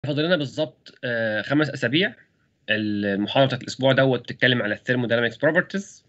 فاضل لنا بالظبط آه، خمس اسابيع المحاضره بتاعت الاسبوع دوت بتتكلم على الثيرموداينامكس بروبرتيز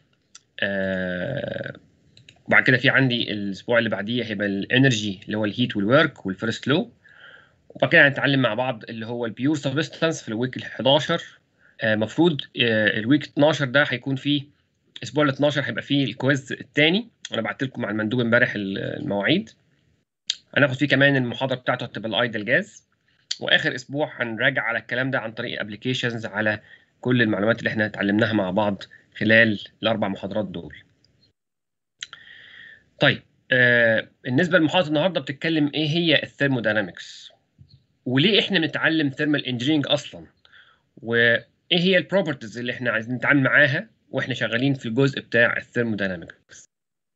وبعد كده في عندي الاسبوع اللي بعديه هيبقى الانرجي اللي هو الهيت والورك والفيرست لو وبعد كده هنتعلم مع بعض اللي هو البيور سبستانس في الويك ال 11 المفروض الويك 12 ده هيكون فيه الاسبوع ال 12 هيبقى فيه الكويز الثاني انا بعت لكم مع المندوب امبارح المواعيد هناخد فيه كمان المحاضره بتاعته هتبقى الايدل جاز واخر اسبوع هنراجع على الكلام ده عن طريق ابلكيشنز على كل المعلومات اللي احنا اتعلمناها مع بعض خلال الاربع محاضرات دول طيب آه بالنسبه لمحاضره النهارده بتتكلم ايه هي الثيرموداينامكس وليه احنا بنتعلم ثيرمال انجينيرنج اصلا وايه هي البروبرتيز اللي احنا عايزين نتعامل معاها واحنا شغالين في الجزء بتاع الثيرموداينامكس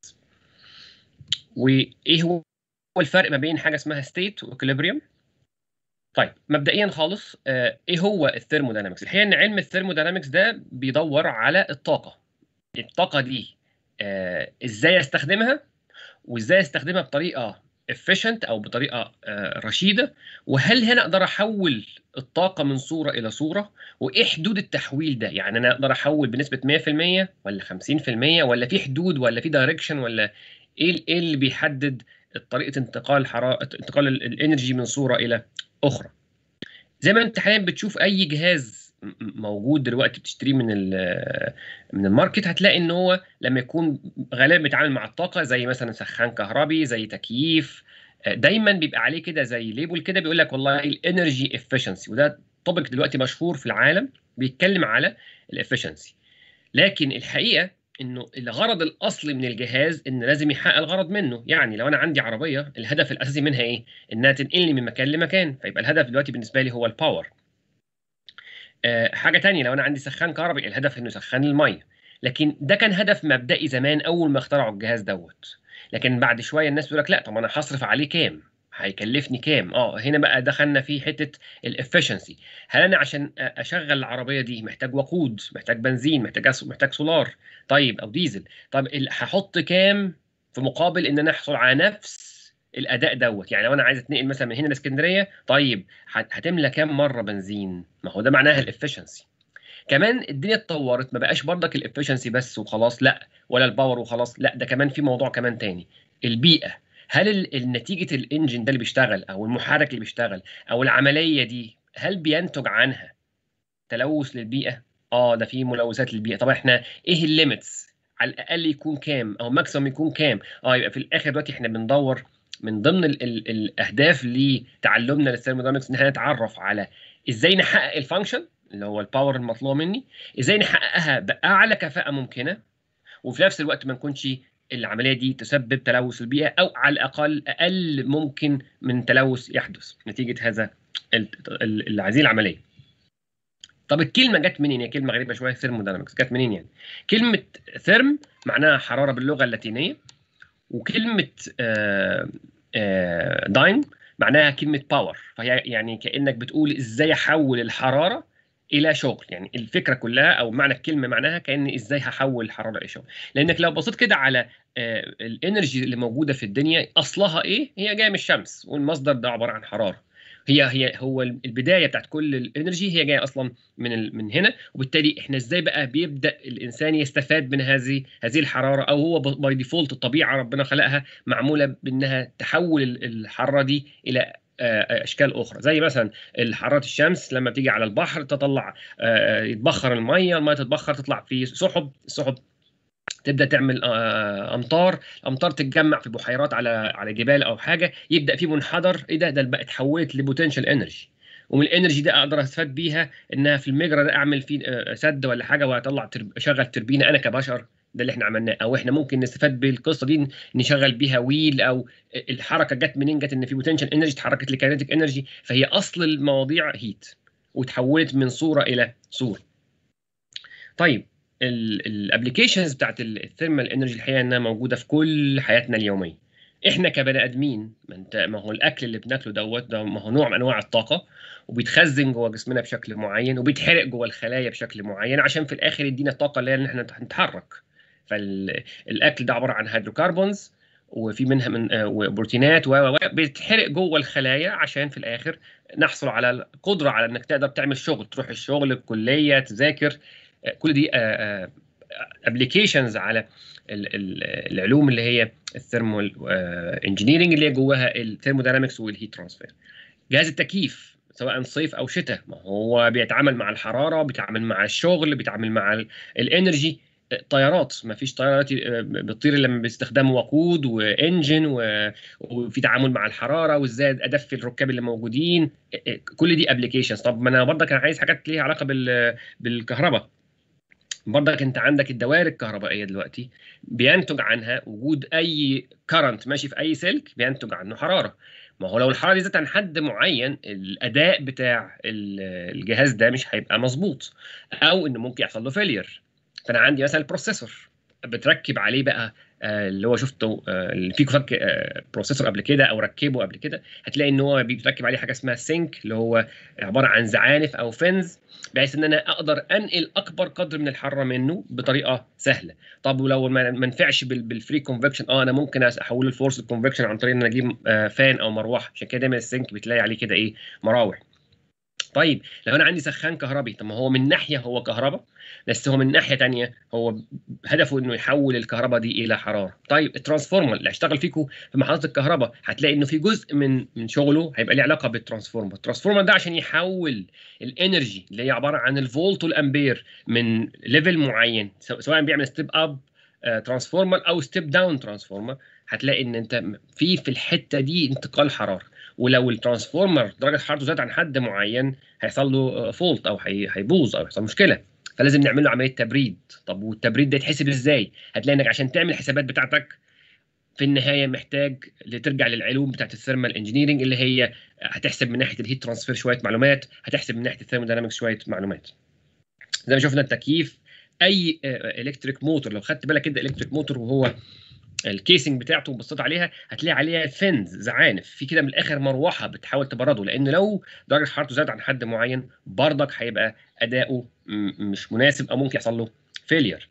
وايه هو الفرق ما بين حاجه اسمها ستيت واكوليبريم طيب مبدئيا خالص آه ايه هو الثيرموداينامكس الحقيقه ان علم الثيرموداينامكس ده بيدور على الطاقه الطاقه دي آه ازاي استخدمها وازاي استخدمها بطريقه efficient او بطريقه آه رشيده وهل هنا اقدر احول الطاقه من صوره الى صوره وايه حدود التحويل ده يعني انا اقدر احول بنسبه 100% ولا 50% ولا في حدود ولا في دايركشن ولا ايه ايه اللي بيحدد طريقه انتقال حراره انتقال الانرجي من صوره الى اخرى زي ما انت حاليا بتشوف اي جهاز موجود دلوقتي بتشتريه من من الماركت هتلاقي ان هو لما يكون غالبا بيتعامل مع الطاقه زي مثلا سخان كهربي زي تكييف دايما بيبقى عليه كده زي ليبل كده بيقول لك والله الانرجي افشنسي وده توبيك دلوقتي مشهور في العالم بيتكلم على الافشنسي لكن الحقيقه انه الغرض الاصلي من الجهاز ان لازم يحقق الغرض منه يعني لو انا عندي عربيه الهدف الاساسي منها ايه انها تنقلني من مكان لمكان فيبقى الهدف دلوقتي بالنسبه لي هو الباور أه حاجه تانية لو انا عندي سخان كهربي الهدف انه يسخن الميه لكن ده كان هدف مبدئي زمان اول ما اخترعوا الجهاز دوت لكن بعد شويه الناس بتقول لك لا طب انا هصرف عليه كام هيكلفني كام اه هنا بقى دخلنا في حته الافشنسي هل انا عشان اشغل العربيه دي محتاج وقود محتاج بنزين محتاج محتاج سولار طيب او ديزل طب هحط كام في مقابل ان انا احصل على نفس الاداء دوت يعني لو انا عايز اتنقل مثلا من هنا لاسكندريه طيب هتملى كام مره بنزين ما هو ده معناها الافشنسي كمان الدنيا اتطورت ما بقاش بردك الافشنسي بس وخلاص لا ولا الباور وخلاص لا ده كمان في موضوع كمان تاني البيئه هل النتيجه الانجن ده اللي بيشتغل او المحرك اللي بيشتغل او العمليه دي هل بينتج عنها تلوث للبيئه اه ده في ملوثات للبيئه طب احنا ايه الليميتس على الاقل يكون كام او ماكسيمم يكون كام اه يبقى في الاخر دلوقتي احنا بندور من ضمن ال ال الاهداف لتعلمنا للثيرموداينامكس ان احنا نتعرف على ازاي نحقق الفانكشن اللي هو الباور المطلوبه مني ازاي نحققها باعلى كفاءه ممكنه وفي نفس الوقت ما نكونش العمليه دي تسبب تلوث البيئه او على الاقل اقل ممكن من تلوث يحدث نتيجه هذا اللي عايزين العمليه. طب الكلمه جت منين؟ هي كلمه غريبه شويه ثيرموداينامكس جت منين يعني؟ كلمه ثيرم معناها حراره باللغه اللاتينيه وكلمه آآ آآ داين معناها كلمه باور فهي يعني كانك بتقول ازاي احول الحراره الى شغل يعني الفكره كلها او معنى الكلمه معناها كان ازاي هحول الحراره الى شغل لانك لو بصيت كده على آه الانرجي اللي موجوده في الدنيا اصلها ايه هي جايه من الشمس والمصدر ده عباره عن حراره هي هي هو البدايه بتاعت كل الانرجي هي جايه اصلا من من هنا وبالتالي احنا ازاي بقى بيبدا الانسان يستفاد من هذه هذه الحراره او هو باي ديفولت الطبيعه ربنا خلقها معموله بانها تحول الحراره دي الى اشكال اخرى زي مثلا حراره الشمس لما بتيجي على البحر تطلع يتبخر الميه الميه تتبخر تطلع في سحب السحب تبدا تعمل امطار الامطار تتجمع في بحيرات على على جبال او حاجه يبدا في منحدر ايه ده ده بقى اتحولت لبوتنشال انرجي ومن الانرجي ده اقدر استفاد بيها انها في المجرى ده اعمل فيه سد ولا حاجه واطلع ترب... اشغل تربينه انا كبشر ده اللي احنا عملناه او احنا ممكن نستفاد بالقصه دي نشغل بيها ويل او الحركه جت منين جت ان في بوتنشال انرجي اتحركت لكاينتيك انرجي فهي اصل المواضيع هيت وتحولت من صوره الى صوره طيب الابلكيشنز بتاعت الثيرمال انرجي الحقيقه انها موجوده في كل حياتنا اليوميه احنا كبني ادمين ما انت ما هو الاكل اللي بناكله دوت ده ما هو نوع من انواع الطاقه وبيتخزن جوه جسمنا بشكل معين وبيتحرق جوه الخلايا بشكل معين عشان في الاخر يدينا الطاقه اللي هي ان احنا نتحرك فالاكل ده عباره عن هيدروكربونز وفي منها من آه، وبروتينات و و و بتتحرق جوه الخلايا عشان في الاخر نحصل على القدره على انك تقدر تعمل شغل تروح الشغل الكليه تذاكر آه، كل دي ابلكيشنز على ال- ال- العلوم اللي هي الثيرمال انجينيرنج اللي هي جواها الثيرموداينامكس والهيت ترانسفير جهاز التكييف سواء صيف او شتاء ما هو بيتعامل مع الحراره بيتعامل مع الشغل بيتعامل مع ال- الانرجي طيارات ما فيش طياره دلوقتي آه، بتطير الا لما باستخدام وقود وانجن و- وفي تعامل مع الحراره وازاي ادفي الركاب اللي موجودين آه، آه، كل دي ابلكيشنز طب ما انا برضك انا عايز حاجات ليها علاقه بال بالكهرباء برضك انت عندك الدوائر الكهربائيه دلوقتي بينتج عنها وجود اي كرنت ماشي في اي سلك بينتج عنه حراره ما هو لو الحراره دي زادت عن حد معين الاداء بتاع ال- الجهاز ده مش هيبقى مظبوط او انه ممكن يحصل له فيلير فانا عندي مثلا البروسيسور بتركب عليه بقى آه، اللي هو شفته آه، اللي فيكو فك آه، بروسيسور قبل كده او ركبه قبل كده هتلاقي ان هو بيتركب عليه حاجه اسمها سينك اللي هو عباره عن زعانف او فنز بحيث ان انا اقدر انقل اكبر قدر من الحراره منه بطريقه سهله طب ولو ما ما نفعش بال- بالفري كونفكشن اه انا ممكن أس- احوله لفورس كونفكشن عن طريق ان انا اجيب آه، فان او مروحه عشان كده دايما السينك بتلاقي عليه كده ايه مراوح طيب لو انا عندي سخان كهربي طب ما هو من ناحيه هو كهرباء بس هو من ناحيه تانية هو هدفه انه يحول الكهرباء دي الى حراره طيب الترانسفورمر اللي هيشتغل فيكو في محطات الكهرباء هتلاقي انه في جزء من من شغله هيبقى ليه علاقه بالترانسفورمر الترانسفورمر ده عشان يحول الانرجي اللي هي عباره عن الفولت والامبير من ليفل معين سو- سواء بيعمل ستيب اب ترانسفورمر او ستيب داون ترانسفورمر هتلاقي ان انت في في الحته دي انتقال حراره ولو الترانسفورمر درجه حرارته زادت عن حد معين هيحصل له فولت او هي- هيبوظ او يحصل مشكله فلازم نعمل له عمليه تبريد طب والتبريد ده يتحسب ازاي هتلاقي انك عشان تعمل الحسابات بتاعتك في النهايه محتاج ترجع للعلوم بتاعت الثيرمال انجينيرنج اللي هي هتحسب من ناحيه الهيت ترانسفير شويه معلومات هتحسب من ناحيه الثيرموداينامكس شويه معلومات زي ما شفنا التكييف اي الكتريك موتور لو خدت بالك كده الكتريك موتور وهو الكيسنج بتاعته وبصيت عليها هتلاقي عليها فنز زعانف في كده من الاخر مروحه بتحاول تبرده لان لو درجه حرارته زادت عن حد معين برضك هيبقى اداؤه م- مش مناسب او ممكن يحصل له فيلير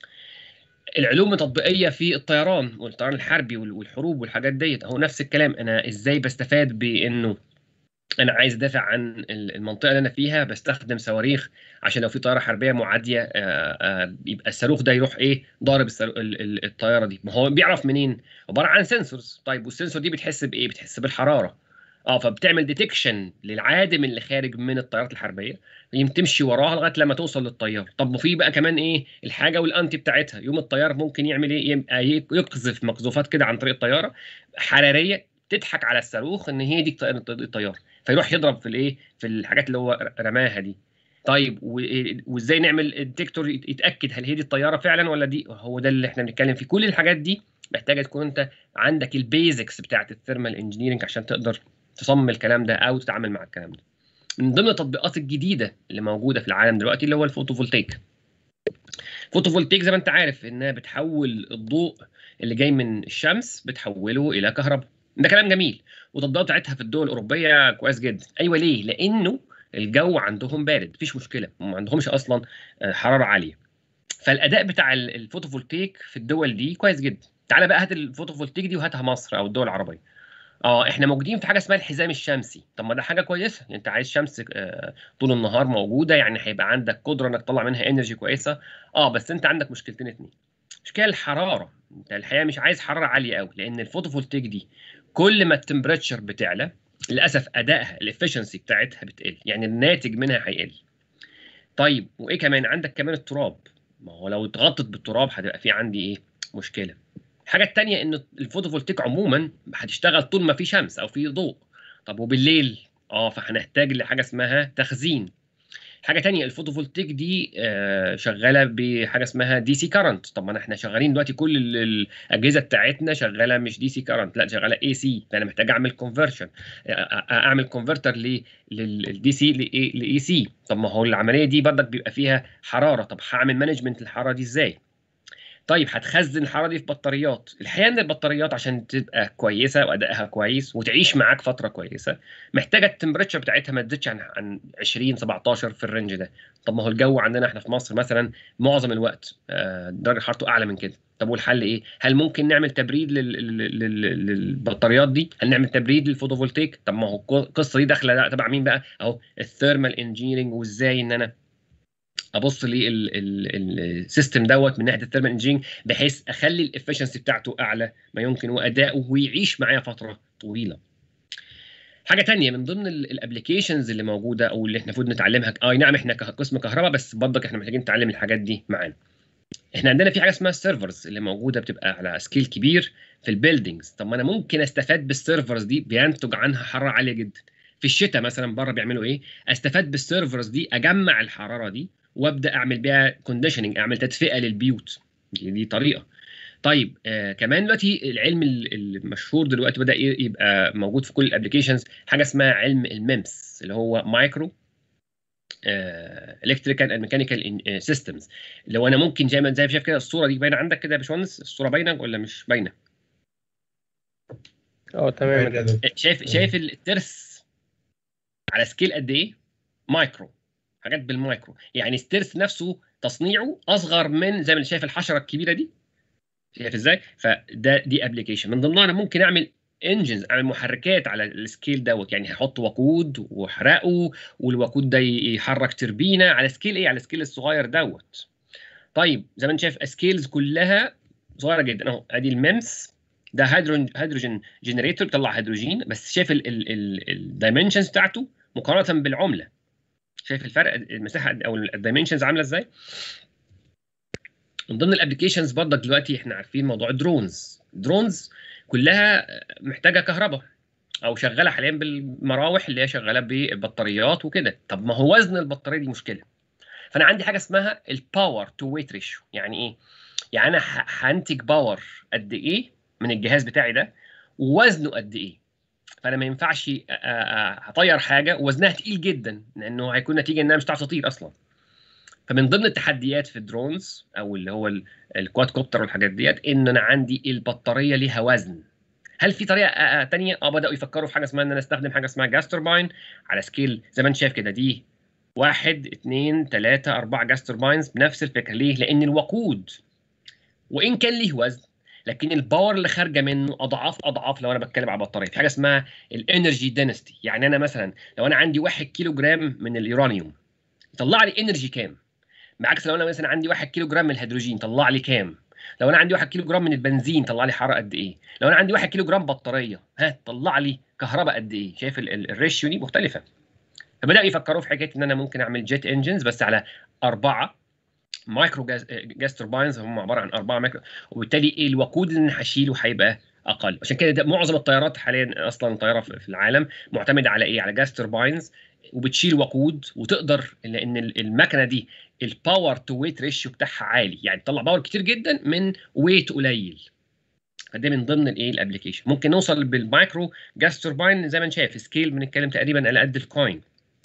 العلوم التطبيقيه في الطيران والطيران الحربي وال- والحروب والحاجات ديت اهو نفس الكلام انا ازاي بستفاد بانه انا عايز ادافع عن ال- المنطقه اللي انا فيها بستخدم صواريخ عشان لو في طياره حربيه معاديه آه، آه، يبقى الصاروخ ده يروح ايه ضارب الصاروخ- ال- ال- الطياره دي ما هو بيعرف منين عباره عن سنسورز طيب والسنسور دي بتحس بايه بتحس بالحراره اه فبتعمل ديتكشن للعادم اللي خارج من الطيارات الحربيه يم تمشي وراها لغايه لما توصل للطيار طب وفي بقى كمان ايه الحاجه والانتي بتاعتها يوم الطيار ممكن يعمل ايه يبقى يقذف مقذوفات كده عن طريق الطياره حراريه تضحك على الصاروخ ان هي دي الط- الطياره فيروح يضرب في الايه في الحاجات اللي هو رماها دي طيب و- وازاي نعمل الديتكتور يتاكد هل هي دي الطياره فعلا ولا دي هو ده اللي احنا بنتكلم فيه كل الحاجات دي محتاجه تكون انت عندك البيزكس بتاعت الثيرمال انجينيرنج عشان تقدر تصمم الكلام ده او تتعامل مع الكلام ده من ضمن التطبيقات الجديده اللي موجوده في العالم دلوقتي اللي هو الفوتوفولتيك الفوتوفولتيك زي ما انت عارف انها بتحول الضوء اللي جاي من الشمس بتحوله الى كهرباء ده كلام جميل والتطبيقات بتاعتها في الدول الاوروبيه كويس جدا ايوه ليه لانه الجو عندهم بارد مفيش مشكله ما عندهمش اصلا آه، حراره عاليه فالاداء بتاع ال- الفوتوفولتيك في الدول دي كويس جدا تعالى بقى هات الفوتوفولتيك دي وهاتها مصر او الدول العربيه اه احنا موجودين في حاجه اسمها الحزام الشمسي طب ما ده حاجه كويسه يعني انت عايز شمس آه، طول النهار موجوده يعني هيبقى عندك قدره انك تطلع منها انرجي كويسه اه بس انت عندك مشكلتين اتنين مشكله الحراره انت الحقيقه مش عايز حراره عاليه قوي لان الفوتوفولتيك دي كل ما التمبريتشر بتعلى للاسف ادائها الافشنسي بتاعتها بتقل يعني الناتج منها هيقل طيب وايه كمان عندك كمان التراب ما هو لو اتغطت بالتراب هتبقى في عندي ايه مشكله الحاجه التانية ان الفوتوفولتيك عموما هتشتغل طول ما في شمس او في ضوء طب وبالليل اه فهنحتاج لحاجه اسمها تخزين حاجه تانية الفوتوفولتيك دي آه، شغاله بحاجه اسمها دي سي كارنت طب ما احنا شغالين دلوقتي كل ال- الاجهزه بتاعتنا شغاله مش دي سي كارنت لا شغاله اي سي فانا محتاج اعمل كونفرشن اعمل كونفرتر للدي سي لاي سي طب ما هو العمليه دي برضك بيبقى فيها حراره طب هعمل مانجمنت الحراره دي ازاي طيب هتخزن الحراره دي في بطاريات الحقيقه ان البطاريات عشان تبقى كويسه وادائها كويس وتعيش معاك فتره كويسه محتاجه التمبريتشر بتاعتها ما تزيدش عن عن 20 17 في الرينج ده طب ما هو الجو عندنا احنا في مصر مثلا معظم الوقت آه، درجه حرارته اعلى من كده طب والحل ايه؟ هل ممكن نعمل تبريد لل- لل- لل- للبطاريات دي؟ هل نعمل تبريد للفوتوفولتيك؟ طب ما هو القصه دي داخله تبع مين بقى؟ اهو الثيرمال انجينيرنج وازاي ان انا ابص للسيستم دوت من ناحيه الثيرمال انجينيرنج بحيث اخلي الافشنسي بتاعته اعلى ما يمكن واداؤه ويعيش معايا فتره طويله. حاجه تانية من ضمن الابلكيشنز اللي موجوده او اللي احنا المفروض نتعلمها اي نعم احنا كقسم كهرباء بس برضك احنا محتاجين نتعلم الحاجات دي معانا. احنا عندنا في حاجه اسمها السيرفرز اللي موجوده بتبقى على سكيل كبير في البيلدينجز طب ما انا ممكن استفاد بالسيرفرز دي بينتج عنها حراره عاليه جدا في الشتاء مثلا بره بيعملوا ايه استفاد بالسيرفرز دي اجمع الحراره دي وابدا اعمل بيها كونديشننج اعمل تدفئه للبيوت دي, دي طريقه طيب آه كمان دلوقتي العلم ال- المشهور دلوقتي بدا ي- يبقى موجود في كل الابلكيشنز حاجه اسمها علم الميمس اللي هو مايكرو الكتريكال اند ميكانيكال سيستمز لو انا ممكن زي ما زي ما شايف كده الصوره دي باينه عندك كده يا باشمهندس الصوره باينه ولا مش باينه اه تمام يا دكتور. شايف شايف الترس على سكيل قد ايه مايكرو حاجات بالمايكرو يعني الترس نفسه تصنيعه اصغر من زي ما انت شايف الحشره الكبيره دي شايف ازاي فده دي ابلكيشن من ضمنها انا ممكن اعمل انجنز اعمل محركات على السكيل دوت يعني هحط وقود واحرقه والوقود ده يحرك تربينه على سكيل ايه على سكيل الصغير دوت طيب زي ما انت شايف سكيلز كلها صغيره جدا اهو ادي الممس ده هيدروجين هيدروجين جنريتور بيطلع هيدروجين بس شايف الدايمنشنز بتاعته مقارنه بالعمله شايف الفرق المساحه او الدايمنشنز عامله ازاي من ضمن الابلكيشنز برضك دلوقتي احنا عارفين موضوع الدرونز درونز كلها محتاجه كهرباء او شغاله حاليا بالمراوح اللي هي شغاله بالبطاريات وكده طب ما هو وزن البطاريه دي مشكله فانا عندي حاجه اسمها الباور تو ويت ريشيو يعني ايه يعني انا ه- هنتج باور قد ايه من الجهاز بتاعي ده ووزنه قد ايه فانا ما ينفعش أ- أ- أ- هطير حاجه وزنها تقيل جدا لانه هيكون نتيجه انها مش هتعرف تطير اصلا فمن ضمن التحديات في الدرونز او اللي هو ال- الكواد كوبتر والحاجات ديت ان انا عندي البطاريه ليها وزن هل في طريقه آه، آه، تانية اه بداوا يفكروا في حاجه اسمها ان انا استخدم حاجه اسمها جاس توربين على سكيل زي ما انت شايف كده دي واحد اثنين ثلاثة أربعة جاس توربينز بنفس الفكرة ليه؟ لأن الوقود وإن كان ليه وزن لكن الباور اللي خارجة منه أضعاف أضعاف لو أنا بتكلم على بطارية في حاجة اسمها الانرجي دينستي يعني أنا مثلا لو أنا عندي واحد كيلو جرام من اليورانيوم يطلع لي انرجي كام؟ بعكس لو أنا مثلا عندي واحد كيلو جرام من الهيدروجين طلع لي كام؟ لو انا عندي 1 كيلو جرام من البنزين طلع لي حراره قد ايه لو انا عندي 1 كيلو جرام بطاريه ها طلع لي كهرباء قد ايه شايف ال- ال- الريشيو دي مختلفه فبداوا يفكروا في حكايه ان انا ممكن اعمل جيت انجنز بس على اربعه مايكرو جاز, جاز توربينز هم عباره عن اربعه مايكرو وبالتالي ايه الوقود اللي انا هشيله هيبقى اقل عشان كده ده معظم الطيارات حاليا اصلا طياره في في العالم معتمده على ايه على جاز توربينز وبتشيل وقود وتقدر لان ال- المكنه دي الباور تو ويت ريشيو بتاعها عالي يعني تطلع باور كتير جدا من ويت قليل فده من ضمن الايه الابلكيشن ممكن نوصل بالمايكرو جاز توربين زي ما انت شايف سكيل بنتكلم تقريبا على قد الكوين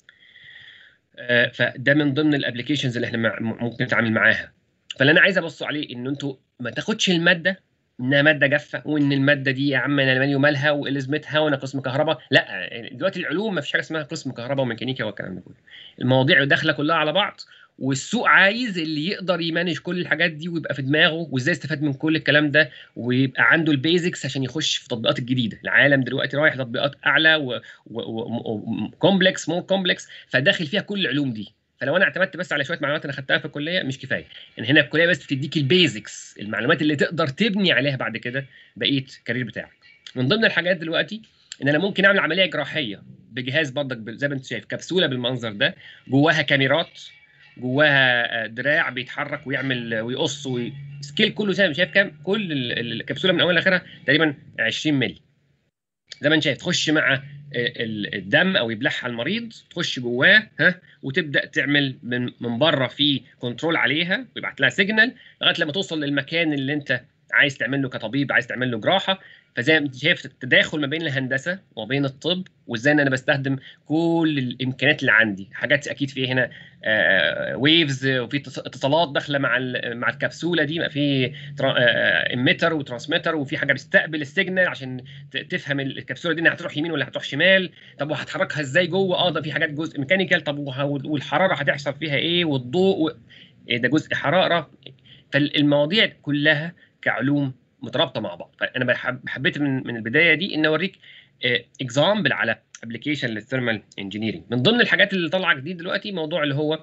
آه، فده من ضمن الابلكيشنز اللي احنا مع- ممكن نتعامل معاها فاللي انا عايز ابص عليه ان انتوا ما تاخدش الماده انها ماده جافه وان الماده دي يا عم انا مالي ومالها وايه لازمتها وانا قسم كهرباء لا يعني دلوقتي العلوم ما فيش حاجه اسمها قسم كهرباء وميكانيكا والكلام ده كله المواضيع داخله كلها على بعض والسوق عايز اللي يقدر يمانج كل الحاجات دي ويبقى في دماغه وازاي يستفاد من كل الكلام ده ويبقى عنده البيزكس عشان يخش في التطبيقات الجديده العالم دلوقتي رايح تطبيقات اعلى وكومبلكس مور كومبلكس فداخل فيها كل العلوم دي فلو انا اعتمدت بس على شويه معلومات انا خدتها في الكليه مش كفايه يعني هنا الكليه بس بتديك البيزكس المعلومات اللي تقدر تبني عليها بعد كده بقيه الكارير بتاعك من ضمن الحاجات دلوقتي ان انا ممكن اعمل عمليه جراحيه بجهاز برضك بال- زي ما انت شايف كبسوله بالمنظر ده جواها كاميرات جواها آه، دراع بيتحرك ويعمل ويقص وي... سكيل كله زي ما شايف كام كل ال- ال- الكبسوله من اولها لاخرها تقريبا 20 مللي زي ما انت شايف تخش مع آه، ال- الدم او يبلعها المريض تخش جواه ها وتبدا تعمل من من بره في كنترول عليها ويبعت لها سيجنال لغايه لما توصل للمكان اللي انت عايز تعمل له كطبيب عايز تعمل له جراحه فزي ما انت شايف التداخل ما بين الهندسه وبين الطب وازاي ان انا بستخدم كل الامكانيات اللي عندي حاجات اكيد في هنا ويفز وفي اتصالات داخله مع مع الكبسوله دي في اميتر وترانسميتر وفي حاجه بتستقبل السيجنال عشان تفهم الكبسوله دي انها هتروح يمين ولا هتروح شمال طب وهتحركها ازاي جوه اه ده في حاجات جزء ميكانيكال طب والحراره هتحصل فيها ايه والضوء و... إيه ده جزء حراره فالمواضيع كلها كعلوم مترابطه مع بعض فانا حبيت من من البدايه دي ان اوريك اكزامبل على ابلكيشن للثيرمال انجينيرنج من ضمن الحاجات اللي طالعه جديد دلوقتي موضوع اللي هو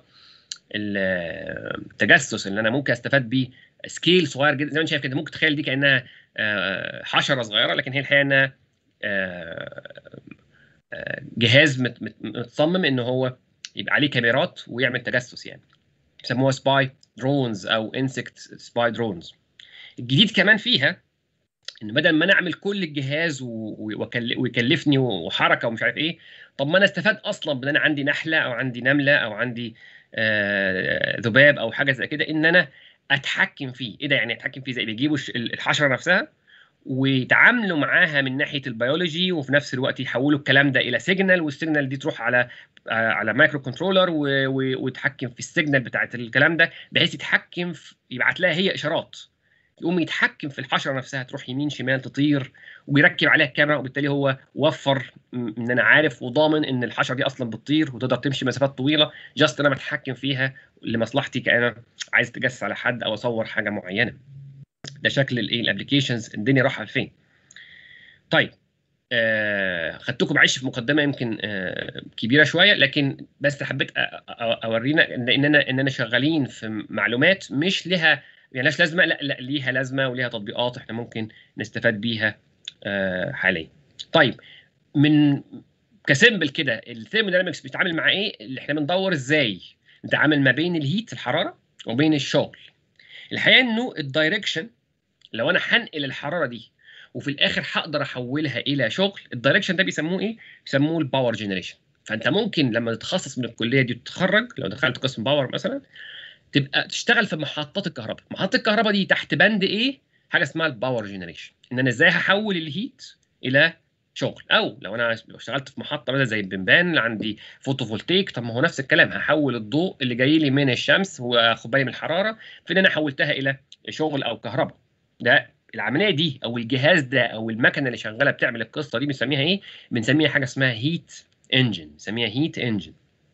التجسس اللي انا ممكن استفاد بيه سكيل صغير جدا زي ما انت شايف كده ممكن تخيل دي كانها حشره صغيره لكن هي الحقيقه انها جهاز متصمم ان هو يبقى عليه كاميرات ويعمل تجسس يعني بيسموها سباي درونز او انسكت سباي درونز الجديد كمان فيها ان بدل ما انا اعمل كل الجهاز ويكلفني وحركه ومش عارف ايه طب ما انا استفاد اصلا بان انا عندي نحله او عندي نمله او عندي آه ذباب او حاجه زي كده ان انا اتحكم فيه ايه ده يعني اتحكم فيه زي بيجيبوا الحشره نفسها ويتعاملوا معاها من ناحيه البيولوجي وفي نفس الوقت يحولوا الكلام ده الى سيجنال والسيجنال دي تروح على على مايكرو كنترولر ويتحكم في السيجنال بتاعت الكلام ده بحيث يتحكم في يبعت لها هي اشارات يقوم يتحكم في الحشره نفسها تروح يمين شمال تطير ويركب عليها الكاميرا وبالتالي هو وفر ان انا عارف وضامن ان الحشره دي اصلا بتطير وتقدر تمشي مسافات طويله جاست انا بتحكم فيها لمصلحتي كأنا عايز اتجسس على حد او اصور حاجه معينه ده شكل الايه الابلكيشنز الدنيا رايحه لفين طيب آه خدتكم معلش في مقدمه يمكن آه كبيره شويه لكن بس حبيت اورينا ان اننا اننا شغالين في معلومات مش لها يعني لهاش لازمه لا لا ليها لازمه وليها تطبيقات احنا ممكن نستفاد بيها آه حاليا. طيب من كسمبل كده الثيرموداينامكس بيتعامل مع ايه؟ اللي احنا بندور ازاي نتعامل ما بين الهيت الحراره وبين الشغل. الحقيقه انه الدايركشن لو انا هنقل الحراره دي وفي الاخر هقدر احولها الى شغل الدايركشن ده بيسموه ايه؟ بيسموه الباور جنريشن. فانت ممكن لما تتخصص من الكليه دي وتتخرج لو دخلت قسم باور مثلا تبقى تشتغل في محطات الكهرباء محطه الكهرباء دي تحت بند ايه حاجه اسمها الباور جنريشن ان انا ازاي هحول الهيت الى شغل او لو انا لو اشتغلت في محطه مثلا زي البنبان اللي عندي فوتوفولتيك طب ما هو نفس الكلام هحول الضوء اللي جاي لي من الشمس واخد بالي من الحراره في ان انا حولتها الى شغل او كهرباء ده العمليه دي او الجهاز ده او المكنه اللي شغاله بتعمل القصه دي بنسميها ايه بنسميها حاجه اسمها هيت انجن بنسميها هيت انجن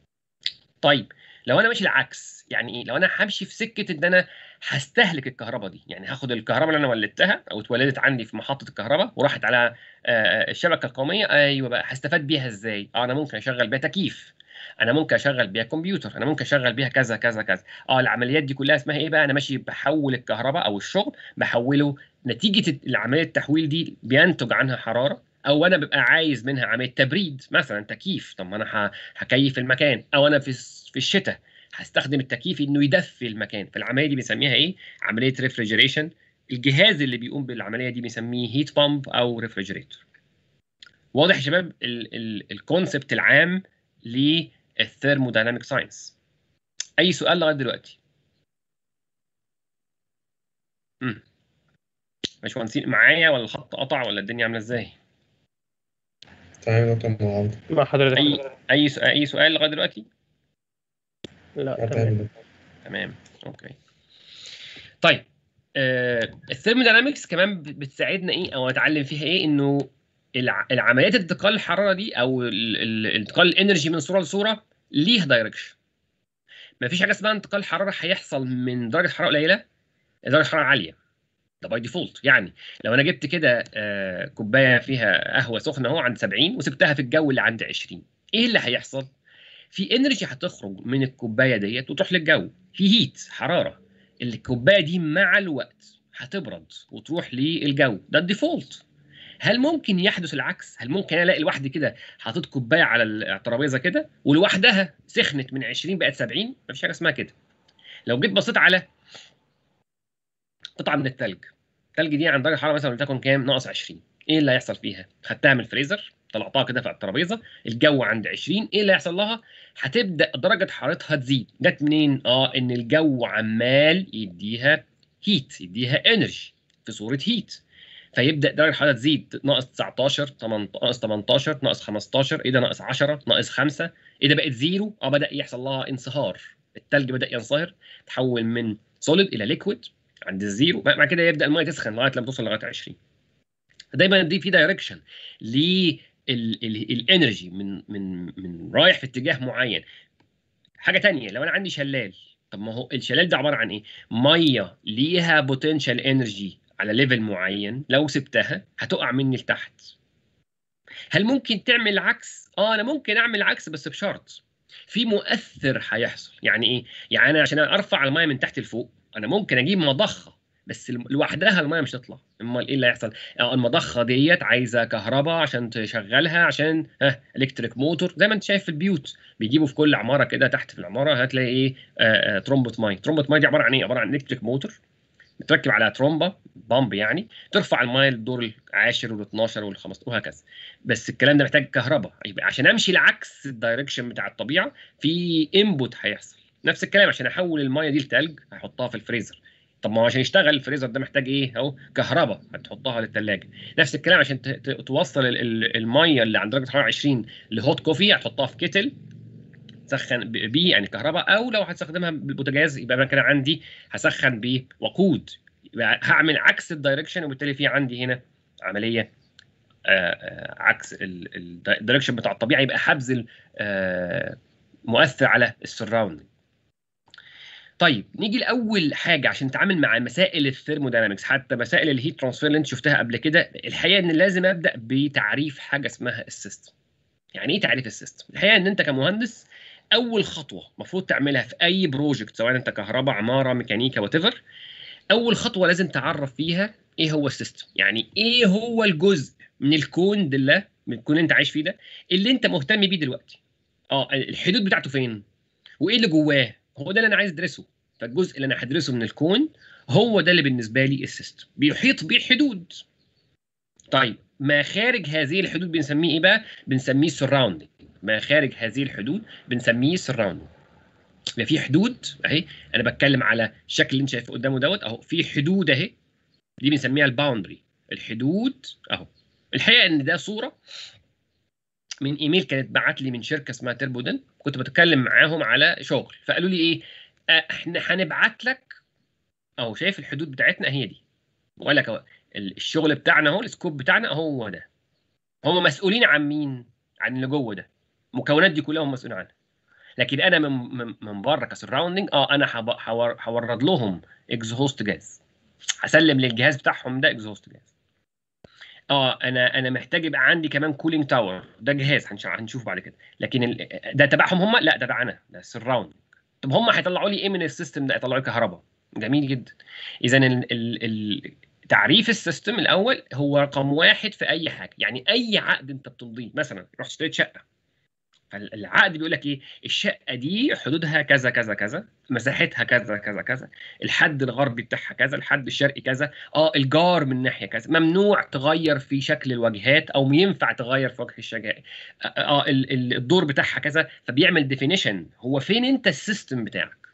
طيب لو انا ماشي العكس يعني ايه لو انا همشي في سكه ان انا هستهلك الكهرباء دي يعني هاخد الكهرباء اللي انا ولدتها او اتولدت عندي في محطه الكهرباء وراحت على الشبكه القوميه ايوه بقى هستفاد بيها ازاي اه انا ممكن اشغل بيها تكييف انا ممكن اشغل بيها كمبيوتر انا ممكن اشغل بيها كذا كذا كذا اه العمليات دي كلها اسمها ايه بقى انا ماشي بحول الكهرباء او الشغل بحوله نتيجه العمليه التحويل دي بينتج عنها حراره او انا ببقى عايز منها عمليه تبريد مثلا تكييف طب ما انا هكيف المكان او انا في في الشتاء هستخدم التكييف انه يدفي المكان فالعمليه دي بنسميها ايه عمليه ريفريجريشن الجهاز اللي بيقوم بالعمليه دي بنسميه هيت بامب او ريفريجريتور واضح يا شباب الكونسبت العام للثيرمودايناميك ساينس اي سؤال لغايه دلوقتي امم باشمهندسين معايا ولا الخط قطع ولا الدنيا عامله ازاي تمام يا دكتور معاذ مع حضرتك اي اي سؤال اي سؤال لغايه دلوقتي لا تمام تمام تمام اوكي طيب آه الثيرموداينامكس كمان بتساعدنا ايه او اتعلم فيها ايه انه الع- العمليات انتقال الحراره دي او ال- ال- انتقال الانرجي من صوره لصوره ليها دايركشن مفيش حاجه اسمها انتقال حراره هيحصل من درجه حراره قليله لدرجه حراره عاليه ده باي ديفولت يعني لو انا جبت كده آه، كوبايه فيها قهوه سخنه اهو عند 70 وسبتها في الجو اللي عند 20 ايه اللي هيحصل في انرجي هتخرج من الكوبايه ديت وتروح للجو في هيت حراره الكوبايه دي مع الوقت هتبرد وتروح للجو ده الديفولت هل ممكن يحدث العكس هل ممكن الاقي لوحدي كده حاطط كوبايه على الترابيزه كده ولوحدها سخنت من 20 بقت 70 مفيش حاجه اسمها كده لو جيت بصيت على قطعه من الثلج الثلج دي عند درجه حراره مثلا ولتكن كام ناقص 20 ايه اللي هيحصل فيها خدتها من الفريزر طلعتها كده في الترابيزه الجو عند 20 ايه اللي هيحصل لها هتبدا درجه حرارتها تزيد جت منين اه ان الجو عمال يديها هيت يديها انرجي في صوره هيت فيبدا درجه الحراره تزيد ناقص 19 8 ناقص 18 ناقص 15 ايه ده ناقص 10 ناقص 5 ايه ده بقت زيرو اه بدا يحصل لها انصهار التلج بدا ينصهر تحول من سوليد الى ليكويد عند الزيرو بعد كده يبدا الميه تسخن لغايه لما توصل لغايه 20 دايما دي في دايركشن للانرجي من من من رايح في اتجاه معين حاجه تانية لو انا عندي شلال طب ما هو الشلال ده عباره عن ايه ميه ليها بوتنشال انرجي على ليفل معين لو سبتها هتقع مني لتحت هل ممكن تعمل عكس اه انا ممكن اعمل عكس بس بشرط في مؤثر هيحصل يعني ايه يعني انا عشان ارفع الميه من تحت لفوق انا ممكن اجيب مضخه بس لوحدها الميه مش تطلع امال ايه اللي هيحصل المضخه ديت عايزه كهرباء عشان تشغلها عشان ها الكتريك موتور زي ما انت شايف في البيوت بيجيبوا في كل عماره كده تحت في العماره هتلاقي ايه آه آه ترومبه ميه ترومبه ميه دي عباره عن ايه عباره عن الكتريك موتور بتركب على ترومبه بامب يعني ترفع الميه للدور العاشر وال12 وال15 وهكذا بس الكلام ده محتاج كهرباء يبقى عشان امشي لعكس الدايركشن بتاع الطبيعه في انبوت هيحصل نفس الكلام عشان احول الميه دي لتلج هحطها في الفريزر طب ما هو عشان يشتغل الفريزر ده محتاج ايه اهو كهرباء هتحطها للثلاجه نفس الكلام عشان توصل الميه اللي عند درجه حراره 20 لهوت كوفي هتحطها في كيتل تسخن بيه يعني كهرباء او لو هتستخدمها بالبوتاجاز يبقى انا كده عندي هسخن بوقود يبقى هعمل عكس الدايركشن وبالتالي في عندي هنا عمليه آآ آآ عكس الدايركشن بتاع الطبيعه يبقى حبز مؤثر على السراوندنج طيب نيجي لاول حاجه عشان نتعامل مع مسائل الثيرموداينامكس حتى مسائل الهيت ترانسفير اللي انت شفتها قبل كده الحقيقه ان لازم ابدا بتعريف حاجه اسمها السيستم يعني ايه تعريف السيستم الحقيقه ان انت كمهندس اول خطوه المفروض تعملها في اي بروجكت سواء انت كهرباء عماره ميكانيكا وات اول خطوه لازم تعرف فيها ايه هو السيستم يعني ايه هو الجزء من الكون ده من الكون اللي انت عايش فيه ده اللي انت مهتم بيه دلوقتي اه الحدود بتاعته فين وايه اللي جواه هو ده اللي انا عايز ادرسه فالجزء اللي انا هدرسه من الكون هو ده اللي بالنسبه لي السيستم بيحيط بيه حدود طيب ما خارج هذه الحدود بنسميه ايه بقى بنسميه سراوندنج ما خارج هذه الحدود بنسميه سراوندنج يبقى في حدود اهي انا بتكلم على الشكل اللي انت شايفه قدامه دوت اهو في حدود اهي دي بنسميها الباوندري الحدود اهو الحقيقه ان ده صوره من ايميل كانت بعت لي من شركه اسمها تربودن كنت بتكلم معاهم على شغل فقالوا لي ايه آه احنا هنبعت لك اهو شايف الحدود بتاعتنا هي دي وقال لك اهو الشغل بتاعنا اهو السكوب بتاعنا هو ده هم مسؤولين عن مين عن اللي جوه ده المكونات دي كلها هم مسؤولين عنها لكن انا من من, من بره كسراوندنج اه انا هورد لهم اكزهوست جاز هسلم للجهاز بتاعهم ده اكزهوست جاز اه انا انا محتاج يبقى عندي كمان كولينج تاور ده جهاز هنشوف بعد كده لكن ده تبعهم هم لا ده تبعنا ده السراوند طب هم هيطلعوا لي ايه من السيستم ده يطلعوا لي كهرباء جميل جدا اذا ال ال ال تعريف السيستم الاول هو رقم واحد في اي حاجه يعني اي عقد انت بتمضيه مثلا رحت اشتريت شقه فالعقد بيقول لك ايه الشقه دي حدودها كذا كذا كذا مساحتها كذا كذا كذا الحد الغربي بتاعها كذا الحد الشرقي كذا اه الجار من ناحيه كذا ممنوع تغير في شكل الواجهات او ينفع تغير في وجه الشجاع اه, آه الدور بتاعها كذا فبيعمل ديفينيشن هو فين انت السيستم بتاعك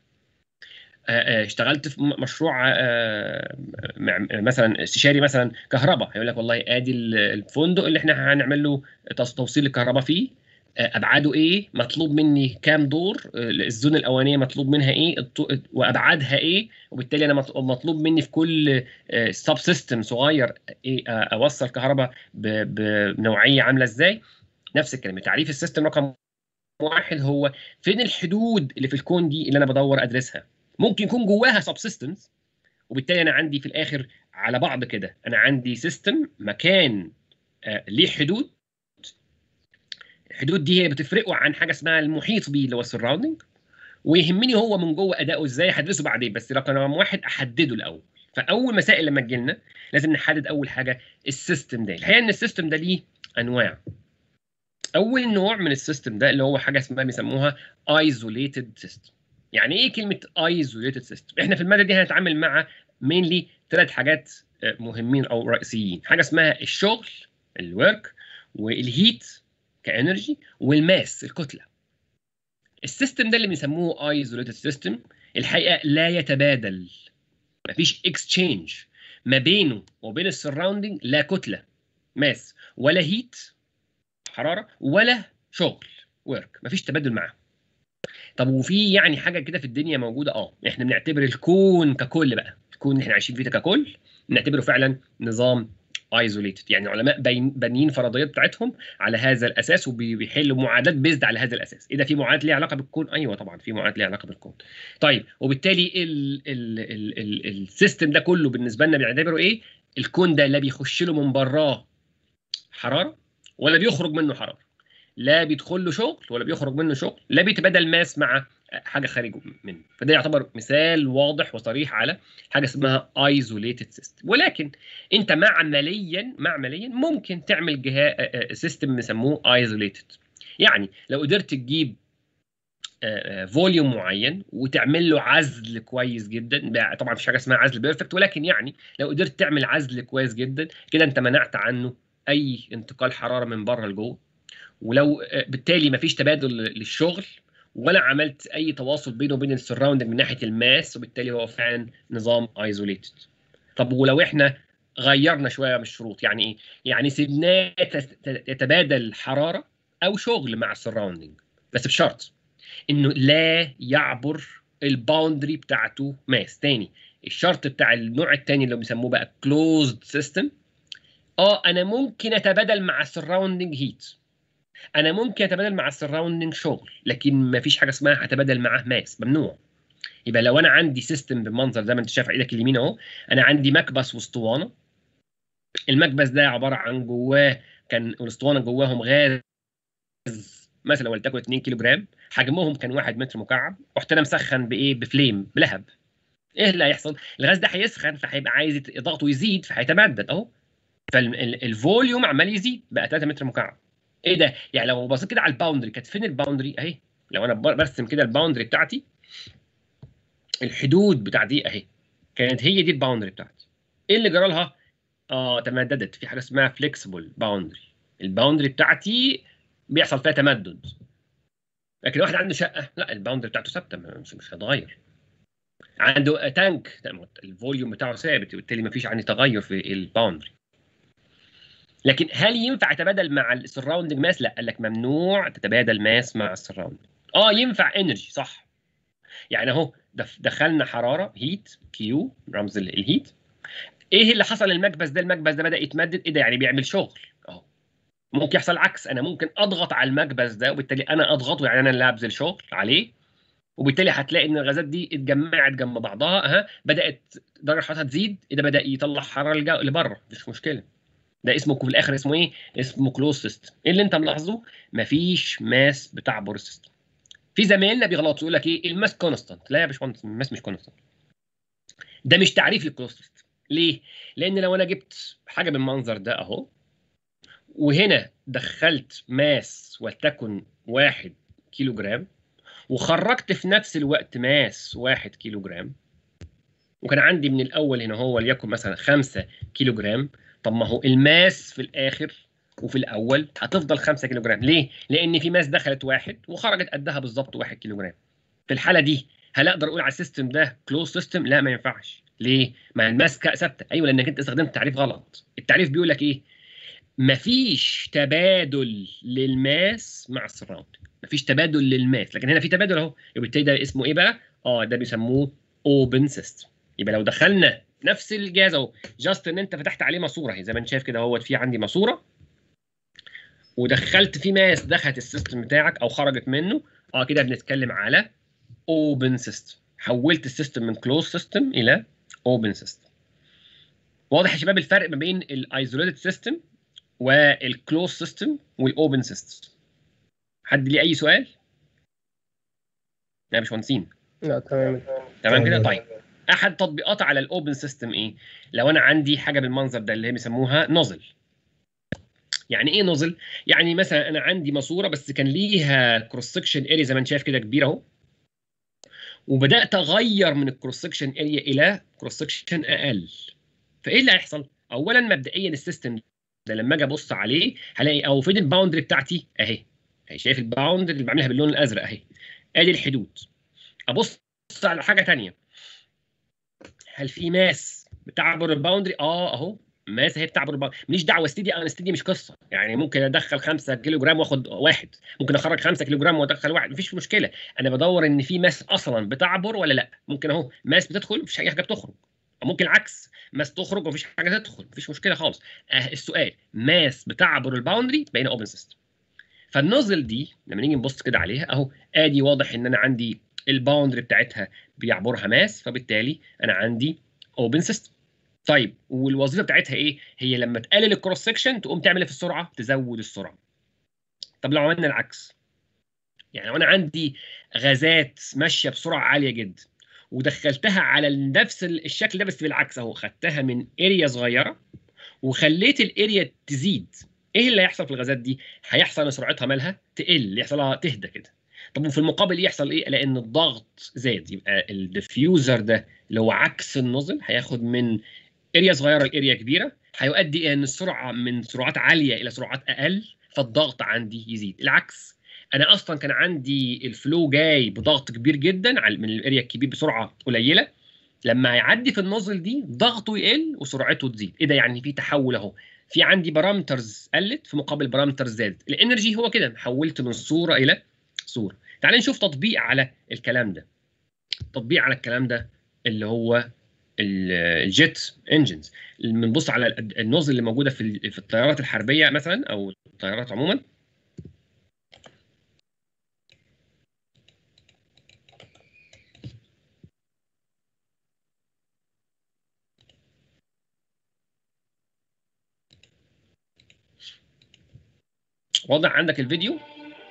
آه اشتغلت في مشروع آه مثلا استشاري مثلا كهرباء هيقول لك والله ادي الفندق اللي احنا هنعمل له توصيل الكهرباء فيه ابعاده ايه مطلوب مني كام دور الزون الاولانيه مطلوب منها ايه وابعادها ايه وبالتالي انا مطلوب مني في كل سب سيستم صغير ايه اوصل كهرباء بنوعيه عامله ازاي نفس الكلام تعريف السيستم رقم واحد هو فين الحدود اللي في الكون دي اللي انا بدور ادرسها ممكن يكون جواها سب سيستمز وبالتالي انا عندي في الاخر على بعض كده انا عندي سيستم مكان آه ليه حدود الحدود دي هي بتفرقه عن حاجه اسمها المحيط بيه اللي هو السراوندنج ويهمني هو من جوه اداؤه ازاي هدرسه بعدين بس رقم واحد احدده الاول فاول مسائل لما تجي لنا لازم نحدد اول حاجه السيستم ده الحقيقه ان السيستم ده ليه انواع اول نوع من السيستم ده اللي هو حاجه اسمها بيسموها ايزوليتد سيستم يعني ايه كلمه ايزوليتد سيستم احنا في الماده دي هنتعامل مع مينلي ثلاث حاجات مهمين او رئيسيين حاجه اسمها الشغل الورك والهيت كانرجي والماس الكتله السيستم ده اللي بنسموه ايزوليتد سيستم الحقيقه لا يتبادل مفيش اكسشينج ما بينه وبين السراوندنج لا كتله ماس ولا هيت حراره ولا شغل ورك مفيش تبادل معاه طب وفي يعني حاجه كده في الدنيا موجوده اه احنا بنعتبر الكون ككل بقى الكون اللي احنا عايشين فيه ده ككل نعتبره فعلا نظام ايزوليتد يعني علماء باين- بانيين فرضيات بتاعتهم على هذا الاساس وبيحلوا معادلات بيزد على هذا الاساس ايه ده في معادله ليها علاقه بالكون ايوه طبعا في معادله ليها علاقه بالكون طيب وبالتالي ال ال ال ال السيستم ده كله بالنسبه لنا بنعتبره ايه الكون ده لا بيخش له من براه حراره ولا بيخرج منه حراره لا بيدخل له شغل ولا بيخرج منه شغل لا بيتبادل ماس مع حاجه خارج منه فده يعتبر مثال واضح وصريح على حاجه اسمها ايزوليتد سيستم ولكن انت معمليا معمليا ممكن تعمل جهاز سيستم بيسموه ايزوليتد يعني لو قدرت تجيب فوليوم معين وتعمل له عزل كويس جدا بقى طبعا مفيش حاجه اسمها عزل بيرفكت ولكن يعني لو قدرت تعمل عزل كويس جدا كده انت منعت عنه اي انتقال حراره من بره لجوه ولو آه، بالتالي مفيش تبادل للشغل ولا عملت اي تواصل بينه وبين السراوندنج من ناحيه الماس وبالتالي هو فعلا نظام ايزوليتد طب ولو احنا غيرنا شويه من الشروط يعني ايه يعني سيبناه تس- يتبادل حراره او شغل مع السراوندنج بس بشرط انه لا يعبر الباوندري بتاعته ماس تاني الشرط بتاع النوع التاني اللي بيسموه بقى كلوزد سيستم اه انا ممكن اتبادل مع السراوندنج هيت انا ممكن اتبادل مع السراوندنج شغل لكن ما فيش حاجه اسمها هتبادل معاه ماس ممنوع يبقى لو انا عندي سيستم بالمنظر زي ما انت شايف على ايدك اليمين اهو انا عندي مكبس واسطوانه المكبس ده عباره عن جواه كان الاسطوانه جواهم غاز مثلا ولتكن 2 كيلو جرام حجمهم كان 1 متر مكعب رحت انا مسخن بايه بفليم بلهب ايه اللي هيحصل الغاز ده هيسخن فهيبقى عايز يت- ضغطه يزيد فهيتمدد اهو فالفوليوم عمال يزيد بقى 3 متر مكعب ايه ده يعني لو بصيت كده على الباوندري كانت فين الباوندري اهي لو انا بر- برسم كده الباوندري بتاعتي الحدود بتاعتي اهي كانت هي دي الباوندري بتاعتي ايه اللي جرى لها اه تمددت في حاجه اسمها فليكسبل باوندري الباوندري بتاعتي بيحصل فيها تمدد لكن واحد عنده شقه لا الباوندري بتاعته ثابته مش مش هتغير عنده تانك الفوليوم بتاعه ثابت وبالتالي ما فيش عندي تغير في الباوندري لكن هل ينفع اتبادل مع السراوندنج ماس لا قال لك ممنوع تتبادل ماس مع السراوندنج اه ينفع انرجي صح يعني اهو دف- دخلنا حراره هيت كيو رمز ال- الهيت ايه اللي حصل للمكبس ده المكبس ده بدا يتمدد ايه ده يعني بيعمل شغل اهو ممكن يحصل عكس انا ممكن اضغط على المكبس ده وبالتالي انا اضغطه يعني انا اللي ابذل شغل عليه وبالتالي هتلاقي ان الغازات دي اتجمعت جنب بعضها ها بدات درجه حرارتها تزيد ايه ده بدا يطلع حراره لجو- لبره مش مشكله ده اسمه في الاخر اسمه ايه اسمه كلوز سيستم ايه اللي انت ملاحظه مفيش ماس بتعبر السيستم في زمايلنا بيغلطوا يقول لك ايه الماس كونستانت لا يا باشمهندس الماس مش كونستانت ده مش تعريف للكلوز سيستم ليه لان لو انا جبت حاجه بالمنظر ده اهو وهنا دخلت ماس ولتكن واحد كيلو جرام وخرجت في نفس الوقت ماس واحد كيلو جرام وكان عندي من الاول هنا هو وليكن مثلا 5 كيلو جرام طب ما هو الماس في الاخر وفي الاول هتفضل 5 كيلو جرام ليه؟ لان في ماس دخلت واحد وخرجت قدها بالظبط 1 كيلو جرام في الحاله دي هل اقدر اقول على السيستم ده كلوز سيستم؟ لا ما ينفعش ليه؟ ما الماس كا- ثابته ايوه لانك انت استخدمت تعريف غلط التعريف بيقول لك ايه؟ مفيش تبادل للماس مع السراوندنج مفيش تبادل للماس لكن هنا في تبادل اهو وبالتالي ده اسمه ايه بقى؟ اه ده بيسموه اوبن سيستم يبقى لو دخلنا نفس الجهاز اهو جاست ان انت فتحت عليه ماسوره اهي زي ما انت شايف كده اهوت في عندي ماسوره ودخلت فيه ماس دخلت السيستم بتاعك او خرجت منه اه كده بنتكلم على اوبن سيستم حولت السيستم من كلوز سيستم الى اوبن سيستم واضح يا شباب الفرق ما بين الايزوليتد سيستم والكلوز سيستم والاوبن سيستم حد ليه اي سؤال؟ لا مش مهندسين لا تمام تمام كده تمام. طيب احد تطبيقات على الاوبن سيستم ايه لو انا عندي حاجه بالمنظر ده اللي هي بيسموها نوزل يعني ايه نوزل يعني مثلا انا عندي ماسوره بس كان ليها كروس سكشن اريا زي ما انت شايف كده كبير اهو وبدات اغير من الكروس سكشن اريا الى كروس سكشن اقل فايه اللي هيحصل اولا مبدئيا السيستم ده لما اجي ابص عليه هلاقي او فين الباوندري بتاعتي اهي اهي شايف الباوندري اللي بعملها باللون الازرق اهي ادي الحدود ابص على حاجه تانية هل في ماس بتعبر الباوندري اه اهو ماس هي بتعبر الباوندري ماليش دعوه استدي ان استدي مش قصه يعني ممكن ادخل 5 كيلو جرام واخد واحد ممكن اخرج 5 كيلو جرام وادخل واحد مفيش مشكله انا بدور ان في ماس اصلا بتعبر ولا لا ممكن اهو ماس بتدخل مفيش اي حاجه بتخرج او ممكن العكس ماس تخرج ومفيش حاجه تدخل مفيش مشكله خالص آه السؤال ماس بتعبر الباوندري بين اوبن سيستم فالنوزل دي لما نيجي نبص كده عليها اهو ادي واضح ان انا عندي الباوندري بتاعتها بيعبرها ماس فبالتالي انا عندي اوبن سيستم طيب والوظيفه بتاعتها ايه هي لما تقلل الكروس سكشن تقوم تعمل ايه في السرعه تزود السرعه طب لو عملنا العكس يعني لو انا عندي غازات ماشيه بسرعه عاليه جدا ودخلتها على نفس الشكل ده بس بالعكس اهو خدتها من اريا صغيره وخليت الاريا تزيد ايه اللي هيحصل في الغازات دي هيحصل ان سرعتها مالها تقل يحصلها تهدى كده طب وفي المقابل يحصل ايه لان الضغط زاد يبقى الديفيوزر ده اللي هو عكس النظم هياخد من اريا صغيره لاريا كبيره هيؤدي الى ان السرعه من سرعات عاليه الى سرعات اقل فالضغط عندي يزيد العكس انا اصلا كان عندي الفلو جاي بضغط كبير جدا من الاريا الكبير بسرعه قليله لما يعدي في النوزل دي ضغطه يقل وسرعته تزيد ايه ده يعني في تحول اهو في عندي بارامترز قلت في مقابل بارامترز زادت الانرجي هو كده حولت من صوره الى صوره تعال نشوف تطبيق على الكلام ده تطبيق على الكلام ده اللي هو الجيت انجنز بنبص على النوزل اللي موجوده في في الطيارات الحربيه مثلا او الطيارات عموما واضح عندك الفيديو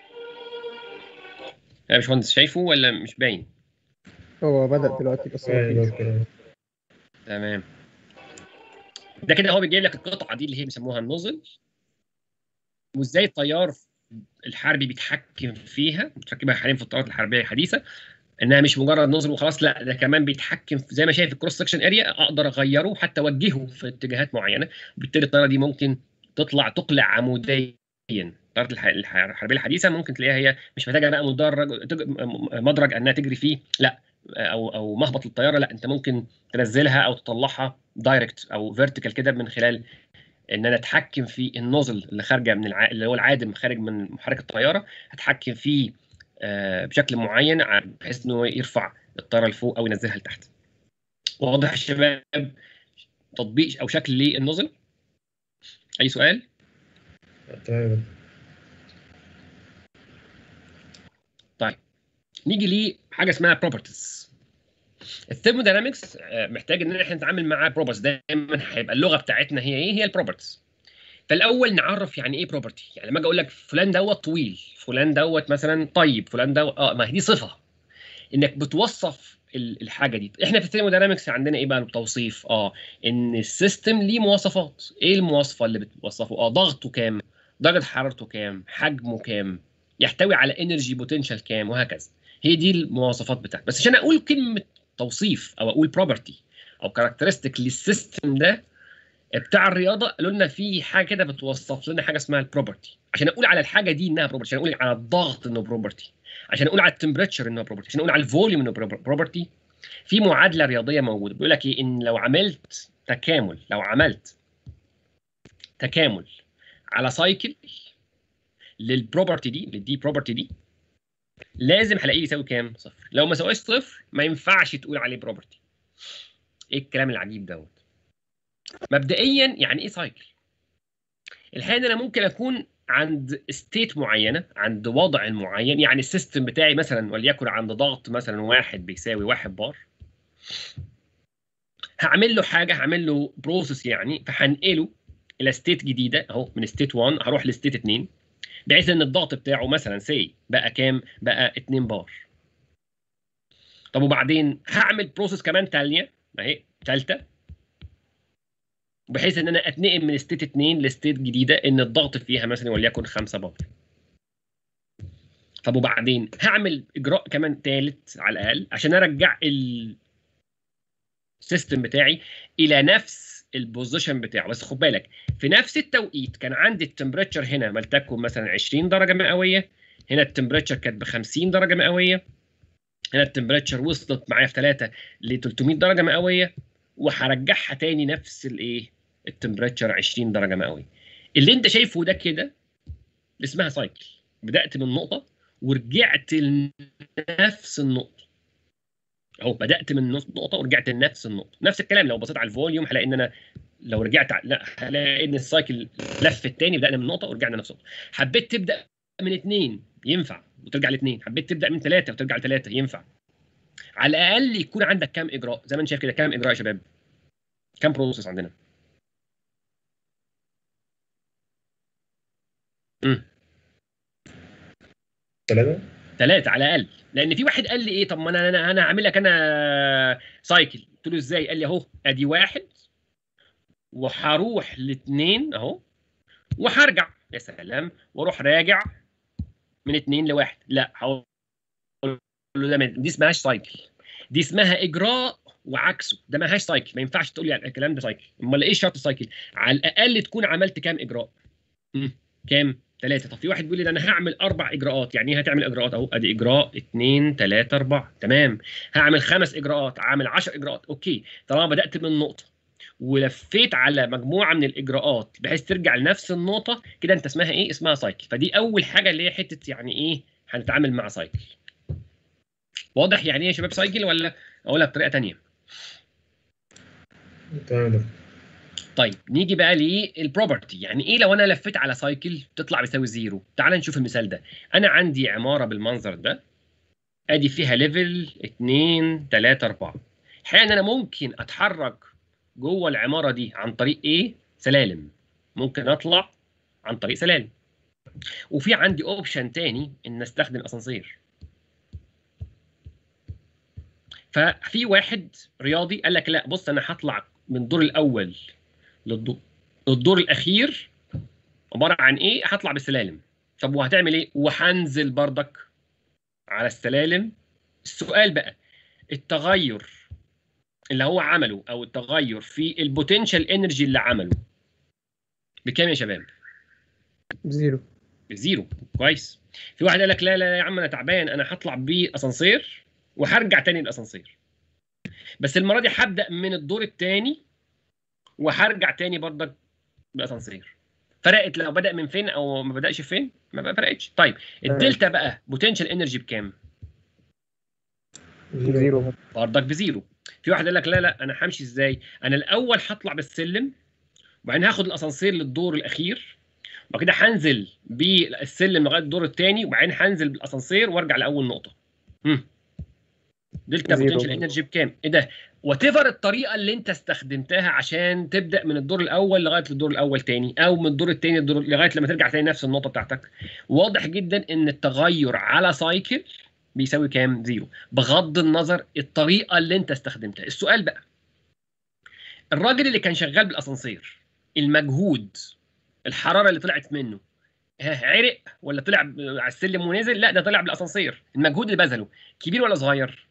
يا باشمهندس شايفه ولا مش باين هو بدأ دلوقتي بس هو في- تمام ده كده هو بيجيب لك القطعه دي اللي هي بيسموها النوزل وازاي الطيار الحربي بيتحكم فيها متركبها حاليا في الطيارات الحربيه الحديثه انها مش مجرد نوزل وخلاص لا ده كمان بيتحكم في زي ما شايف الكروس سكشن اريا اقدر اغيره حتى اوجهه في اتجاهات معينه وبالتالي الطياره دي ممكن تطلع تقلع عموديا الطيارات الح- الح- الحربيه الحديثه ممكن تلاقيها هي مش محتاجه بقى مدرج تج- مدرج انها تجري فيه لا او او مهبط للطياره لا انت ممكن تنزلها او تطلعها دايركت او فيرتيكال كده من خلال ان انا اتحكم في النوزل اللي خارجه من الع... اللي هو العادم خارج من محرك الطياره اتحكم فيه آه، بشكل معين ع- بحيث انه يرفع الطياره لفوق او ينزلها لتحت. واضح يا شباب تطبيق او شكل للنوزل؟ اي سؤال؟ تمام نيجي لحاجه اسمها بروبرتيز الثيرموداينامكس محتاج ان احنا نتعامل مع بروبرتيز دايما هيبقى اللغه بتاعتنا هي ايه هي البروبرتيز فالاول نعرف يعني ايه بروبرتي يعني لما اجي اقول لك فلان دوت طويل فلان دوت مثلا طيب فلان دوت اه ما هي دي صفه انك بتوصف ال- الحاجه دي احنا في الثيرموداينامكس عندنا ايه بقى التوصيف اه ان السيستم ليه مواصفات ايه المواصفه اللي بتوصفه اه ضغطه كام درجه حرارته كام حجمه كام يحتوي على انرجي بوتنشال كام وهكذا هي دي المواصفات بتاعته بس عشان اقول كلمه توصيف او اقول بروبرتي او كاركترستيك للسيستم ده بتاع الرياضه قالوا لنا في حاجه كده بتوصف لنا حاجه اسمها البروبرتي عشان اقول على الحاجه دي انها بروبرتي عشان اقول على الضغط انه بروبرتي عشان اقول على التمبريتشر انه بروبرتي عشان اقول على الفوليوم انه بروبرتي في معادله رياضيه موجوده بيقول لك ايه ان لو عملت تكامل لو عملت تكامل على سايكل للبروبرتي دي للدي بروبرتي دي لازم هلاقيه يساوي كام؟ صفر لو ما ساويش صفر ما ينفعش تقول عليه بروبرتي ايه الكلام العجيب دوت مبدئيا يعني ايه سايكل الحقيقه ان انا ممكن اكون عند ستيت معينه عند وضع معين يعني السيستم بتاعي مثلا وليكن عند ضغط مثلا واحد بيساوي واحد بار هعمل له حاجه هعمل له بروسيس يعني فهنقله الى ستيت جديده اهو من ستيت 1 هروح لستيت 2 بحيث ان الضغط بتاعه مثلا سي بقى كام؟ بقى 2 بار. طب وبعدين هعمل بروسيس كمان تانية اهي ثالثه بحيث ان انا اتنقل من ستيت 2 لستيت جديده ان الضغط فيها مثلا وليكن 5 بار. طب وبعدين هعمل اجراء كمان ثالث على الاقل عشان ارجع السيستم بتاعي الى نفس البوزيشن بتاعه بس خد بالك في نفس التوقيت كان عندي التمبريتشر هنا ملتكم مثلا 20 درجه مئويه هنا التمبريتشر كانت ب 50 درجه مئويه هنا التمبريتشر وصلت معايا في 3 ل 300 درجه مئويه وهرجعها تاني نفس الايه التمبريتشر 20 درجه مئويه اللي انت شايفه ده كده اسمها سايكل بدات من نقطه ورجعت لنفس النقطه اهو بدات من نص نقطه ورجعت لنفس النقطه نفس الكلام لو بصيت على الفوليوم هلاقي ان انا لو رجعت ع- لا هلاقي ان السايكل لف التاني بدانا من نقطه ورجعنا نفس النقطه حبيت تبدا من اثنين ينفع وترجع لاثنين حبيت تبدا من ثلاثه وترجع لثلاثه ينفع على الاقل يكون عندك كام اجراء زي ما انت شايف كده كام اجراء يا شباب كام بروسيس عندنا ثلاثة ثلاثة على الأقل لأن في واحد قال لي إيه طب ما أنا أنا أنا هعمل لك أنا سايكل قلت له إزاي؟ قال لي أهو أدي واحد وهروح لاثنين أهو وهرجع يا سلام وأروح راجع من اثنين لواحد لا هقول له ده من- دي اسمهاش سايكل دي اسمها إجراء وعكسه ده ما هاش سايكل ما ينفعش تقول لي على الكلام ده سايكل امال ايه شرط السايكل على الاقل تكون عملت كام اجراء مم. كام ثلاثة طب في واحد بيقول لي ده انا هعمل اربع اجراءات يعني ايه هتعمل اجراءات اهو ادي اجراء اثنين ثلاثة اربعة تمام هعمل خمس اجراءات هعمل 10 اجراءات اوكي طالما بدات من نقطة ولفيت على مجموعة من الاجراءات بحيث ترجع لنفس النقطة كده انت اسمها ايه اسمها سايكل فدي اول حاجة اللي هي حتة يعني ايه هنتعامل مع سايكل واضح يعني ايه يا شباب سايكل ولا اقولها بطريقة تانية تمام يا دكتور طيب نيجي بقى للبروبرتي يعني ايه لو انا لفيت على سايكل تطلع بيساوي زيرو تعال نشوف المثال ده انا عندي عماره بالمنظر ده ادي فيها ليفل 2 3 4 الحقيقه ان انا ممكن اتحرك جوه العماره دي عن طريق ايه سلالم ممكن اطلع عن طريق سلالم وفي عندي اوبشن تاني ان استخدم اسانسير ففي واحد رياضي قال لك لا بص انا هطلع من الدور الاول للدور الدور الاخير عباره عن ايه هطلع بالسلالم طب وهتعمل ايه وهنزل بردك على السلالم السؤال بقى التغير اللي هو عمله او التغير في البوتنشال انرجي اللي عمله بكام يا شباب زيرو بزيرو كويس في واحد قال لك لا لا يا عم انا تعبان انا هطلع باسانسير وهرجع تاني الاسانسير بس المره دي هبدا من الدور الثاني وهرجع تاني برضك باسانسير فرقت لو بدا من فين او ما بداش فين ما فرقتش طيب الدلتا بقى بوتنشال انرجي بكام زيرو برضك بزيرو في واحد قال لك لا لا انا همشي ازاي انا الاول هطلع بالسلم وبعدين هاخد الاسانسير للدور الاخير وبعد كده هنزل بالسلم لغايه الدور الثاني وبعدين هنزل بالاسانسير وارجع لاول نقطه هم. دلتا زيرو. بوتنشال انرجي بكام ايه ده وات الطريقه اللي انت استخدمتها عشان تبدا من الدور الاول لغايه الدور الاول تاني او من الدور الثاني الدور لغايه لما ترجع تاني نفس النقطه بتاعتك واضح جدا ان التغير على سايكل بيساوي كام زيرو بغض النظر الطريقه اللي انت استخدمتها السؤال بقى الراجل اللي كان شغال بالاسانسير المجهود الحراره اللي طلعت منه ها، عرق ولا طلع ب- على السلم ونزل لا ده طلع بالاسانسير المجهود اللي بذله كبير ولا صغير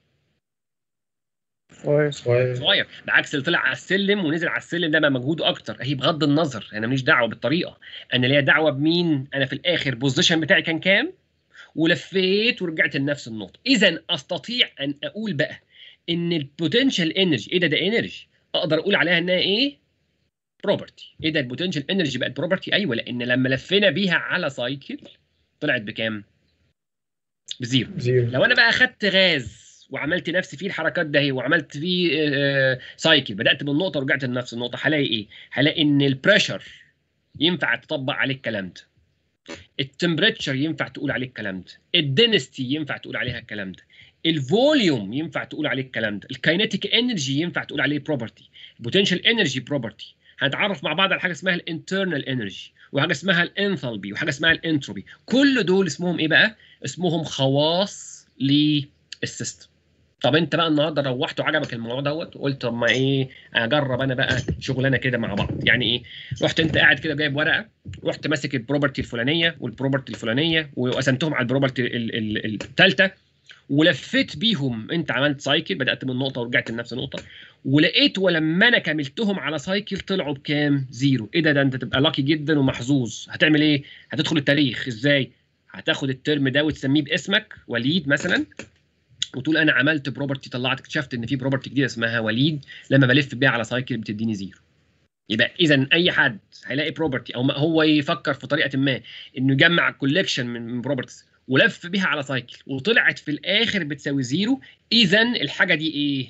صغير صغير صغير بعكس اللي طلع على السلم ونزل على السلم ده بقى مجهوده اكتر اهي بغض النظر انا ماليش دعوه بالطريقه انا ليا دعوه بمين انا في الاخر بوزيشن بتاعي كان كام ولفيت ورجعت لنفس النقطه اذا استطيع ان اقول بقى ان البوتنشال انرجي ايه ده ده انرجي اقدر اقول عليها انها ايه بروبرتي ايه ده البوتنشال انرجي بقت بروبرتي ايوه لان لما لفينا بيها على سايكل طلعت بكام بزيرو زيرو لو انا بقى اخدت غاز وعملت نفس فيه الحركات ده هي وعملت فيه آه، سايكل بدات من نقطه ورجعت لنفس النقطه هلاقي ايه؟ هلاقي ان البريشر ينفع تطبق عليه الكلام ده. التمبريتشر ينفع تقول عليه الكلام ده. الدنستي ينفع تقول عليها الكلام ده. الفوليوم ينفع تقول عليه الكلام ده. الكاينيتيك انرجي ينفع تقول عليه بروبرتي. البوتنشال انرجي بروبرتي. هنتعرف مع بعض على حاجه اسمها الانترنال انرجي وحاجه اسمها الانثالبي وحاجه اسمها الانتروبي. كل دول اسمهم ايه بقى؟ اسمهم خواص للسيستم. طب انت بقى النهارده روحت وعجبك الموضوع دوت وقلت طب ما ايه اجرب انا بقى شغلانه كده مع بعض يعني ايه رحت انت قاعد كده جايب ورقه رحت ماسك البروبرتي الفلانيه والبروبرتي الفلانيه وقسمتهم على البروبرتي الثالثه ولفيت بيهم انت عملت سايكل بدات من نقطه ورجعت لنفس النقطه ولقيت ولما انا كملتهم على سايكل طلعوا بكام؟ زيرو ايه ده ده انت تبقى لاكي جدا ومحظوظ هتعمل ايه؟ هتدخل التاريخ ازاي؟ هتاخد الترم ده وتسميه باسمك وليد مثلا وتقول انا عملت بروبرتي طلعت اكتشفت ان في بروبرتي جديده اسمها وليد لما بلف بيها على سايكل بتديني زيرو يبقى اذا اي حد هيلاقي بروبرتي او ما هو يفكر في طريقه ما انه يجمع كوليكشن من بروبرتيز ولف بيها على سايكل وطلعت في الاخر بتساوي زيرو اذا الحاجه دي ايه؟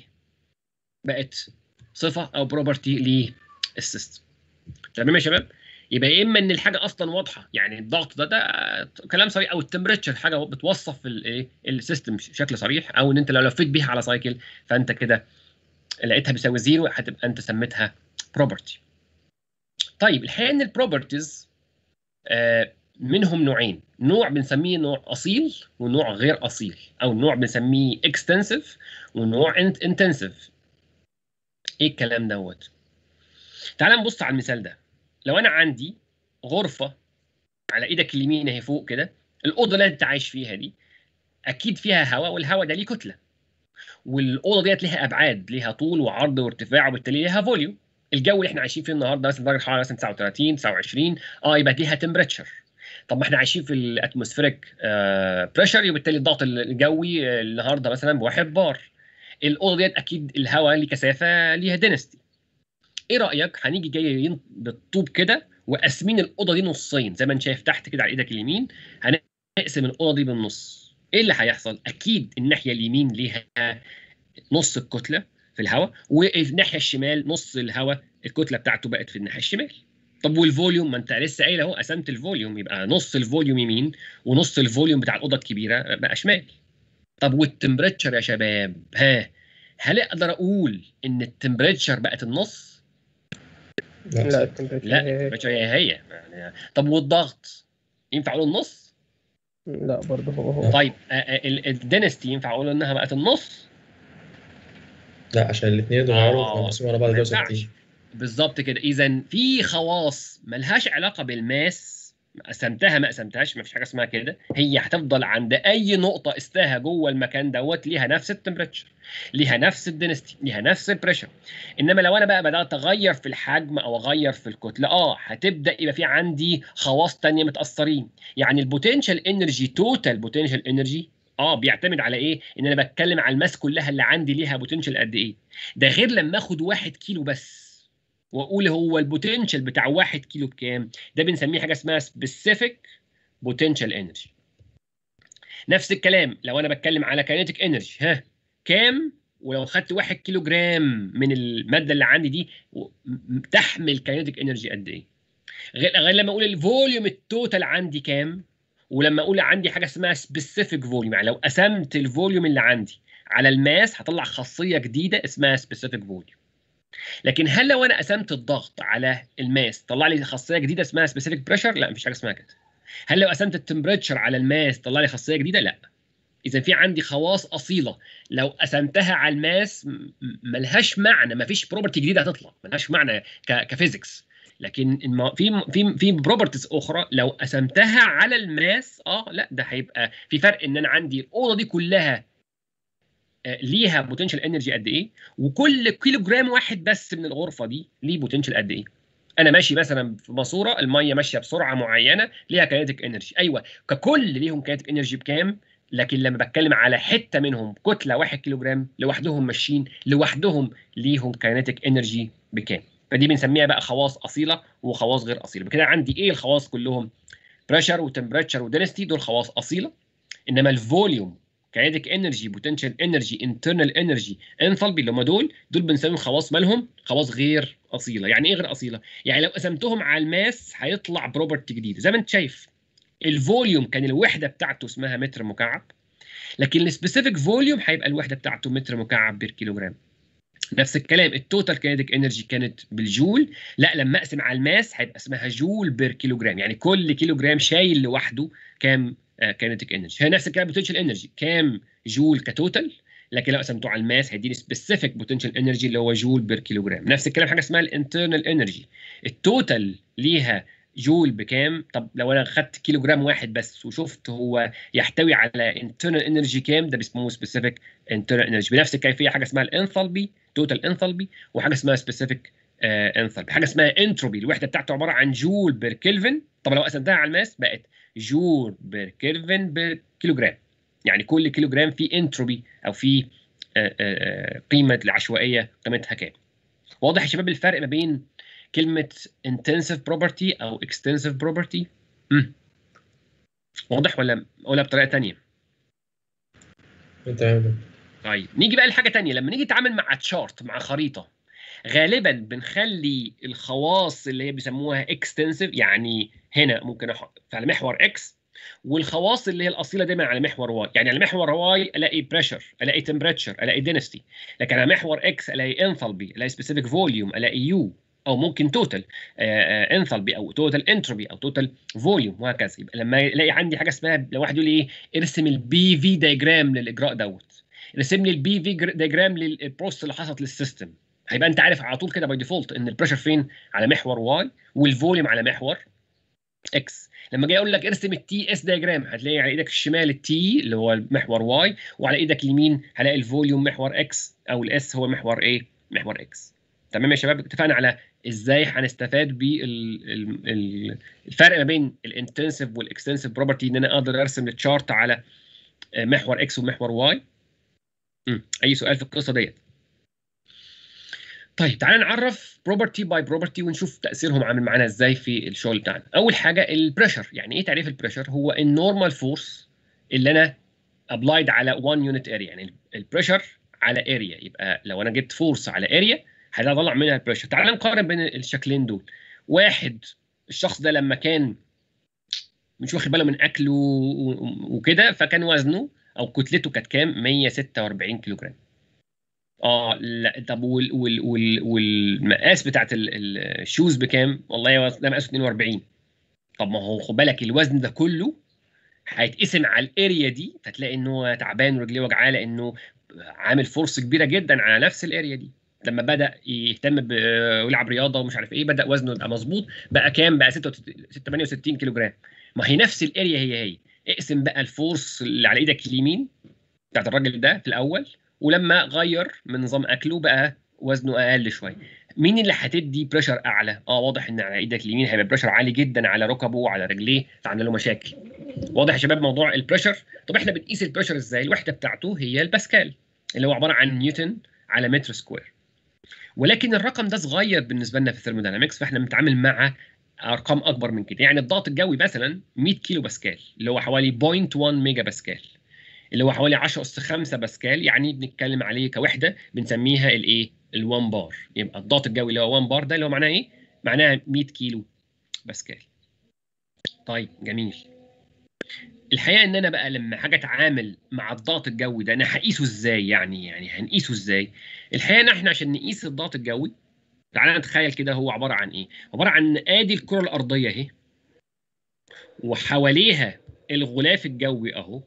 بقت صفه او بروبرتي للسيستم تمام يا شباب؟ يبقى يا اما ان الحاجه اصلا واضحه يعني الضغط ده ده كلام صريح او التمبريتشر حاجه بتوصف الايه السيستم بشكل صريح او ان انت لو لفيت بيها على سايكل فانت كده لقيتها بيساوي زيرو هتبقى انت سميتها بروبرتي طيب الحقيقه ان البروبرتيز آه منهم نوعين نوع بنسميه نوع اصيل ونوع غير اصيل او نوع بنسميه اكستنسيف ونوع انتنسيف ايه الكلام دوت تعال نبص على المثال ده لو انا عندي غرفه على ايدك اليمين اهي فوق كده الاوضه اللي انت عايش فيها دي اكيد فيها هواء والهواء ده ليه كتله والاوضه ديت ليها ابعاد ليها طول وعرض وارتفاع وبالتالي ليها فوليوم الجو اللي احنا عايشين فيه النهارده مثلا درجه حراره مثلا 39 29 اه يبقى ليها تمبريتشر طب ما احنا عايشين في الاتموسفيريك آه بريشر وبالتالي الضغط الجوي النهارده مثلا بواحد بار الاوضه ديت اكيد الهواء ليه كثافه ليها دينستي ايه رايك هنيجي جايين بالطوب كده وقاسمين الاوضه دي نصين زي ما انت شايف تحت كده على ايدك اليمين هنقسم الاوضه دي بالنص ايه اللي هيحصل اكيد الناحيه اليمين ليها نص الكتله في الهواء والناحيه الشمال نص الهواء الكتله بتاعته بقت في الناحيه الشمال طب والفوليوم ما انت لسه قايل اهو قسمت الفوليوم يبقى نص الفوليوم يمين ونص الفوليوم بتاع الاوضه الكبيره بقى شمال طب والتمبريتشر يا شباب ها هل اقدر اقول ان التمبريتشر بقت النص لا لا التمبريتشر لا هي هي. التمبريتشر هي هي يعني طب والضغط ينفع اقول النص لا برضه هو هو طيب الدينستي ينفع اقول انها بقت النص لا عشان الاثنين اتغيروا آه، فمقسوم على بعض ما جوز ينفعش. 60 بالظبط كده اذا في خواص ملهاش علاقه بالماس قسمتها ما قسمتهاش ما فيش حاجه اسمها كده هي هتفضل عند اي نقطه قستها جوه المكان دوت ليها نفس التمبريتشر ليها نفس الدنستي ليها نفس البريشر انما لو انا بقى بدات اغير في الحجم او اغير في الكتله اه هتبدا يبقى في عندي خواص تانية متاثرين يعني البوتنشال انرجي توتال بوتنشال انرجي اه بيعتمد على ايه ان انا بتكلم على الماس كلها اللي عندي ليها بوتنشال قد ايه ده غير لما اخد واحد كيلو بس واقول هو البوتنشال بتاع واحد كيلو بكام ده بنسميه حاجه اسمها سبيسيفيك بوتنشال انرجي نفس الكلام لو انا بتكلم على كاينيتيك انرجي ها كام ولو خدت واحد كيلو جرام من الماده اللي عندي دي و- م- تحمل كاينيتيك انرجي قد ايه غير غير لما اقول الفوليوم التوتال عندي كام ولما اقول عندي حاجه اسمها سبيسيفيك فوليوم يعني لو قسمت الفوليوم اللي عندي على الماس هطلع خاصيه جديده اسمها سبيسيفيك فوليوم لكن هل لو انا قسمت الضغط على الماس طلع لي خاصيه جديده اسمها سبيسيفيك بريشر لا مفيش حاجه اسمها كده هل لو قسمت التمبريتشر على الماس طلع لي خاصيه جديده لا اذا في عندي خواص اصيله لو قسمتها على الماس م- م- ملهاش معنى مفيش بروبرتي جديده هتطلع ملهاش معنى ك- كفيزيكس لكن الم- في في في بروبرتيز اخرى لو قسمتها على الماس اه لا ده هيبقى في فرق ان انا عندي الاوضه دي كلها آه، ليها بوتنشال انرجي قد ايه وكل كيلو جرام واحد بس من الغرفه دي ليه بوتنشال قد ايه انا ماشي مثلا في ماسوره الميه ماشيه بسرعه معينه ليها كاينتيك انرجي ايوه ككل ليهم كاينتيك انرجي بكام لكن لما بتكلم على حته منهم كتله 1 كيلو جرام لوحدهم ماشيين لوحدهم ليهم كاينتيك انرجي بكام فدي بنسميها بقى خواص اصيله وخواص غير اصيله بكده عندي ايه الخواص كلهم بريشر وتمبريتشر ودنستي دول خواص اصيله انما الفوليوم كاينتيك انرجي بوتنشال انرجي انترنال انرجي انثالبي اللي هم دول دول بنسميهم خواص مالهم خواص غير اصيله يعني ايه غير اصيله يعني لو قسمتهم على الماس هيطلع بروبرتي جديده زي ما انت شايف الفوليوم كان الوحده بتاعته اسمها متر مكعب لكن السبيسيفيك فوليوم هيبقى الوحده بتاعته متر مكعب بير كيلو جرام نفس الكلام التوتال كينيتيك انرجي كانت بالجول لا لما اقسم على الماس هيبقى اسمها جول بير كيلو جرام يعني كل كيلو جرام شايل لوحده كام كينيتيك انرجي هي نفس الكلام بوتنشال انرجي كام جول كتوتال لكن لو قسمته على الماس هيديني سبيسيفيك بوتنشال انرجي اللي هو جول بير كيلو جرام نفس الكلام حاجه اسمها الانترنال انرجي التوتال ليها جول بكام طب لو انا خدت كيلو جرام واحد بس وشفت هو يحتوي على انترنال انرجي كام ده بيسموه سبيسيفيك انترنال انرجي بنفس الكيفيه حاجه اسمها الانثالبي توتال انثالبي وحاجه اسمها سبيسيفيك انثالبي حاجه اسمها انتروبي الوحده بتاعته عباره عن جول بير كلفن طب لو قسمتها على الماس بقت جول بير كلفن بير كيلو جرام يعني كل كيلو جرام فيه انتروبي او فيه آه، آه، قيمه العشوائيه قيمتها كام واضح يا شباب الفرق ما بين كلمه intensive property او extensive property مم. واضح ولا اقولها بطريقه تانية تمام طيب نيجي بقى لحاجه تانية لما نيجي نتعامل مع تشارت مع خريطه غالبا بنخلي الخواص اللي هي بيسموها اكستنسيف يعني هنا ممكن أح... على محور اكس والخواص اللي هي الاصيله دايما على محور واي يعني على محور واي الاقي بريشر الاقي تمبريتشر الاقي دينستي لكن على محور اكس الاقي انثالبي الاقي سبيسيفيك فوليوم الاقي يو او ممكن توتال انثالبي او توتال انتروبي او توتال فوليوم وهكذا يبقى لما الاقي عندي حاجه اسمها لو واحد يقول لي ايه ارسم البي في دايجرام للاجراء دوت ارسم لي البي في دايجرام للبروسس اللي حصلت للسيستم هيبقى انت عارف على طول كده باي ديفولت ان البريشر فين على محور واي والفوليوم على محور اكس لما جاي اقول لك ارسم التي اس دايجرام هتلاقي على ايدك الشمال التي اللي هو محور واي وعلى ايدك اليمين هلاقي الفوليوم محور اكس او الاس هو محور ايه محور اكس تمام يا شباب اتفقنا على ازاي هنستفاد بالفرق ما بين الانتنسيف والاكستنسيف بروبرتي ان انا اقدر ارسم التشارت على محور اكس ومحور واي اي سؤال في القصه ديت طيب تعالى نعرف بروبرتي باي بروبرتي ونشوف تاثيرهم عامل معانا ازاي في الشغل بتاعنا اول حاجه البريشر يعني ايه تعريف البريشر هو النورمال فورس اللي انا ابلايد على 1 يونت اريا يعني البريشر على اريا يبقى لو انا جبت فورس على اريا هطلع منها البريشر تعال نقارن بين الشكلين دول واحد الشخص ده لما كان مش واخد باله من اكله وكده فكان وزنه او كتلته كانت كام 146 كيلو جرام اه لا طب وال وال وال والمقاس بتاعت الشوز بكام والله ده مقاسه 42 طب ما هو خد بالك الوزن ده كله هيتقسم على الاريا دي فتلاقي ان هو تعبان ورجليه وجعاه لانه عامل فرصه كبيره جدا على نفس الاريا دي لما بدا يهتم ويلعب رياضه ومش عارف ايه بدا وزنه يبقى مظبوط بقى كام بقى 68 كيلو جرام ما هي نفس الاريا هي هي اقسم بقى الفورس اللي على ايدك اليمين بتاعت الراجل ده في الاول ولما غير من نظام اكله بقى وزنه اقل شويه مين اللي هتدي بريشر اعلى اه واضح ان على ايدك اليمين هيبقى بريشر عالي جدا على ركبه وعلى رجليه فعمل له مشاكل واضح يا شباب موضوع البريشر طب احنا بنقيس البريشر ازاي الوحده بتاعته هي الباسكال اللي هو عباره عن نيوتن على متر سكوير ولكن الرقم ده صغير بالنسبه لنا في الثيرموداينامكس فاحنا بنتعامل مع ارقام اكبر من كده يعني الضغط الجوي مثلا 100 كيلو باسكال اللي هو حوالي 0.1 ميجا باسكال اللي هو حوالي 10 اس 5 باسكال يعني بنتكلم عليه كوحده بنسميها الايه ال1 بار يبقى الضغط الجوي اللي هو 1 بار ده اللي هو معناه ايه معناها 100 كيلو باسكال طيب جميل الحقيقه ان انا بقى لما حاجه اتعامل مع الضغط الجوي ده انا هقيسه ازاي يعني يعني هنقيسه ازاي الحقيقه ان احنا عشان نقيس الضغط الجوي تعالى نتخيل كده هو عباره عن ايه عباره عن ادي الكره الارضيه اهي وحواليها الغلاف الجوي اهو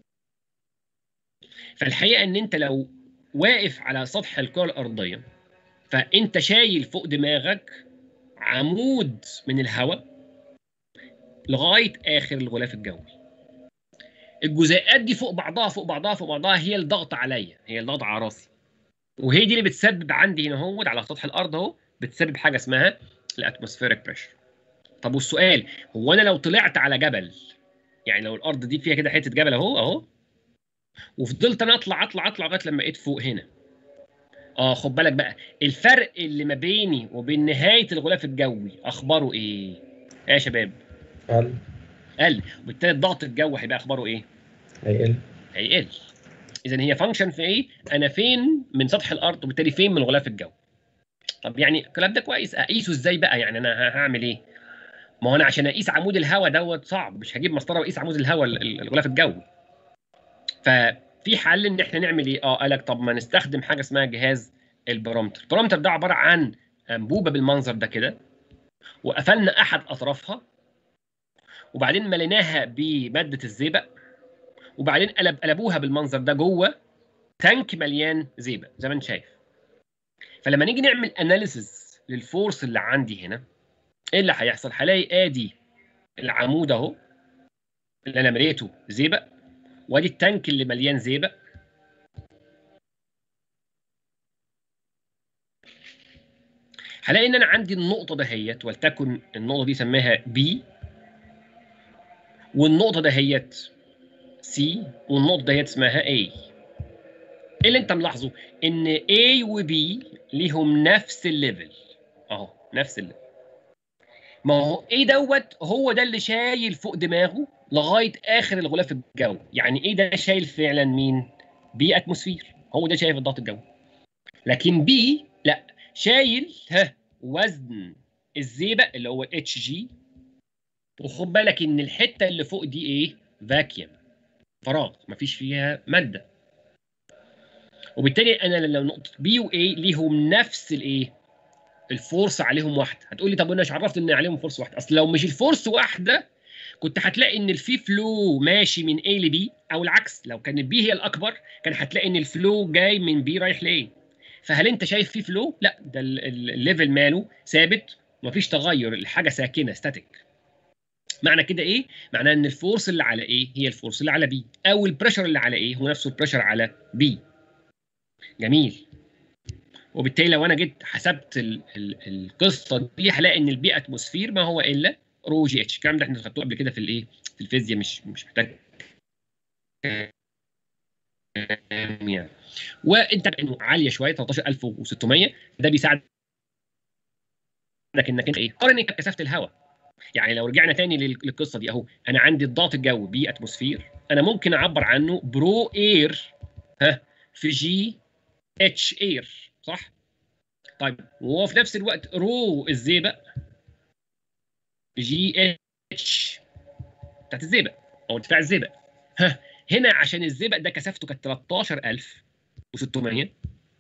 فالحقيقه ان انت لو واقف على سطح الكره الارضيه فانت شايل فوق دماغك عمود من الهواء لغايه اخر الغلاف الجوي الجزيئات دي فوق بعضها فوق بعضها فوق بعضها هي الضغط عليا هي الضغط على راسي وهي دي اللي بتسبب عندي هنا هو على سطح الارض اهو بتسبب حاجه اسمها الاتموسفيريك بريشر طب والسؤال هو انا لو طلعت على جبل يعني لو الارض دي فيها كده حته جبل اهو اهو وفضلت انا اطلع اطلع اطلع لغايه لما بقيت فوق هنا اه خد بالك بقى الفرق اللي ما بيني وبين نهايه الغلاف الجوي اخباره ايه ايه يا شباب قل قل وبالتالي الضغط الجوي هيبقى اخباره ايه هيقل هيقل اذا هي فانكشن في ايه انا فين من سطح الارض وبالتالي فين من الغلاف الجوي طب يعني الكلام ده كويس اقيسه ازاي بقى يعني انا هعمل ايه ما هو انا عشان اقيس عمود الهواء دوت صعب مش هجيب مسطره واقيس عمود الهواء الغلاف الجوي ففي حل ان احنا نعمل ايه اه قالك طب ما نستخدم حاجه اسمها جهاز البارامتر البارامتر ده عباره عن انبوبه بالمنظر ده كده وقفلنا احد اطرافها وبعدين مليناها بماده الزئبق وبعدين قلب قلبوها بالمنظر ده جوه تانك مليان زئبق زي ما انت شايف فلما نيجي نعمل اناليسز للفورس اللي عندي هنا ايه اللي هيحصل هلاقي ادي العمود اهو اللي انا مليته زئبق وادي التانك اللي مليان زئبق هلاقي ان انا عندي النقطه دهيت ولتكن النقطه دي سميها بي والنقطه دهيت سي والنقطه ديت اسمها A ايه اللي انت ملاحظه ان A و B ليهم نفس الليفل اهو نفس الليفل ما هو ايه دوت هو ده اللي شايل فوق دماغه لغايه اخر الغلاف الجوي يعني ايه ده شايل فعلا مين بي اتموسفير هو ده شايف الضغط الجوي لكن بي لا شايل ها وزن الزئبق اللي هو اتش جي وخد بالك ان الحته اللي فوق دي ايه فاكيوم فراغ مفيش فيها ماده وبالتالي انا لو نقطه بي واي ليهم نفس الايه الفورس عليهم واحده هتقول لي طب انا مش عرفت ان عليهم فورس واحده اصل لو مش الفورس واحده كنت هتلاقي ان الفي فلو ماشي من A ل B او العكس لو كان البي هي الاكبر كان هتلاقي ان الفلو جاي من B رايح ل A فهل انت شايف في فلو؟ لا ده ال- ال- الليفل ماله ثابت ومفيش تغير الحاجه ساكنه ستاتيك معنى كده ايه؟ معناه ان الفورس اللي على ايه هي الفورس اللي على بي او البريشر اللي على ايه هو نفسه البريشر على بي جميل وبالتالي لو انا جيت حسبت ال ال القصه دي هلاقي ان البي اتموسفير ما هو الا رو جي اتش الكلام ده احنا خدتوه قبل كده في الايه في الفيزياء مش مش محتاج يعني وانت انه عاليه شويه 13600 ده بيساعدك انك انت ايه قارن كثافه الهواء يعني لو رجعنا تاني لل- للقصه دي اهو انا عندي الضغط الجوي بي اتموسفير انا ممكن اعبر عنه برو اير ها في جي اتش اير صح طيب وهو في نفس الوقت رو الزئبق جي اتش بتاعت الزئبق او ارتفاع الزئبق ها هنا عشان الزئبق ده كثافته كانت 13600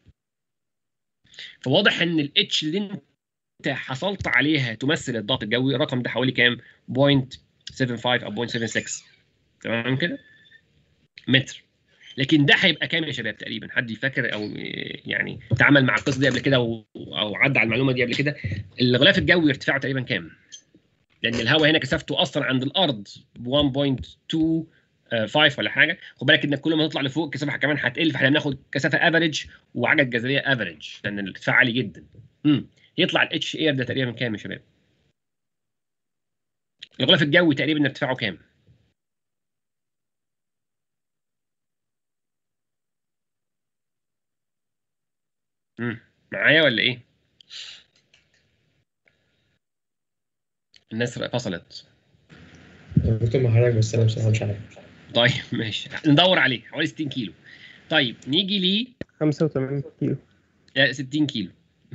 فواضح ان الاتش اللي انت حصلت عليها تمثل الضغط الجوي الرقم ده حوالي كام 0.75 او 0.76 تمام كده متر لكن ده هيبقى كام يا شباب تقريبا حد يفكر او يعني تعامل مع القصه دي قبل كده او او عدى على المعلومه دي قبل كده الغلاف الجوي ارتفاعه تقريبا كام لان الهواء هنا كثافته اصلا عند الارض ب 1.25 ولا حاجه خد بالك انك كل ما تطلع لفوق الكثافه كمان هتقل فاحنا بناخد كثافه افريج وعجله جاذبيه افريج لان الارتفاع عالي جدا امم يطلع الاتش اير ده تقريبا كام يا شباب الغلاف الجوي تقريبا ارتفاعه كام امم معايا ولا ايه الناس فصلت انا كنت مع حضرتك بس انا بصراحه مش عارف طيب ماشي ندور عليه حوالي 60 كيلو طيب نيجي ليه 85 كيلو لا 60 كيلو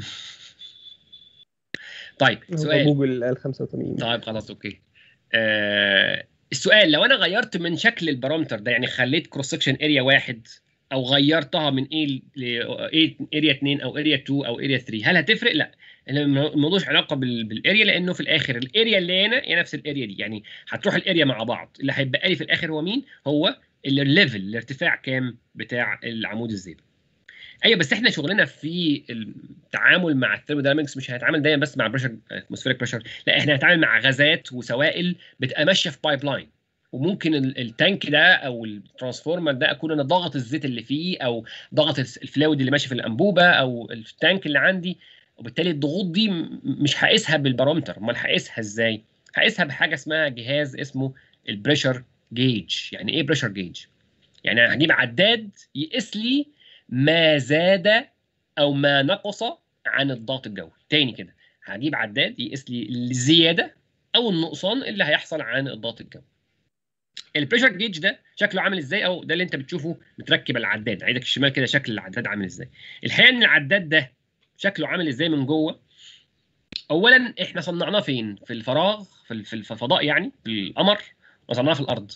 طيب هو سؤال جوجل قال 85 طيب خلاص اوكي آه السؤال لو انا غيرت من شكل البارامتر ده يعني خليت كروس سكشن اريا واحد او غيرتها من ايه ل اريا 2 او اريا 2 او اريا 3 هل هتفرق؟ لا الموضوع مش علاقه بال- بالاريا لانه في الاخر الاريا اللي هنا هي نفس الاريا دي يعني هتروح الاريا مع بعض اللي هيبقى لي في الاخر هو مين؟ هو الليفل الارتفاع كام بتاع العمود الزئبق ايوه بس احنا شغلنا في التعامل مع الثيرموداينامكس مش هنتعامل دايما بس مع بريشر اتموسفيريك بريشر لا احنا هنتعامل مع غازات وسوائل بتبقى ماشيه في بايب لاين وممكن ال- التانك ده او الترانسفورمر ده اكون انا ضاغط الزيت اللي فيه او ضاغط الس- الفلويد اللي ماشي في الانبوبه او التانك اللي عندي وبالتالي الضغوط دي م- مش هقيسها بالبارامتر امال هقيسها ازاي؟ هقيسها بحاجه اسمها جهاز اسمه البريشر جيج يعني ايه بريشر جيج؟ يعني انا هجيب عداد يقيس لي ما زاد او ما نقص عن الضغط الجوي تاني كده هجيب عداد يقيس لي الزياده او النقصان اللي هيحصل عن الضغط الجوي البريشر جيج ده شكله عامل ازاي او ده اللي انت بتشوفه متركب على العداد عيدك الشمال كده شكل العداد عامل ازاي الحقيقه ان العداد ده شكله عامل ازاي من جوه اولا احنا صنعناه فين في الفراغ في ال- في الفضاء يعني في القمر وصنعناه في الارض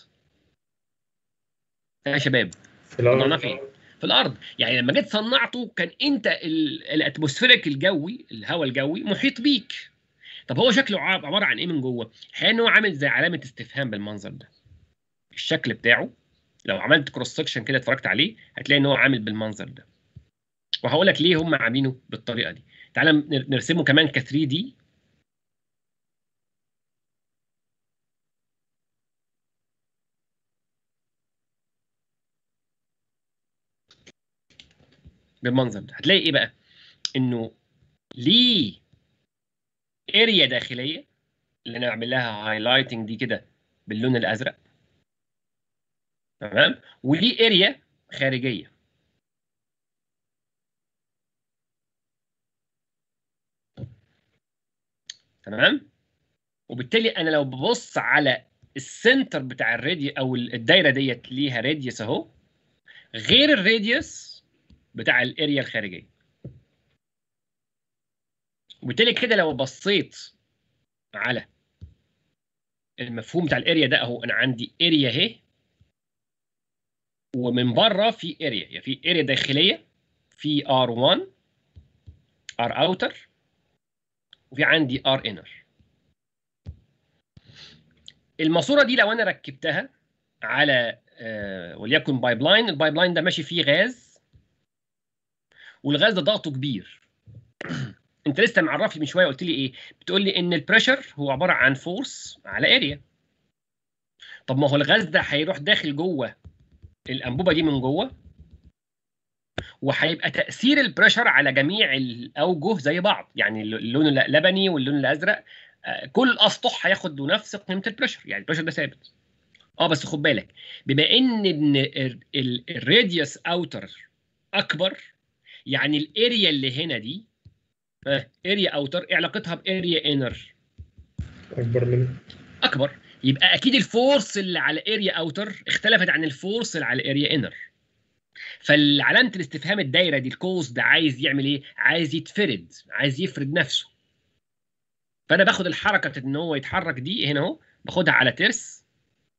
يا شباب في الأول صنعناه فين في الارض يعني لما جيت صنعته كان انت ال- الاتموسفيريك الجوي الهواء الجوي محيط بيك طب هو شكله عب- عباره عن ايه من جوه الحقيقه ان هو عامل زي علامه استفهام بالمنظر ده الشكل بتاعه لو عملت كروس سكشن كده اتفرجت عليه هتلاقي ان هو عامل بالمنظر ده وهقول لك ليه هم عاملينه بالطريقه دي تعالى نر- نرسمه كمان ك 3 دي بالمنظر ده هتلاقي ايه بقى انه ليه اريا داخليه اللي انا بعمل لها هايلايتنج دي كده باللون الازرق تمام وليه اريا خارجيه تمام وبالتالي انا لو ببص على السنتر بتاع الراديوس او الدايره ديت ليها راديوس اهو غير الراديوس بتاع الاريا الخارجيه وبالتالي كده لو بصيت على المفهوم بتاع الاريا ده اهو انا عندي اريا اهي ومن بره في اريا يعني في اريا داخليه في R1 R outer وفي عندي R inner الماسوره دي لو انا ركبتها على آه وليكن بايب لاين البايب لاين ده ماشي فيه غاز والغاز ده ضغطه كبير انت لسه معرفني من شويه قلت لي ايه بتقول لي ان البريشر هو عباره عن فورس على اريا طب ما هو الغاز ده هيروح داخل جوه الانبوبه دي من جوه وهيبقى تاثير البريشر على جميع الاوجه زي بعض يعني اللون اللبني واللون الازرق كل الاسطح هياخد نفس قيمه البريشر يعني البريشر ده ثابت اه بس خد بالك بما ان الراديوس اوتر اكبر يعني الاريا اللي هنا دي اريا اوتر ايه علاقتها باريا انر اكبر منه اكبر يبقى اكيد الفورس اللي على اريا اوتر اختلفت عن الفورس اللي على اريا انر فالعلامه الاستفهام الدايره دي الكوز ده عايز يعمل ايه عايز يتفرد عايز يفرد نفسه فانا باخد الحركه ان هو يتحرك دي هنا اهو باخدها على ترس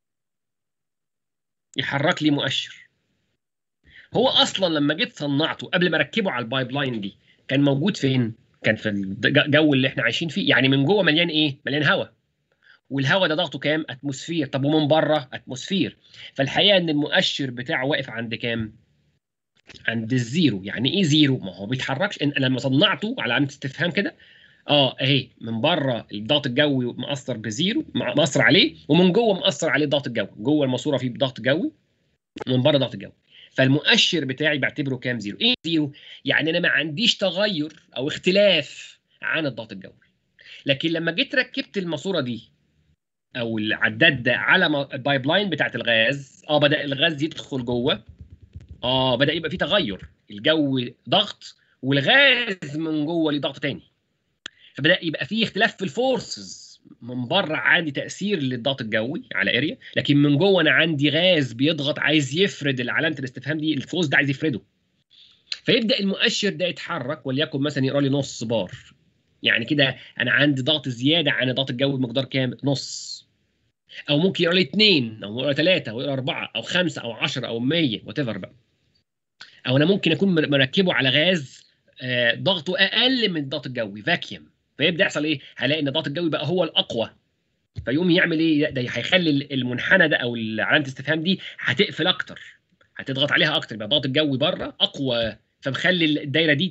يحرك لي مؤشر هو اصلا لما جيت صنعته قبل ما اركبه على البايب لاين دي كان موجود فين كان في الجو اللي احنا عايشين فيه يعني من جوه مليان ايه مليان هواء والهواء ده ضغطه كام اتموسفير طب ومن بره اتموسفير فالحقيقه ان المؤشر بتاعه واقف عند كام عند الزيرو يعني ايه زيرو ما هو بيتحركش إن لما صنعته على علامه استفهام كده اه اهي من بره الضغط الجوي مأثر بزيرو مأثر عليه ومن جوه مأثر عليه الضغط الجوي جوه الماسوره فيه ضغط جوي ومن بره ضغط جوي فالمؤشر بتاعي بعتبره كام زيرو ايه زيرو يعني انا ما عنديش تغير او اختلاف عن الضغط الجوي لكن لما جيت ركبت الماسوره دي او العداد ده على البايب لاين بتاعت الغاز اه بدا الغاز يدخل جوه اه بدا يبقى في تغير الجو ضغط والغاز من جوه ليه ضغط تاني فبدا يبقى في اختلاف في الفورسز من بره عندي تاثير للضغط الجوي على اريا لكن من جوه انا عندي غاز بيضغط عايز يفرد علامه الاستفهام دي الفورس ده عايز يفرده فيبدا المؤشر ده يتحرك وليكن مثلا يقرا لي نص بار يعني كده انا عندي ضغط زياده عن الضغط الجوي بمقدار كام نص او ممكن يقرا لي اثنين او يقرا ثلاثه او يقرا اربعه او خمسه او 10 او 100 وات ايفر بقى او انا ممكن اكون مركبه على غاز ضغطه اقل من الضغط الجوي فاكيوم فيبدا يحصل ايه؟ هلاقي ان الضغط الجوي بقى هو الاقوى فيقوم يعمل ايه؟ ده هيخلي المنحنى ده او علامه الاستفهام دي هتقفل اكتر هتضغط عليها اكتر يبقى الضغط الجوي بره اقوى فمخلي الدايره دي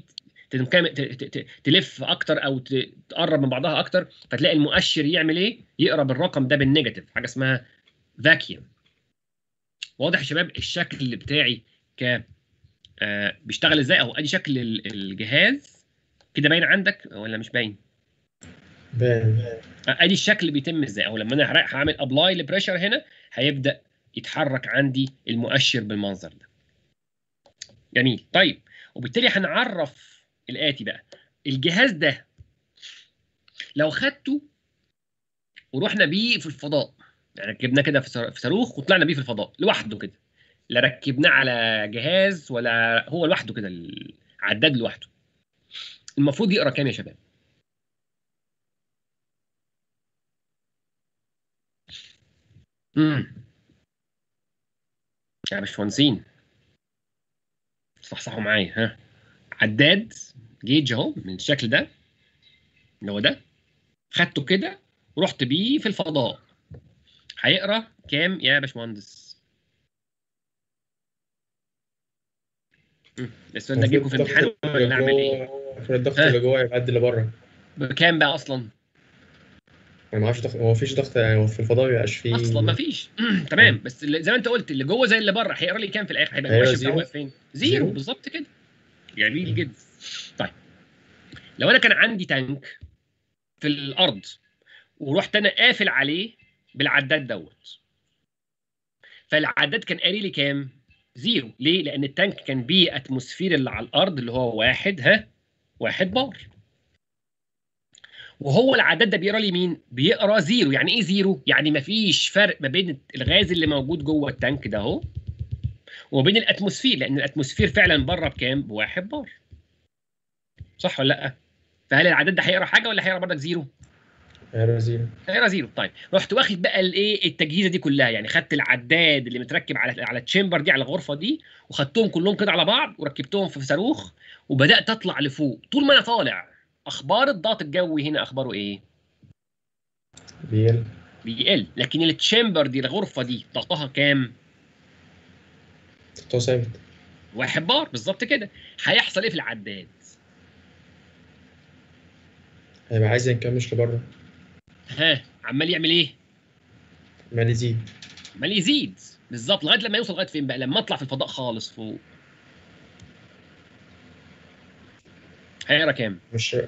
تلف اكتر او تقرب من بعضها اكتر فتلاقي المؤشر يعمل ايه؟ يقرا بالرقم ده بالنيجاتيف حاجه اسمها فاكيوم واضح يا شباب الشكل بتاعي ك آه بيشتغل ازاي اهو ادي شكل الجهاز كده باين عندك ولا مش باين؟ باين ادي الشكل بيتم ازاي او لما انا هعمل ابلاي لبريشر هنا هيبدا يتحرك عندي المؤشر بالمنظر ده جميل طيب وبالتالي هنعرف الاتي بقى الجهاز ده لو خدته ورحنا بيه في الفضاء يعني ركبناه كده في صاروخ وطلعنا بيه في الفضاء لوحده كده لا ركبناه على جهاز ولا هو لوحده كده العداد لوحده المفروض يقرا كام يا شباب امم يا باشمهندسين صحصحوا معايا ها عداد جيج اهو من الشكل ده اللي هو ده خدته كده ورحت بيه في الفضاء هيقرا كام يا باشمهندس السؤال ده جيبكم في الامتحان ولا نعمل ايه؟ المفروض الضغط اللي جوه يعدي اللي بره بكام بقى اصلا؟ انا ما اعرفش ضغط هو مفيش ضغط يعني هو في الفضاء ما بيبقاش فيه اصلا ما فيش تمام بس زي ما انت قلت اللي جوه زي اللي بره هيقرا لي كام في الاخر هيبقى أيوة، المؤشر زيرو. بتاعه فين؟ زيرو بالظبط كده جميل جدا طيب لو انا كان عندي تانك في الارض ورحت انا قافل عليه بالعداد دوت فالعداد كان قاري لي كام؟ زيرو ليه؟ لان التانك كان بيه اتموسفير اللي على الارض اللي هو واحد ها واحد بار وهو العداد ده بيقرا لي مين؟ بيقرا زيرو يعني ايه زيرو؟ يعني مفيش فرق ما بين الغاز اللي موجود جوه التانك ده اهو وبين الاتموسفير لان الاتموسفير فعلا بره بكام؟ بواحد بار صح ولا لا؟ فهل العداد ده هيقرا حاجه ولا هيقرا بردك زيرو؟ هيبقى زيرو هيقرا زيرو طيب رحت واخد بقى الايه التجهيزه دي كلها يعني خدت العداد اللي متركب على على التشامبر دي على الغرفه دي وخدتهم كلهم كده على بعض وركبتهم في صاروخ وبدات اطلع لفوق طول ما انا طالع اخبار الضغط الجوي هنا اخباره ايه؟ بيقل بيقل لكن التشامبر دي الغرفه دي ضغطها كام؟ ضغطه ثابت واحد بار بالظبط كده هيحصل ايه في العداد؟ هيبقى عايز ينكمش لبره ها عمال يعمل ايه؟ عمال يزيد عمال يزيد بالظبط لغايه لما يوصل لغايه فين بقى؟ لما اطلع في الفضاء خالص فوق هيقرا كام؟ مش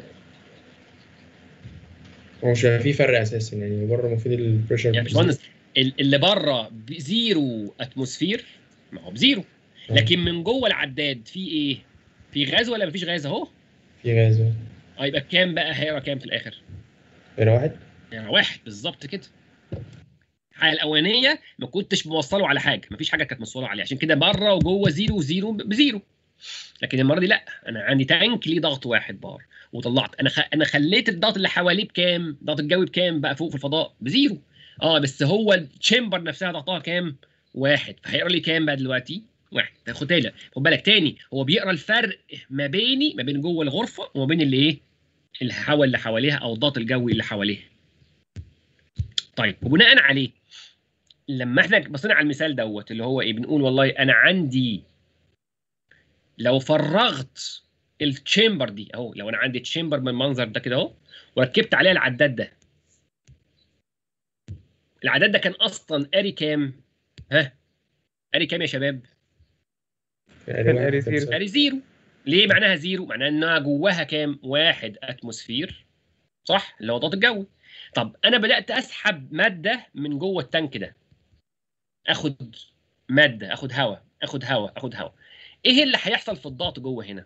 هو مش هيبقى في فرق اساسا يعني بره المفروض البريشر يعني باشمهندس ال- اللي بره بزيرو اتموسفير ما هو بزيرو لكن من جوه العداد في ايه؟ في غاز ولا مفيش غاز اهو؟ في غاز اه يبقى كام بقى هيقرا كام في الاخر؟ غير واحد يعني واحد بالظبط كده الحاله الاولانيه ما كنتش موصله على حاجه مفيش حاجه كانت موصله عليه عشان كده بره وجوه زيرو وزيرو بزيرو لكن المره دي لا انا عندي تانك ليه ضغط واحد بار وطلعت انا خ... انا خليت الضغط اللي حواليه بكام الضغط الجوي بكام بقى فوق في الفضاء بزيرو اه بس هو التشامبر نفسها ضغطها كام واحد فهيقرا لي كام بقى دلوقتي واحد خد بالك خد بالك تاني هو بيقرا الفرق ما بيني ما بين جوه الغرفه وما بين اللي ايه الهواء اللي حواليها او الضغط الجوي اللي حواليها طيب وبناء عليه لما احنا بصينا على المثال دوت اللي هو ايه بنقول والله انا عندي لو فرغت التشامبر دي اهو لو انا عندي تشامبر من المنظر ده كده اهو وركبت عليها العداد ده العداد ده كان اصلا قاري كام؟ ها؟ قاري كام يا شباب؟ كان قاري زيرو. قاري زيرو ليه معناها زيرو؟ معناها انها جواها كام؟ واحد اتموسفير صح؟ اللي هو الضغط الجوي طب انا بدات اسحب ماده من جوه التانك ده اخد ماده اخد هواء اخد هواء اخد هواء ايه اللي هيحصل في الضغط جوه هنا؟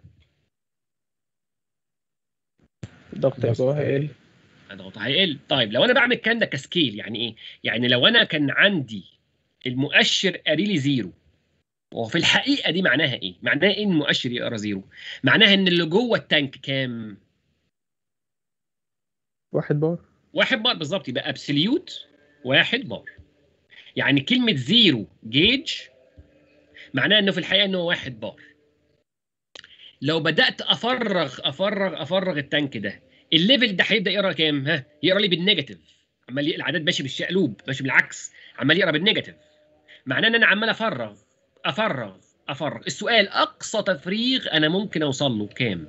الضغط ضغط جوه هيقل الضغط هيقل طيب لو انا بعمل الكلام ده كسكيل يعني ايه يعني لو انا كان عندي المؤشر قاري لي زيرو وفي الحقيقه دي معناها ايه معناها ايه ان المؤشر يقرا زيرو معناها ان اللي جوه التانك كام واحد بار واحد بار بالظبط يبقى ابسوليوت واحد بار يعني كلمه زيرو جيج معناها انه في الحقيقه انه واحد بار لو بدات افرغ افرغ افرغ التانك ده الليفل ده هيبدا يقرا كام ها يقرا لي بالنيجاتيف عمال ي- العدد ماشي بالشقلوب ماشي بالعكس عمال يقرا بالنيجاتيف معناه ان انا عمال افرغ افرغ افرغ السؤال اقصى تفريغ انا ممكن اوصل له كام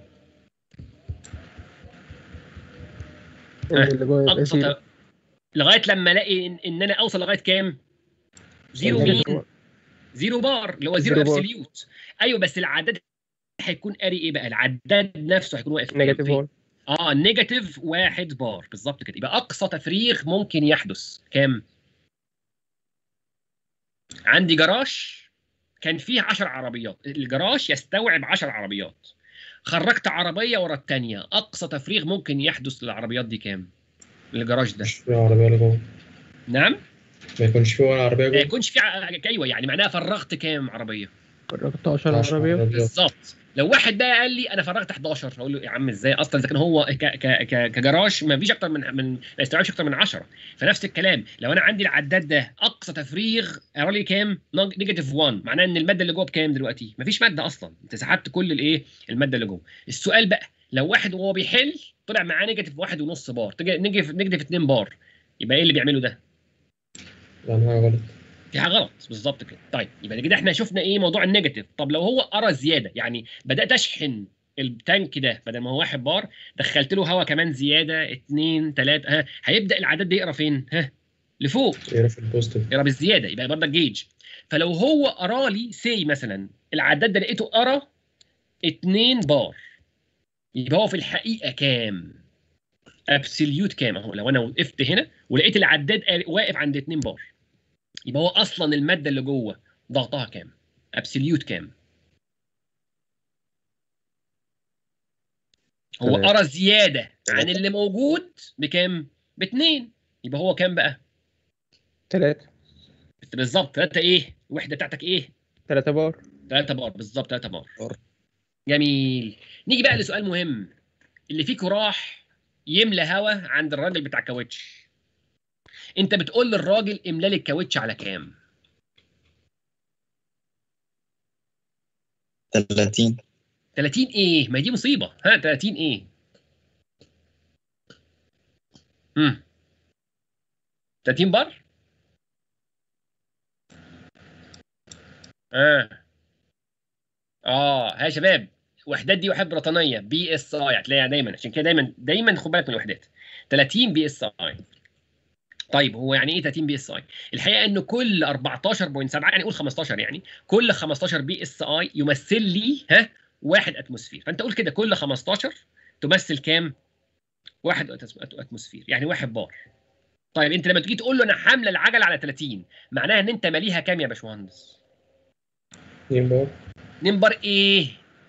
آه، اللي جوه يبقى اقصى زيرو ت- لغايه لما الاقي ان, إن انا اوصل لغايه كام زيرو زيرو مين بار. زيرو بار اللي هو زيرو زيرو بار. ابسوليوت ايوه بس العداد هيكون قاري ايه بقى العداد نفسه هيكون واقف نيجاتيف فين؟ بار اه نيجاتيف واحد بار بالظبط كده يبقى اقصى تفريغ ممكن يحدث كام؟ عندي جراج كان فيه 10 عربيات الجراج يستوعب 10 عربيات خرجت عربيه ورا الثانيه اقصى تفريغ ممكن يحدث للعربيات دي كام؟ الجراج ده مش في عربيه ولا جوه نعم ما يكونش في ولا عربيه ما جوه يكونش في ع... ايوه يعني معناها فرغت كام عربيه؟ فرغت 10 10 عربيات عربيات. بالظبط لو واحد بقى قال لي انا فرغت 11 اقول له يا عم ازاي اصلا اذا كان هو ك ك ك كجراج ما فيش اكتر من من ما يستوعبش اكتر من 10 فنفس الكلام لو انا عندي العداد ده اقصى تفريغ قرا لي كام نيجاتيف 1 معناه ان الماده اللي جوه بكام دلوقتي ما فيش ماده اصلا انت سحبت كل الايه الماده اللي جوه السؤال بقى لو واحد وهو بيحل طلع معاه نيجاتيف واحد ونص بار تجي- نيجاتيف نيجاتيف 2 بار يبقى ايه اللي بيعمله ده يعني حاجه غلط في حاجه غلط بالظبط كده طيب يبقى كده احنا شفنا ايه موضوع النيجاتيف طب لو هو قرا زياده يعني بدات اشحن التانك ده بدل ما هو واحد بار دخلت له هواء كمان زياده اتنين تلاته ها هيبدا العداد ده يقرا فين ها لفوق يقرا في البوزيتيف يقرا بالزياده يبقى برضك جيج فلو هو قرا لي سي مثلا العداد ده لقيته قرا 2 بار يبقى هو في الحقيقه كام ابسوليوت كام اهو لو انا وقفت هنا ولقيت العداد قاري- واقف عند 2 بار يبقى هو اصلا الماده اللي جوه ضغطها كام ابسوليوت كام هو تمام. قرا زياده عن تلاتة. اللي موجود بكام باتنين يبقى هو كام بقى تلاتة بالظبط ثلاثه ايه الوحده بتاعتك ايه تلاتة بار 3 بار بالظبط 3 بار بار. جميل نيجي بقى لسؤال مهم اللي فيكم راح يملى هوا عند الراجل بتاع الكاوتش انت بتقول للراجل املى لي الكاوتش على كام 30 30 ايه ما دي مصيبه ها 30 ايه امم 30 بار اه اه ها يا شباب وحدات دي وحدات بريطانيه بي اس اي هتلاقيها دايما عشان كده دايما دايما خد بالك من الوحدات 30 بي اس اي طيب هو يعني ايه 30 بي اس اي الحقيقه انه كل 14.7 يعني قول 15 يعني كل 15 بي اس اي يمثل لي ها واحد اتموسفير فانت قول كده كل 15 تمثل كام واحد أتس- أت- اتموسفير يعني واحد بار طيب انت لما تيجي تقول له انا حامله العجله على 30 معناها ان انت ماليها كام يا باشمهندس 2 بار 2 بار ايه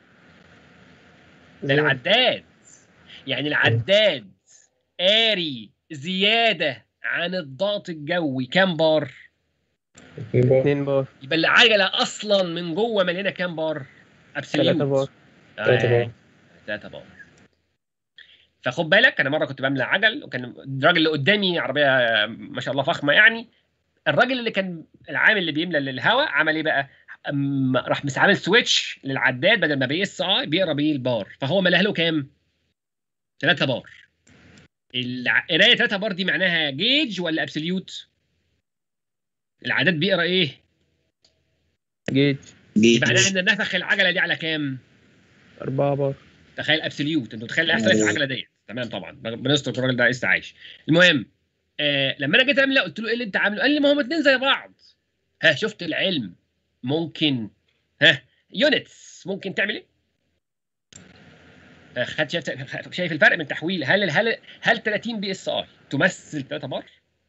ده العداد يعني العداد قاري زياده عن الضغط الجوي كام بار 2 بار اتنين بار يبقى العجله اصلا من جوه مليانه كام بار ابسوليوت تلاتة بار تلاتة بار. ثلاثة بار فخد بالك انا مره كنت بملى عجل وكان الراجل اللي قدامي عربيه ما شاء الله فخمه يعني الراجل اللي كان العامل اللي بيملى الهواء عمل ايه بقى؟ أم راح مس عامل سويتش للعداد بدل ما بيقيس اي بيقرا بيه البار فهو ملاها له كام؟ 3 بار القرايه 3 بار دي معناها جيج ولا ابسوليوت؟ العداد بيقرا ايه؟ جيج جيج يبقى معناها ان نفخ العجله دي على كام؟ أربعة بار تخيل ابسوليوت انت متخيل احسن في العجله ديت تمام طبعا بنستر الراجل ده لسه عايش المهم آه لما انا جيت املى قلت له ايه اللي انت عامله قال لي ما هم اتنين زي بعض ها شفت العلم ممكن ها يونتس ممكن تعمل ايه آه، خد شايف شايف الفرق من تحويل هل هل هل 30 بي اس اي تمثل 3 بار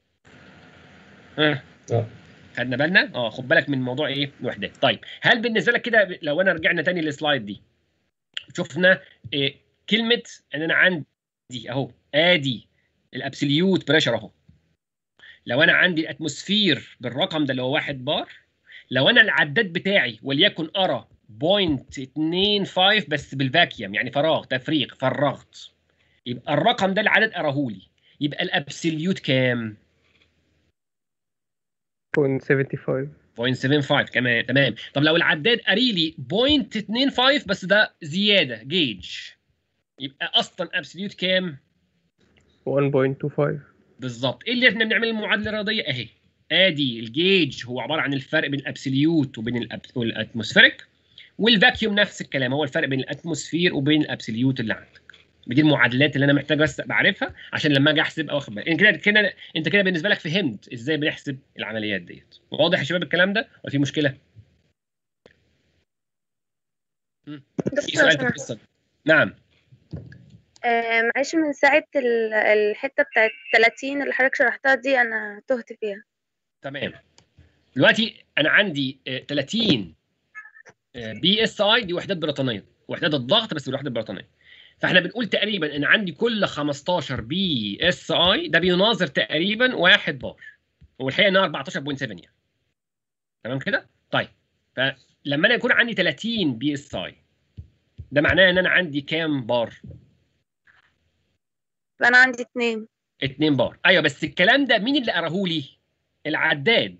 ها اه خدنا بالنا اه خد بالك من موضوع ايه الوحدات طيب هل بالنسبه لك كده لو انا رجعنا تاني للسلايد دي شفنا إيه كلمه ان انا عندي اهو ادي الابسوليوت بريشر اهو لو انا عندي الاتموسفير بالرقم ده اللي هو 1 بار لو انا العداد بتاعي وليكن ارى 0.25 بس بالفاكيوم يعني فراغ تفريغ فرغت يبقى الرقم ده العدد اراهولي يبقى الابسوليوت كام؟ بوينت سيفنتي فايف 0.75 كمان تمام طب لو العداد قاري لي 0.25 بس ده زياده جيج يبقى اصلا ابسوليوت كام؟ 1.25 بالظبط ايه اللي احنا بنعمل المعادله الرياضيه اهي ادي الجيج هو عباره عن الفرق بين الابسوليوت وبين الأب- والاتموسفيريك والفاكيوم نفس الكلام هو الفرق بين الاتموسفير وبين الابسوليوت اللي عندك دي المعادلات اللي انا محتاج بس بعرفها عشان لما اجي احسب او اخد بالي انت كده كده انت كده بالنسبه لك فهمت ازاي بنحسب العمليات ديت واضح يا شباب الكلام ده ولا في مشكله في دكتور سؤال لو في سمحت القصه دي. نعم آه، معلش من ساعة ال- الحتة بتاعت 30 اللي حضرتك شرحتها دي أنا تهت فيها تمام دلوقتي انا عندي آه، 30 بي اس اي دي وحدات بريطانيه وحدات الضغط بس بالوحدات البريطانيه فاحنا بنقول تقريبا ان عندي كل 15 بي اس اي ده بيناظر تقريبا 1 بار والحقيقه انها 14.7 يعني تمام كده طيب فلما انا يكون عندي 30 بي اس اي ده معناه ان انا عندي كام بار فأنا عندي اتنين 2 بار ايوه بس الكلام ده مين اللي قراهولي العداد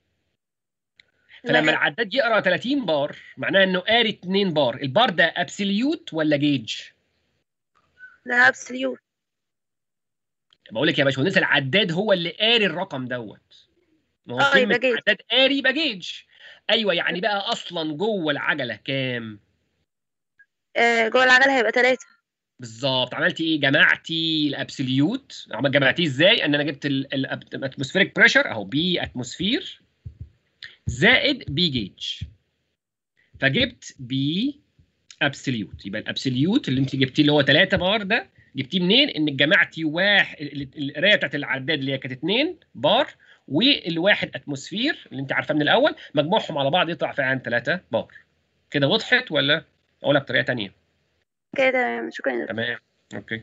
فلما لا، العداد يقرا 30 بار معناه انه قاري 2 بار البار ده ابسوليوت ولا جيج ده ابسوليوت بقول لك يا باشمهندس العداد هو اللي قاري الرقم دوت ما هو آه، كلمه يبقى جيج. عداد قاري يبقى جيج ايوه يعني بقى اصلا جوه العجله كام آه، جوه العجلة هيبقى تلاتة بالظبط عملتي ايه جمعتي الابسوليوت عمل جمعتيه ازاي ان انا جبت الاتموسفيريك بريشر اهو بي اتموسفير زائد بي جيج فجبت بي ابسوليوت يبقى الابسوليوت اللي انت جبتيه اللي هو 3 بار ده جبتيه منين انك جمعتي واحد ال- القرايه بتاعت العداد اللي هي كانت 2 بار والواحد اتموسفير اللي انت عارفاه من الاول مجموعهم على بعض يطلع فعلا 3 بار كده وضحت ولا اقولها بطريقه تانية كده تمام شكرا يا دكتور. تمام اوكي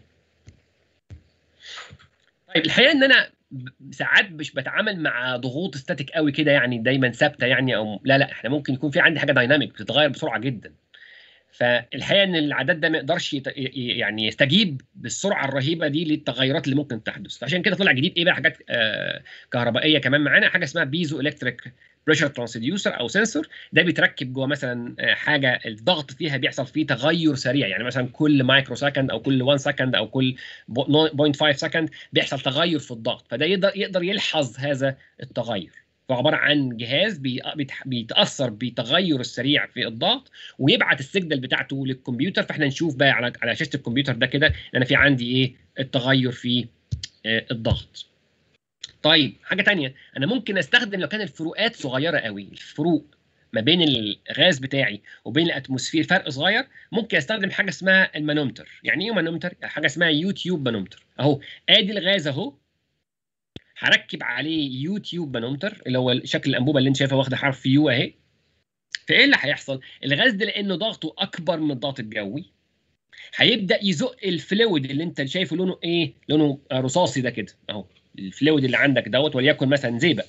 طيب الحقيقه ان انا ب- ساعات مش بتعامل مع ضغوط ستاتيك قوي كده يعني دايما ثابته يعني او لا لا احنا ممكن يكون في عندي حاجه دايناميك بتتغير بسرعه جدا فالحقيقه ان العداد ده ما يقدرش يت... ي- ي- يعني يستجيب بالسرعه الرهيبه دي للتغيرات اللي ممكن تحدث فعشان كده طلع جديد ايه بقى حاجات آه كهربائيه كمان معانا حاجه اسمها بيزو الكتريك بريشر ترانسديوسر او سنسور ده بيتركب جوه مثلا آه، حاجه الضغط فيها بيحصل فيه تغير سريع يعني مثلا كل مايكرو سكند او كل 1 سكند او كل 0.5 سكند بيحصل تغير في الضغط فده يقدر يقدر يلحظ هذا التغير فهو عباره عن جهاز بي- بيتح- بيتاثر بالتغير السريع في الضغط ويبعت السيجنال بتاعته للكمبيوتر فاحنا نشوف بقى على على شاشه الكمبيوتر ده كده ان انا في عندي ايه التغير في آه، الضغط طيب حاجه تانية انا ممكن استخدم لو كان الفروقات صغيره قوي الفروق ما بين الغاز بتاعي وبين الاتموسفير فرق صغير ممكن استخدم حاجه اسمها المانومتر يعني ايه مانومتر حاجه اسمها يوتيوب مانومتر اهو ادي الغاز اهو هركب عليه يوتيوب مانومتر اللي هو شكل الانبوبه اللي انت شايفها واخده حرف يو اهي فايه اللي هيحصل الغاز ده لانه ضغطه اكبر من الضغط الجوي هيبدا يزق الفلويد اللي انت شايفه لونه ايه لونه آه، رصاصي ده كده اهو الفلويد اللي عندك دوت وليكن مثلا زئبق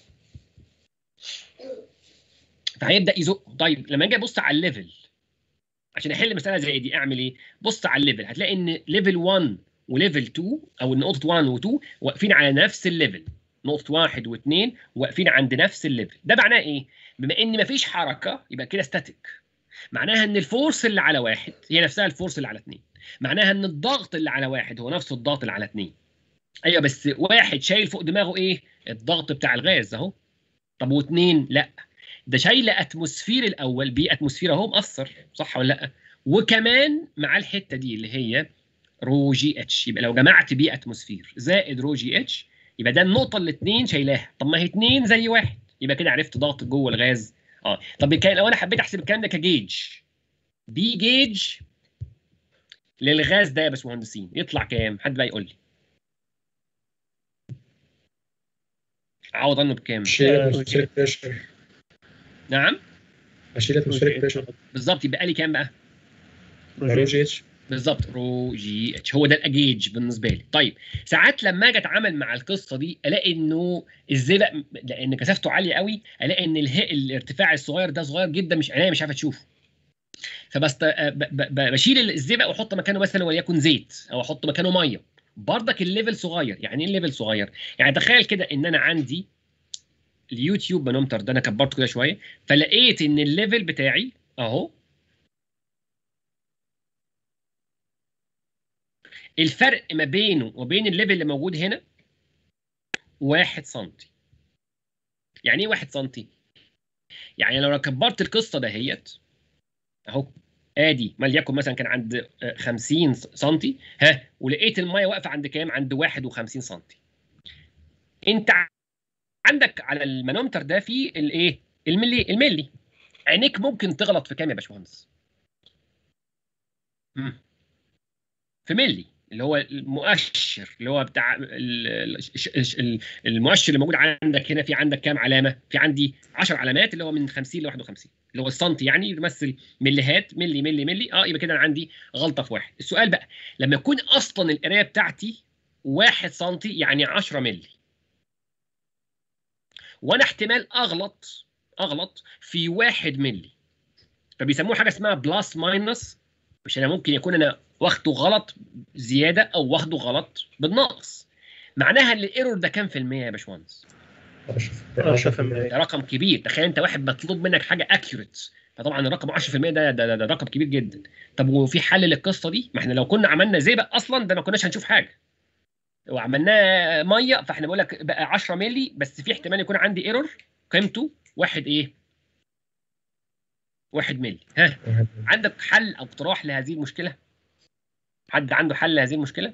فهيبدا يزق طيب لما اجي ابص على الليفل عشان احل مساله زي دي اعمل ايه بص على الليفل هتلاقي ان ليفل 1 وليفل 2 او نقطه 1 و2 واقفين على نفس الليفل نقطه 1 و2 واقفين عند نفس الليفل ده معناه ايه بما ان مفيش حركه يبقى كده ستاتيك معناها ان الفورس اللي على واحد هي نفسها الفورس اللي على اثنين معناها ان الضغط اللي على واحد هو نفس الضغط اللي على اثنين ايوه بس واحد شايل فوق دماغه ايه الضغط بتاع الغاز اهو طب واثنين لا ده شايل اتموسفير الاول بي اتموسفير اهو مأثر صح ولا لا وكمان مع الحته دي اللي هي رو جي اتش يبقى لو جمعت بي اتموسفير زائد رو جي اتش يبقى ده النقطه اللي اتنين شايلاها طب ما هي اتنين زي واحد يبقى كده عرفت ضغط جوه الغاز اه طب كان لو انا حبيت احسب الكلام ده كجيج بي جيج للغاز ده يا باشمهندسين يطلع كام حد بقى يقول لي اعوض عنه بكام اشيل آه، اتموسفيريك بريشر نعم اشيل اتموسفيريك بريشر بالظبط يبقى لي كام بقى رو جي اتش بالظبط رو جي اتش هو ده الاجيج بالنسبه لي طيب ساعات لما اجي اتعامل مع القصه دي الاقي انه ازاي بقى لان كثافته عاليه قوي الاقي ان اله... الارتفاع الصغير ده صغير جدا مش عينيا مش عارفه تشوفه فبست ب... ب... ب... بشيل الزئبق واحط مكانه مثلا وليكن زيت او احط مكانه ميه بردك الليفل صغير يعني ايه الليفل صغير يعني تخيل كده ان انا عندي اليوتيوب مانومتر ده انا كبرته كده شويه فلقيت ان الليفل بتاعي اهو الفرق ما بينه وبين الليفل اللي موجود هنا واحد سنتي يعني ايه واحد سنتي يعني لو كبرت القصه دهيت اهو ادي ما ليكن مثلا كان عند آه، 50 سنتي ها ولقيت الميه واقفه عند كام عند 51 سنتي انت عندك على المانومتر ده في الايه الملي الملي عينيك ممكن تغلط في كام يا باشمهندس مم. في ملي اللي هو المؤشر اللي هو بتاع ال- ال- الش- الش- ال- المؤشر اللي موجود عندك هنا في عندك كام علامه؟ في عندي 10 علامات اللي هو من 50 ل 51 اللي هو السنتي يعني يمثل مليهات ملي ملي ملي اه يبقى كده انا عندي غلطه في واحد. السؤال بقى لما يكون اصلا القرايه بتاعتي 1 سنتي يعني 10 ملي وانا احتمال اغلط اغلط في 1 ملي فبيسموه حاجه اسمها بلس ماينس مش انا ممكن يكون انا واخده غلط زياده او واخده غلط بالنقص معناها ان الايرور ده كام في المية يا باشمهندس؟ 10% ده رقم كبير تخيل انت واحد مطلوب منك حاجه اكيوريت فطبعا الرقم 10% ده ده, ده, ده رقم كبير جدا طب وفي حل للقصه دي؟ ما احنا لو كنا عملنا زئبق اصلا ده ما كناش هنشوف حاجه وعملناه ميه فاحنا بقول لك بقى 10 مللي بس في احتمال يكون عندي ايرور قيمته واحد ايه؟ واحد مللي ها عندك حل او اقتراح لهذه المشكله؟ حد عنده حل لهذه المشكله؟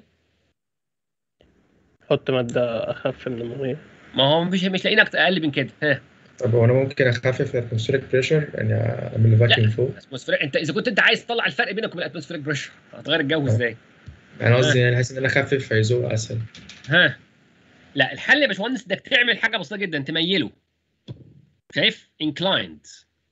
حط مادة أخف من المية ما هو مش مش لاقيين أكتر- اقل من كده ها طب هو انا ممكن اخفف الاتموسفيريك بريشر يعني اعمل فاكيوم فوق اتموسفيريك انت اذا كنت انت عايز تطلع الفرق بينك وبين الاتموسفيريك بريشر هتغير الجو ازاي؟ انا قصدي يعني حاسس ان انا اخفف فيزوق اسهل ها لا الحل يا باشمهندس انك تعمل حاجه بسيطه جدا تميله شايف انكلايند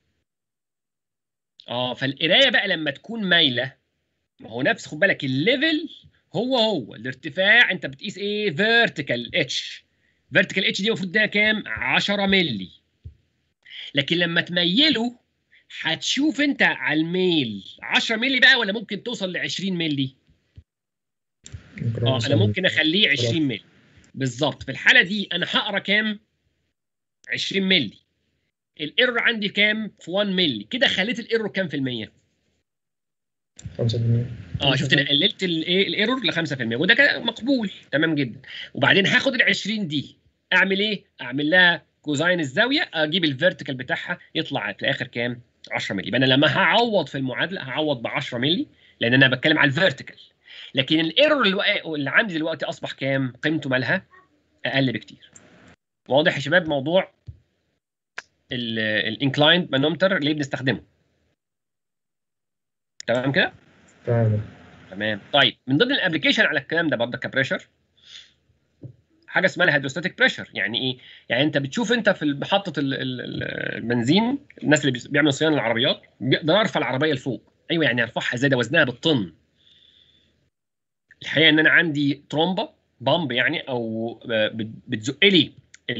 اه فالقرايه بقى لما تكون مايله ما هو نفس خد بالك الليفل هو هو الارتفاع انت بتقيس ايه فيرتيكال اتش فيرتيكال اتش دي المفروض ده كام 10 مللي لكن لما تميله هتشوف انت على الميل 10 مللي بقى ولا ممكن توصل ل 20 مللي ممكن اه انا أوصل ممكن اخليه 20 خلاص. مللي بالظبط في الحاله دي انا هقرا كام 20 مللي الايرور عندي كام في 1 مللي كده خليت الايرور كام في المية 5% اه شفت انا قللت الايه الايرور ل 5% وده كده مقبول تمام جدا وبعدين هاخد ال 20 دي اعمل ايه اعمل لها كوزاين الزاويه اجيب الفيرتيكال بتاعها يطلع في الاخر كام 10 مللي يبقى انا لما هعوض في المعادله هعوض ب 10 مللي لان انا بتكلم على الفيرتيكال لكن الايرور الو- اللي عندي دلوقتي اصبح كام قيمته مالها اقل بكتير واضح يا شباب موضوع الانكلايند مانومتر ليه بنستخدمه تمام كده تمام تمام طيب من ضمن الابلكيشن على الكلام ده برضه كبريشر حاجه اسمها الهيدروستاتيك بريشر يعني ايه يعني انت بتشوف انت في محطه ال- ال- ال- البنزين الناس اللي بيس- بيعملوا صيانه للعربيات بيقدر يرفع العربيه لفوق ايوه يعني ارفعها زي ده وزنها بالطن الحقيقه ان انا عندي ترومبه بامب يعني او بت- بتزق لي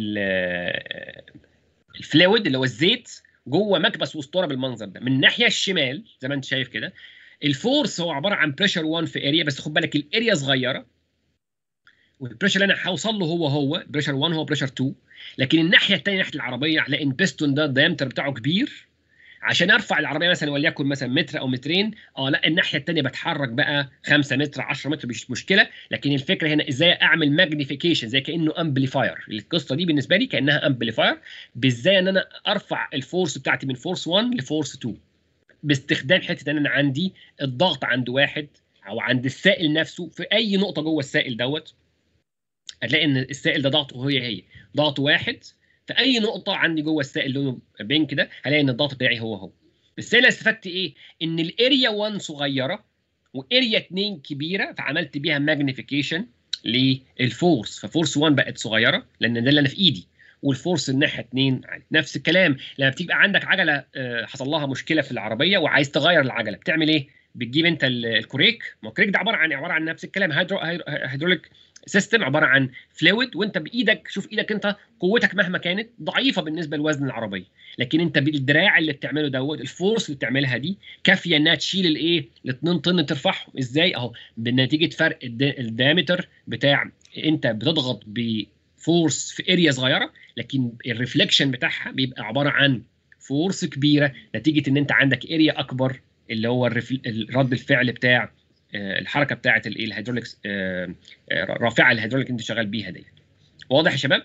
ال- الفلويد اللي هو الزيت جوه مكبس واسطوره بالمنظر ده من الناحيه الشمال زي ما انت شايف كده الفورس هو عباره عن بريشر 1 في اريا بس خد بالك الاريا صغيره والبريشر اللي انا هوصل له هو هو بريشر 1 هو بريشر 2 لكن الناحيه الثانيه ناحيه العربيه هلاقي البستون ده الدايمتر بتاعه كبير عشان ارفع العربيه مثلا وليكن مثلا متر او مترين اه لا الناحيه الثانيه بتحرك بقى 5 متر 10 متر مش مشكله لكن الفكره هنا ازاي اعمل ماجنيفيكيشن زي كانه امبليفاير القصه دي بالنسبه لي كانها امبليفاير بازاي ان انا ارفع الفورس بتاعتي من فورس 1 لفورس 2 باستخدام حته ان انا عندي الضغط عند واحد او عند السائل نفسه في اي نقطه جوه السائل دوت هتلاقي ان السائل ده ضغطه هي هي ضغط واحد في اي نقطه عندي جوه السائل لونه بينك ده هلاقي ان الضغط بتاعي هو هو بالتالي أنا استفدت ايه ان الاريا 1 صغيره واريا 2 كبيره فعملت بيها ماجنيفيكيشن للفورس ففورس 1 بقت صغيره لان ده اللي انا في ايدي والفورس الناحيه 2 عالي نفس الكلام لما بتبقى عندك عجله آه، حصل لها مشكله في العربيه وعايز تغير العجله بتعمل ايه بتجيب انت ال- الكوريك ما هو الكوريك ده عباره عن عباره عن نفس الكلام هيدرو هيدرو- هيدروليك سيستم عباره عن فلويد وانت بايدك شوف ايدك انت قوتك مهما كانت ضعيفه بالنسبه لوزن العربيه لكن انت بالدراع اللي بتعمله دوت الفورس اللي بتعملها دي كافيه انها تشيل الايه ال 2 طن ترفعهم ازاي اهو بنتيجه فرق الد- الدايمتر بتاع انت بتضغط بفورس في اريا صغيره لكن الريفليكشن بتاعها بيبقى عباره عن فورس كبيره نتيجه ان انت عندك اريا اكبر اللي هو الرفل... رد الفعل بتاع آه، الحركه بتاعه الايه الهيدروليكس آه، آه، رافعه الهيدروليك اللي انت شغال بيها ديت واضح يا شباب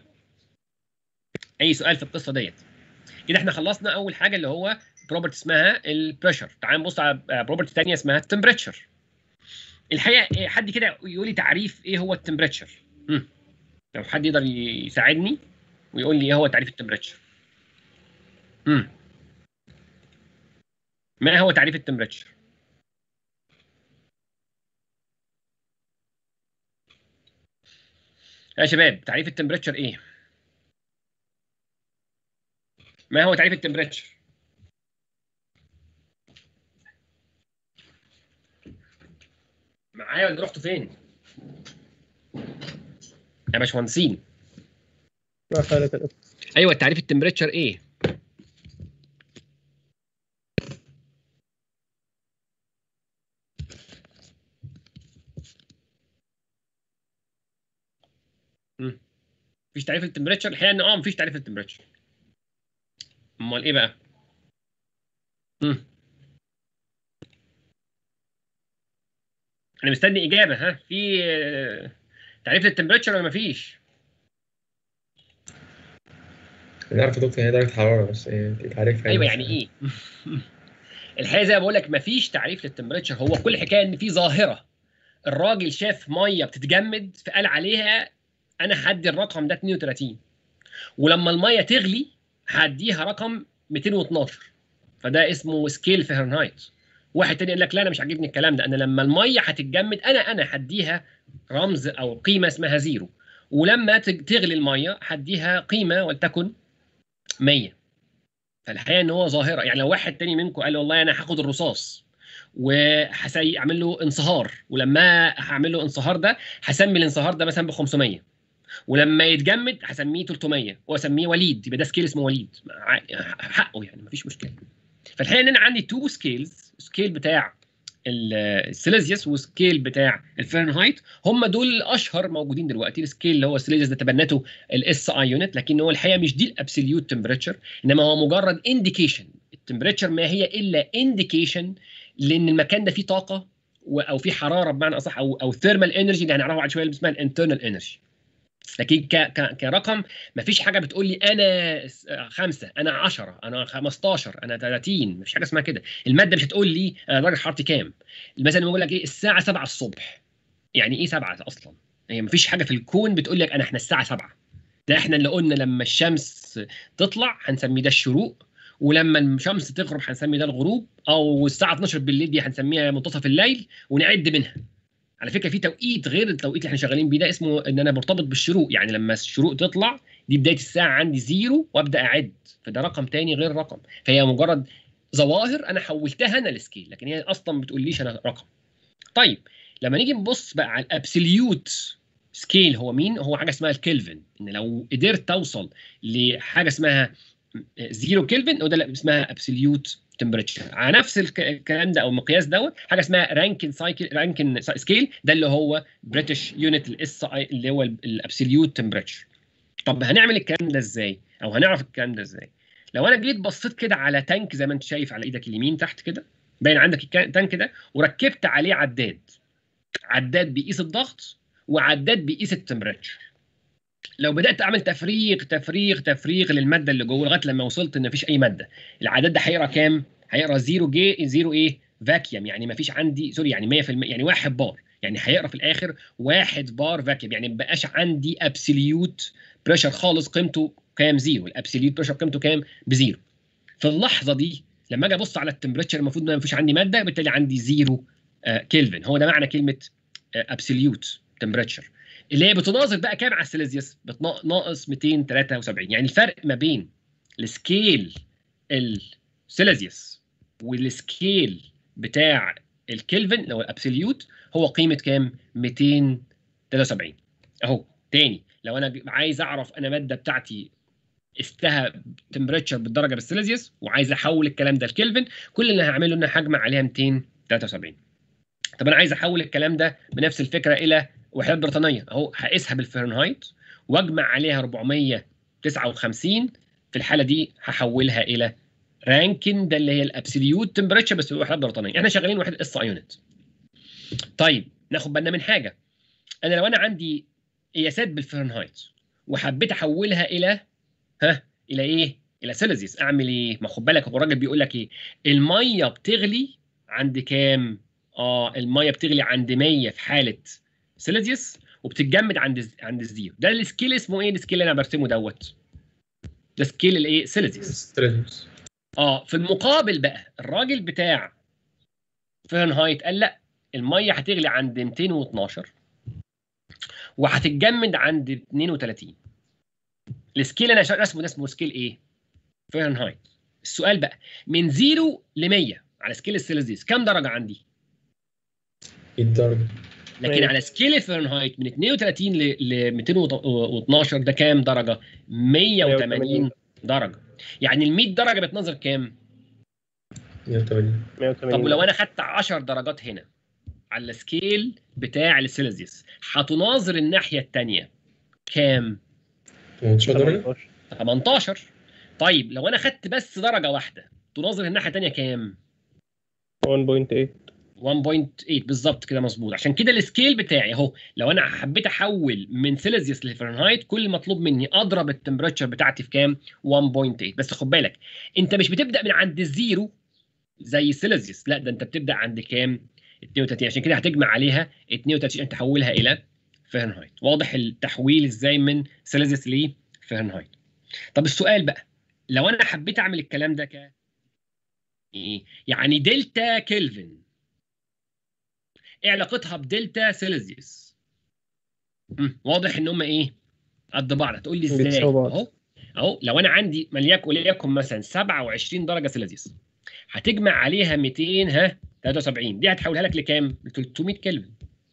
اي سؤال في القصه ديت كده احنا خلصنا اول حاجه اللي هو بروبرتي اسمها البريشر تعال نبص على بروبرتي ثانيه اسمها التمبريتشر الحقيقه إيه، حد كده يقول لي تعريف ايه هو التمبريتشر لو حد يقدر يساعدني ويقول لي ايه هو تعريف التمبريتشر امم ما هو تعريف التمبريتشر يا شباب تعريف التمبريتشر ايه ما هو تعريف التمبريتشر معايا ولا رحتوا فين يا باشمهندسين ما فعلت الاسم ايوه تعريف التمبريتشر ايه مم. مفيش تعريف للتمبريتشر الحقيقه ان اه مفيش تعريف للتمبريتشر امال ايه بقى مم. انا مستني اجابه ها في آه، تعريف للتمبريتشر ولا مفيش نعرف يا دكتور هي درجة حرارة بس ايه تعريف ايوه يعني ايه الحقيقه زي ما بقول لك مفيش تعريف للتمبريتشر هو كل حكايه ان في ظاهره الراجل شاف ميه بتتجمد فقال عليها انا هدي الرقم ده 32 ولما الميه تغلي هديها رقم 212 فده اسمه سكيل فahrenheit واحد تاني يقول لك لا انا مش عاجبني الكلام ده انا لما الميه هتتجمد انا انا هديها رمز او قيمه اسمها زيرو ولما تج- تغلي الميه هديها قيمه ولتكن 100 فالحقيقه ان هو ظاهره يعني لو واحد تاني منكم قال والله انا هاخد الرصاص وهعمل له انصهار ولما هعمل له انصهار ده هسمي الانصهار ده مثلا ب 500 ولما يتجمد هسميه 300 واسميه وليد يبقى ده سكيل اسمه وليد ع- حقه يعني مفيش مشكله فالحقيقه ان انا عندي تو سكيلز سكيل بتاع ال- السيليزيوس وسكيل بتاع الفahrenheit هم دول الاشهر موجودين دلوقتي السكيل اللي هو السيليزيوس ده تبنته الاس اي يونت لكن هو الحقيقه مش دي الابسوليوت تمبريتشر انما هو مجرد انديكيشن التمبريتشر ما هي الا انديكيشن لان المكان ده فيه طاقه و- او فيه حراره بمعنى اصح او او ثيرمال انرجي اللي هنعرفها بعد شويه اللي اسمها الانترنال انرجي لكن ك ك كرقم ما فيش حاجه بتقول لي انا س- خمسه انا 10 انا 15 انا 30 مفيش حاجه اسمها كده الماده مش هتقول لي انا درجه حرارتي كام مثلا بيقول لك ايه الساعه 7 الصبح يعني ايه 7 اصلا هي مفيش حاجه في الكون بتقول لك انا احنا الساعه 7 ده احنا اللي قلنا لما الشمس تطلع هنسميه ده الشروق ولما الشمس تغرب هنسمي ده الغروب او الساعه 12 بالليل دي هنسميها منتصف الليل ونعد منها على فكره في توقيت غير التوقيت اللي احنا شغالين بيه ده اسمه ان انا مرتبط بالشروق يعني لما الشروق تطلع دي بدايه الساعه عندي زيرو وابدا اعد فده رقم تاني غير رقم فهي مجرد ظواهر انا حولتها انا لسكيل لكن هي اصلا ما بتقوليش انا رقم طيب لما نيجي نبص بقى على الابسوليوت سكيل هو مين هو حاجه اسمها الكلفن ان لو قدرت توصل لحاجه اسمها زيرو كلفن وده اللي اسمها ابسوليوت تمبريتشر على نفس الك- الكلام ده او المقياس دوت حاجه اسمها رانكن سايكل رانكن سكيل ده اللي هو بريتش يونت الاس اي اللي هو الابسوليوت تمبريتشر طب هنعمل الكلام ده ازاي او هنعرف الكلام ده ازاي لو انا جيت بصيت كده على تانك زي ما انت شايف على ايدك اليمين تحت كده باين عندك الك- التانك ده وركبت عليه عداد عداد بيقيس الضغط وعداد بيقيس التمبريتشر لو بدات اعمل تفريغ تفريغ تفريغ للماده اللي جوه لغايه لما وصلت ان مفيش اي ماده العداد ده هيقرا كام هيقرا 0 جي 0 ايه فاكيوم يعني مفيش عندي سوري يعني 100% يعني 1 بار يعني هيقرا في الاخر 1 بار فاكيوم يعني ما بقاش عندي ابسوليوت بريشر خالص قيمته كام زيرو الابسوليوت بريشر قيمته كام بزيرو في اللحظه دي لما اجي ابص على التمبريتشر المفروض ما فيش عندي ماده بالتالي عندي زيرو آه كيلفن هو ده معنى كلمه ابسوليوت تمبريتشر اللي هي بتناظر بقى كام على السيليزيوس بتنا- ناقص 273 يعني الفرق ما بين السكيل السيليزيوس والسكيل بتاع الكلفن اللي هو الابسوليوت هو قيمه كام 273 اهو تاني لو انا عايز اعرف انا ماده بتاعتي استها تمبريتشر بالدرجه بالسيليزيوس وعايز احول الكلام ده لكلفن كل اللي هعمله ان أنا هجمع عليها 273 طب انا عايز احول الكلام ده بنفس الفكره الى وحدات بريطانيه اهو هقيسها بالفahrenheit واجمع عليها 459 في الحاله دي هحولها الى رانكن ده اللي هي الابسوليوت تمبريتشر بس بوحدات بريطانيه احنا شغالين وحده اس اي يونت طيب ناخد بالنا من حاجه انا لو انا عندي قياسات بالفahrenheit وحبيت احولها الى ها الى ايه الى سيليزيوس اعمل ايه ما خد بالك هو الراجل بيقول لك ايه الميه بتغلي عند كام اه الميه بتغلي عند 100 في حاله سيليزيوس وبتتجمد عند عند الزيرو ده السكيل اسمه ايه السكيل اللي انا برسمه دوت ده سكيل الايه سيليزيوس ستريليوس اه في المقابل بقى الراجل بتاع فahrenheit قال لا الميه هتغلي عند 212 وهتتجمد عند 32 السكيل انا رسمه ده اسمه سكيل ايه؟ فahrenheit السؤال بقى من 0 ل 100 على سكيل السيليزيوس كام درجه عندي؟ 100 درجة لكن مية. على سكيل الفahrenheit من 32 ل ل 212 ده كام درجه؟ 180 درجه يعني ال 100 درجه بتنظر كام؟ 180 180 طب ولو انا خدت 10 درجات هنا على السكيل بتاع السيليزيوس هتناظر الناحيه الثانيه كام؟ 18 درجة 18 18 طيب لو انا خدت بس درجه واحده تناظر الناحيه الثانيه كام؟ 1.8 1.8 بالظبط كده مظبوط عشان كده السكيل بتاعي اهو لو انا حبيت احول من سيليزيوس لفahrenheit كل المطلوب مني اضرب التمبريتشر بتاعتي في كام 1.8 بس خد بالك انت مش بتبدا من عند الزيرو زي سيليزيوس لا ده انت بتبدا عند كام 32 عشان كده هتجمع عليها 32 عشان تحولها الى فahrenheit واضح التحويل ازاي من سيليزيوس ل فahrenheit طب السؤال بقى لو انا حبيت اعمل الكلام ده ك ايه يعني دلتا كلفن ايه علاقتها بدلتا سيليزيوس مم، واضح ان هم ايه قد بعض هتقول لي ازاي بيتساووا بعض. اهو اهو لو انا عندي مليك وليكن مثلا 27 درجه سيلسيوس هتجمع عليها 200 ها 73 دي هتحولها لك لكام؟ ل 300 كلفن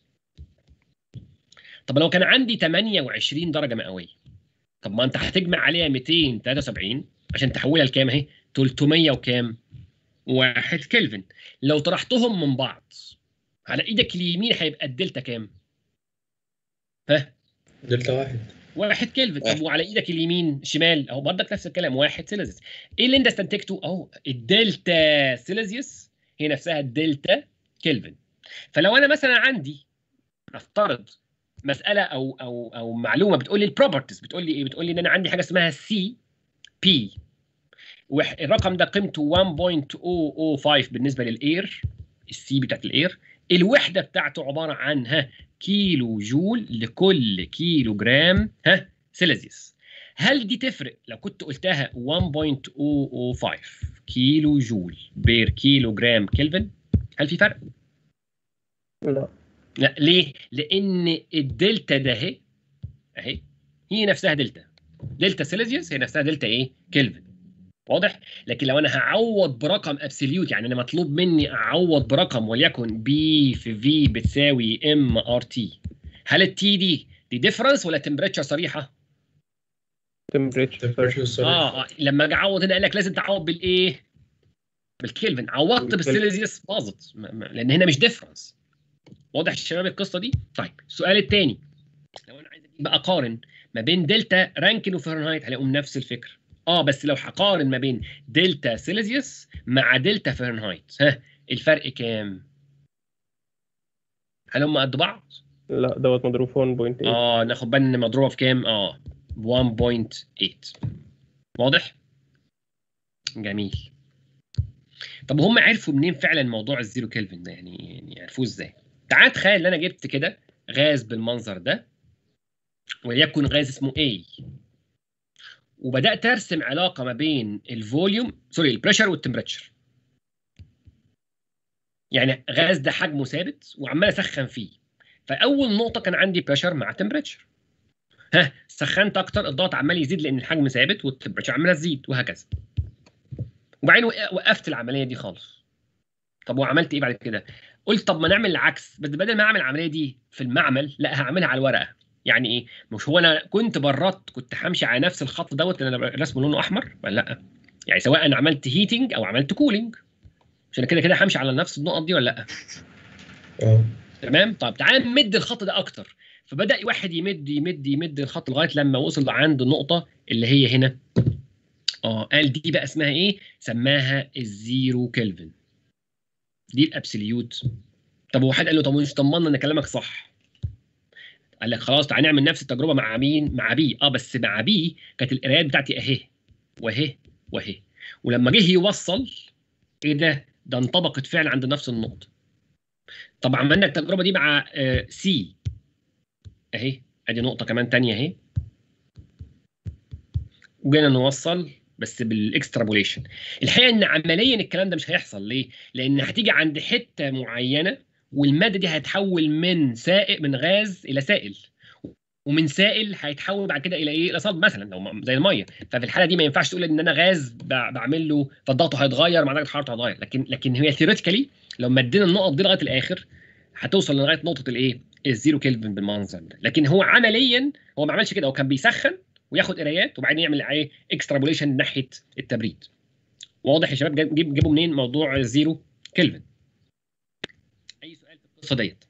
طب لو كان عندي 28 درجه مئويه طب ما انت هتجمع عليها 273 عشان تحولها لكام اهي 300 وكام؟ 1 كلفن لو طرحتهم من بعض على ايدك اليمين هيبقى الدلتا كام؟ ها؟ دلتا واحد واحد كلفن طب واحد. وعلى ايدك اليمين شمال اهو برضك نفس الكلام واحد سيليزيوس ايه اللي انت استنتجته اهو الدلتا سيليزيوس هي نفسها الدلتا كلفن فلو انا مثلا عندي نفترض مساله او او او معلومه بتقول لي البروبرتيز بتقول لي ايه بتقول لي ان انا عندي حاجه اسمها سي بي الرقم ده قيمته 1.005 بالنسبه للاير السي بتاعت الاير الوحده بتاعته عباره عن ها كيلو جول لكل كيلو جرام ها سيليزيوس هل دي تفرق لو كنت قلتها 1.005 كيلو جول بير كيلو جرام كلفن هل في فرق؟ لا لا ليه؟ لأن الدلتا ده اهي اهي هي نفسها دلتا دلتا سيليزيوس هي نفسها دلتا ايه؟ كلفن واضح؟ لكن لو انا هعوض برقم ابسوليوت يعني انا مطلوب مني اعوض برقم وليكن بي في في بتساوي ام ار تي هل التي دي دي ديفرنس ولا تمبريتشر صريحه؟ تمبريتشر temperature sorry. اه اه لما اجي اعوض هنا قال لك لازم تعوض بالايه؟ بالكلفن عوضت بالكلفن. بالسيليزيوس باظت م- م- لان هنا مش ديفرنس واضح يا شباب القصه دي؟ طيب السؤال الثاني لو انا عايز أجيب بقى اقارن ما بين دلتا رانكن وفahrenheit هلاقيهم نفس الفكره اه بس لو هقارن ما بين دلتا سيليزيوس مع دلتا فahrenheit ها الفرق كام؟ هل هم قد بعض؟ لا دوت مضروب في 1.8 اه ناخد بالنا ان مضروبه في كام؟ اه 1.8 واضح؟ جميل طب هم عرفوا منين فعلا موضوع الزيرو كلفن ده يعني يعني عرفوه ازاي؟ تعال تخيل ان انا جبت كده غاز بالمنظر ده وليكن غاز اسمه A وبدات ارسم علاقه ما بين الفوليوم سوري البريشر والتمبريتشر يعني غاز ده حجمه ثابت وعمال اسخن فيه فاول نقطه كان عندي بريشر مع تمبريتشر ها سخنت اكتر الضغط عمال يزيد لان الحجم ثابت والتمبريتشر عماله تزيد وهكذا وبعدين وق- وقفت العمليه دي خالص طب وعملت ايه بعد كده قلت طب ما نعمل العكس بس بدل ما اعمل العمليه دي في المعمل لا هعملها على الورقه يعني ايه مش هو انا كنت بردت كنت همشي على نفس الخط دوت اللي انا رسمه لونه احمر ولا لا يعني سواء انا عملت هيتنج او عملت كولينج عشان كده كده همشي على نفس النقط دي ولا لا اه تمام طب تعال نمد الخط ده اكتر فبدا واحد يمد يمد يمد الخط لغايه لما وصل عند النقطه اللي هي هنا اه قال دي بقى اسمها ايه سماها الزيرو كلفن دي الابسوليوت طب هو حد قال له طب مش طمنا ان كلامك صح قال لك خلاص تعالى نعمل نفس التجربه مع مين مع بي اه بس مع بي كانت القرايات بتاعتي اهي واهي واهي ولما جه يوصل ايه ده ده انطبقت فعلا عند نفس النقطه طب عملنا التجربه دي مع سي اهي ادي نقطه كمان تانية اهي وجينا نوصل بس بالاكسترابوليشن الحقيقه ان عمليا الكلام ده مش هيحصل ليه لان هتيجي عند حته معينه والماده دي هتتحول من سائل من غاز الى سائل ومن سائل هيتحول بعد كده الى ايه الى صلب مثلا لو م- زي الميه ففي الحاله دي ما ينفعش تقول ان انا غاز ب- بعمل له فضغطه هيتغير مع درجه حرارته هتتغير لكن لكن هي ثيوريتيكالي لو مدينا النقط دي لغايه الاخر هتوصل لغايه نقطه الايه الزيرو كلفن بالمنظر ده لكن هو عمليا هو ما عملش كده هو كان بيسخن وياخد قرايات وبعدين يعمل ايه اكسترابوليشن ناحيه التبريد واضح يا شباب جاب- جيب- جابوا منين موضوع الزيرو كلفن اي سؤال في القصه ديت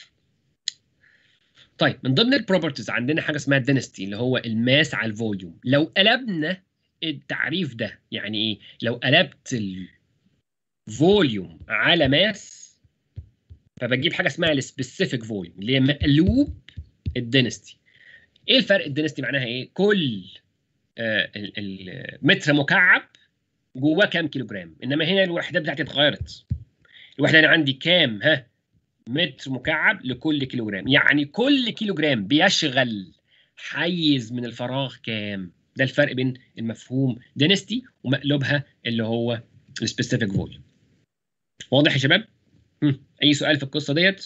طيب من ضمن البروبرتيز عندنا حاجه اسمها الدنستي اللي هو الماس على الفوليوم لو قلبنا التعريف ده يعني ايه لو قلبت الفوليوم على ماس فبجيب حاجه اسمها السبيسيفيك فوليوم اللي هي مقلوب الدنستي ايه الفرق الدنستي معناها ايه كل آه ال- ال- متر مكعب جواه كام كيلو جرام انما هنا الوحدات بتاعتي اتغيرت الوحده انا عندي كام ها متر مكعب لكل كيلو جرام يعني كل كيلو جرام بيشغل حيز من الفراغ كام ده الفرق بين المفهوم دينستي ومقلوبها اللي هو السبيسيفيك فوليوم واضح يا شباب هم، اي سؤال في القصه ديت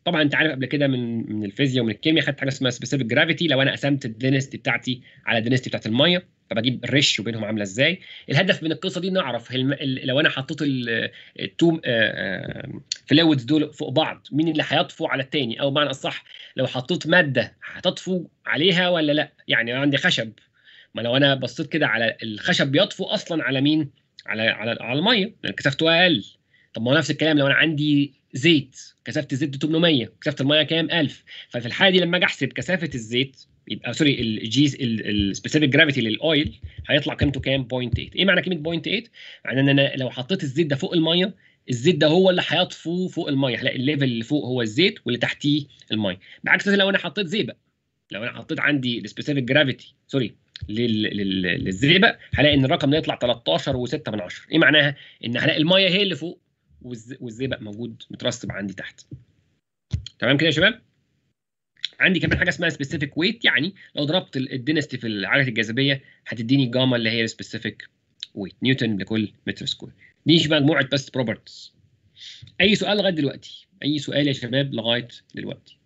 طبعا انت عارف قبل كده من من الفيزياء ومن الكيمياء خدت حاجه اسمها سبيسيفيك جرافيتي لو انا قسمت الدنستي بتاعتي على الدنستي بتاعت الميه فبجيب الريشيو بينهم عامله ازاي الهدف من القصه دي نعرف الم... ال- لو انا حطيت ال- التو فلويدز دول فوق بعض مين اللي هيطفو على التاني او بمعنى اصح لو حطيت ماده هتطفو عليها ولا لا يعني لو عندي خشب ما لو انا بصيت كده على الخشب بيطفو اصلا على مين على على على الميه لان كثافته اقل طب ما هو نفس الكلام لو انا عندي زيت كثافه الزيت دي 800 كثافه الميه كام 1000 ففي الحاله دي لما اجي احسب كثافه الزيت يبقى سوري الجيز السبيسيفيك جرافيتي للاويل هيطلع قيمته كام 0.8 ايه معنى كلمه 0.8 معناه ان انا لو حطيت الزيت ده فوق الميه الزيت ده هو اللي هيطفو فوق الميه هلاقي الليفل اللي فوق هو الزيت واللي تحتيه الميه بعكس لو انا حطيت زئبق لو انا حطيت عندي السبيسيفيك جرافيتي سوري لل- لل- للزئبق هلاقي ان الرقم ده يطلع 13 و6 من 10 ايه معناها ان هلاقي الميه هي اللي فوق والز- والزئبق موجود مترسب عندي تحت تمام كده يا شباب عندي كمان حاجه اسمها سبيسيفيك ويت يعني لو ضربت ال- الدينستي في عجله الجاذبيه هتديني الجاما اللي هي السبيسيفيك ويت نيوتن لكل متر سكوير دي مجموعه بس بروبرتيز اي سؤال لغايه دلوقتي اي سؤال يا شباب لغايه دلوقتي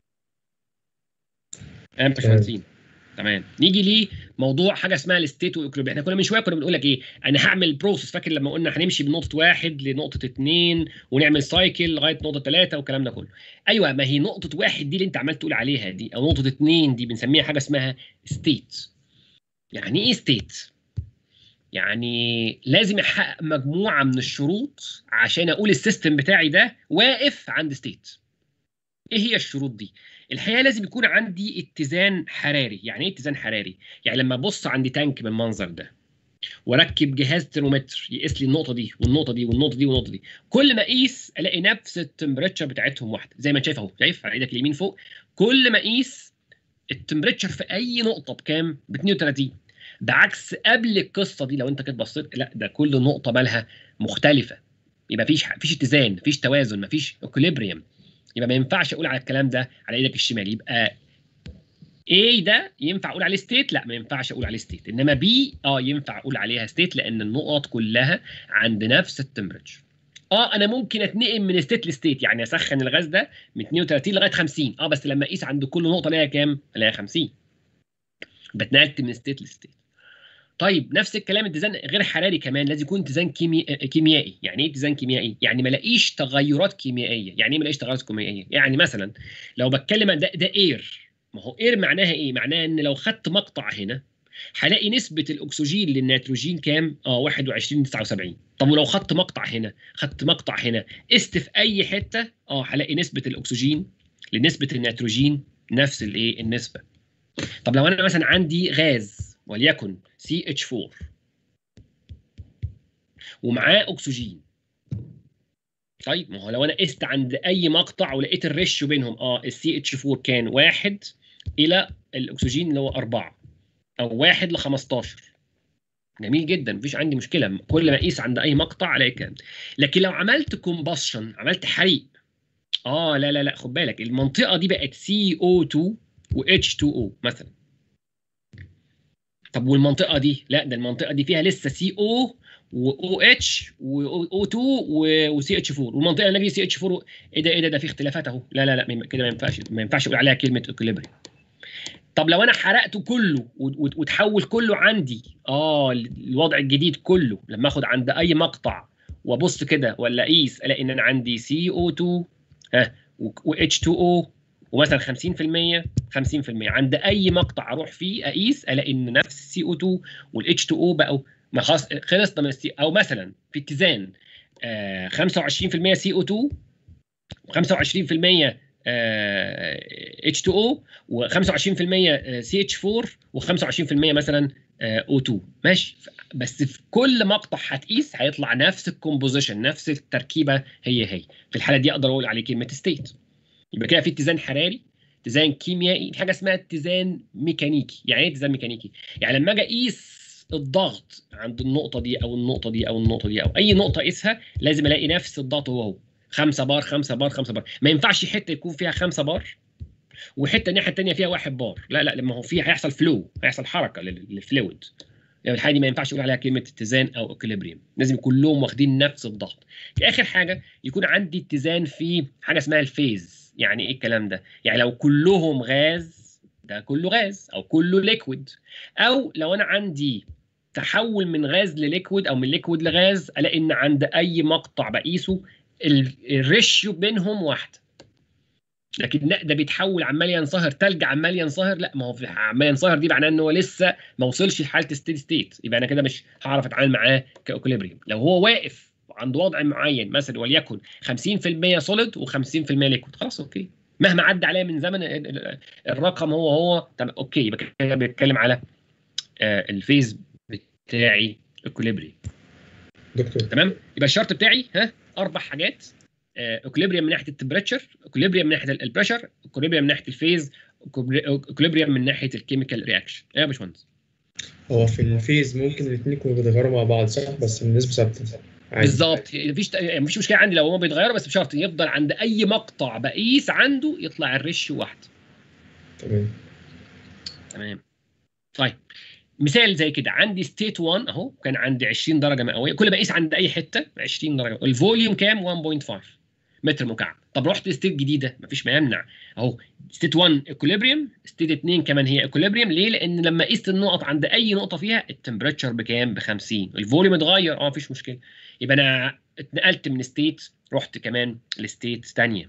انا باشمهندسين تمام نيجي لموضوع حاجه اسمها الستيت والاكلوبيا احنا كنا من شويه كنا بنقول لك ايه انا هعمل بروسس فاكر لما قلنا هنمشي بنقطه واحد لنقطه اثنين ونعمل سايكل لغايه نقطه ثلاثه والكلام ده كله ايوه ما هي نقطه واحد دي اللي انت عمال تقول عليها دي او نقطه اثنين دي بنسميها حاجه اسمها ستيت يعني ايه ستيت يعني لازم احقق مجموعه من الشروط عشان اقول السيستم بتاعي ده واقف عند ستيت ايه هي الشروط دي الحقيقه لازم يكون عندي اتزان حراري يعني ايه اتزان حراري يعني لما ابص عندي تانك بالمنظر ده واركب جهاز ترمومتر يقيس لي النقطه دي والنقطه دي والنقطه دي والنقطه دي كل ما اقيس الاقي نفس التمبريتشر بتاعتهم واحده زي ما انت شايف اهو شايف على ايدك اليمين فوق كل ما اقيس التمبريتشر في اي نقطه بكام ب 32 بعكس قبل القصه دي لو انت كده بصيت لا ده كل نقطه مالها مختلفه يبقى مفيش مفيش اتزان مفيش توازن مفيش اكوليبريم يبقى ما ينفعش اقول على الكلام ده على ايدك الشمال يبقى ايه ده ينفع اقول عليه ستيت لا ما ينفعش اقول عليه ستيت انما بي اه ينفع اقول عليها ستيت لان النقط كلها عند نفس التمبريتشر اه انا ممكن اتنقل من ستيت لستيت يعني اسخن الغاز ده من 32 لغايه 50 اه بس لما اقيس عند كل نقطه الاقيها كام؟ الاقيها 50 بتنقلت من ستيت لستيت طيب نفس الكلام اتزان غير حراري كمان لازم يكون اتزان كيمي... كيميائي يعني ايه اتزان كيميائي يعني ما الاقيش تغيرات كيميائيه يعني ايه ما الاقيش تغيرات كيميائيه يعني مثلا لو بتكلم عن ده ده اير ما هو اير معناها ايه معناها ان لو خدت مقطع هنا هلاقي نسبة الأكسجين للنيتروجين كام؟ اه 21 79 طب ولو خدت مقطع هنا خدت مقطع هنا قست في أي حتة اه هلاقي نسبة الأكسجين لنسبة النيتروجين نفس الايه؟ النسبة طب لو أنا مثلا عندي غاز وليكن CH4 ومعاه أكسجين طيب ما هو لو انا قست عند اي مقطع ولقيت الريشيو بينهم اه السي اتش 4 كان واحد الى الاكسجين اللي هو 4 او واحد ل 15 جميل جدا مفيش عندي مشكله كل ما اقيس عند اي مقطع الاقي الكلام ده لكن لو عملت كومباشن عملت حريق اه لا لا لا خد بالك المنطقه دي بقت سي او 2 و اتش 2 او مثلا طب والمنطقه دي لا ده المنطقه دي فيها لسه سي او و اتش و 2 وسي اتش 4 والمنطقه اللي فيها سي اتش 4 ايه ده ايه ده ده في اختلافات اهو لا لا لا كده ما ينفعش ما ينفعش اقول عليها كلمه اكوليبريم طب لو انا حرقته كله وتحول كله عندي اه الوضع الجديد كله لما اخد عند اي مقطع وابص كده ولا اقيس الاقي ان انا عندي سي او 2 ها و اتش 2 او ومثلا 50% 50% عند اي مقطع اروح فيه اقيس الاقي ان نفس السي او 2 والاتش 2 او بقوا ما خلاص خلصنا من السي او مثلا في اتزان آه 25% سي او 2 و25% اتش 2 او و25% سي اتش 4 و25% مثلا او 2 ماشي بس في كل مقطع هتقيس هيطلع نفس الكومبوزيشن نفس التركيبه هي هي في الحاله دي اقدر اقول عليه كلمه ستيت يبقى كده في اتزان حراري اتزان كيميائي في حاجه اسمها اتزان ميكانيكي يعني ايه اتزان ميكانيكي يعني لما اجي اقيس الضغط عند النقطه دي او النقطه دي او النقطه دي او اي نقطه اقيسها لازم الاقي نفس الضغط هو هو 5 بار 5 بار 5 بار ما ينفعش حته يكون فيها 5 بار وحته الناحيه الثانيه فيها 1 بار لا لا لما هو في هيحصل فلو هيحصل حركه للفلويد يعني الحاجه دي ما ينفعش يقول عليها كلمه اتزان او اكوليبريم لازم كلهم واخدين نفس الضغط اخر حاجه يكون عندي اتزان في حاجه اسمها الفيز يعني ايه الكلام ده يعني لو كلهم غاز ده كله غاز او كله ليكويد او لو انا عندي تحول من غاز لليكويد او من ليكويد لغاز الاقي ان عند اي مقطع بقيسه ال- الريشيو بينهم واحده لكن لا ده بيتحول عمال ينصهر تلج عمال ينصهر لا ما هو في عمال ينصهر دي معناه ان هو لسه ما وصلش لحاله ستيدي ستيت يبقى انا كده مش هعرف اتعامل معاه كاوكوليبريم لو هو واقف عند وضع معين مثلا وليكن 50% سوليد و50% ليكويد خلاص اوكي مهما عدى عليه من زمن ال- ال- الرقم هو هو تمام اوكي يبقى كده بيتكلم على آه، الفيز بتاعي اكوليبريم دكتور تمام يبقى الشرط بتاعي ها اربع حاجات اكوليبريم من ناحيه التمبريتشر اكوليبريم من ناحيه البريشر اكوليبريم من ناحيه الفيز اكوليبريم من ناحيه الكيميكال رياكشن ايه يا باشمهندس هو في الفيز ممكن الاثنين يكونوا بيتغيروا مع بعض صح بس النسبة ثابتة عادي. بالظبط مفيش مفيش مشكله عندي لو هما بيتغيروا بس بشرط يفضل عند اي مقطع بقيس عنده يطلع الرش واحد تمام تمام طيب مثال زي كده عندي ستيت 1 اهو كان عندي 20 درجه مئويه كل ما اقيس عند اي حته 20 درجه الفوليوم كام 1.5 متر مكعب طب رحت ستيت جديده مفيش ما يمنع اهو ستيت 1 ايكوليبريم ستيت 2 كمان هي ايكوليبريم ليه لان لما قست النقط عند اي نقطه فيها التمبريتشر بكام ب 50 الفوليوم اتغير اه مفيش مشكله يبقى انا اتنقلت من ستيت رحت كمان لستيت ثانيه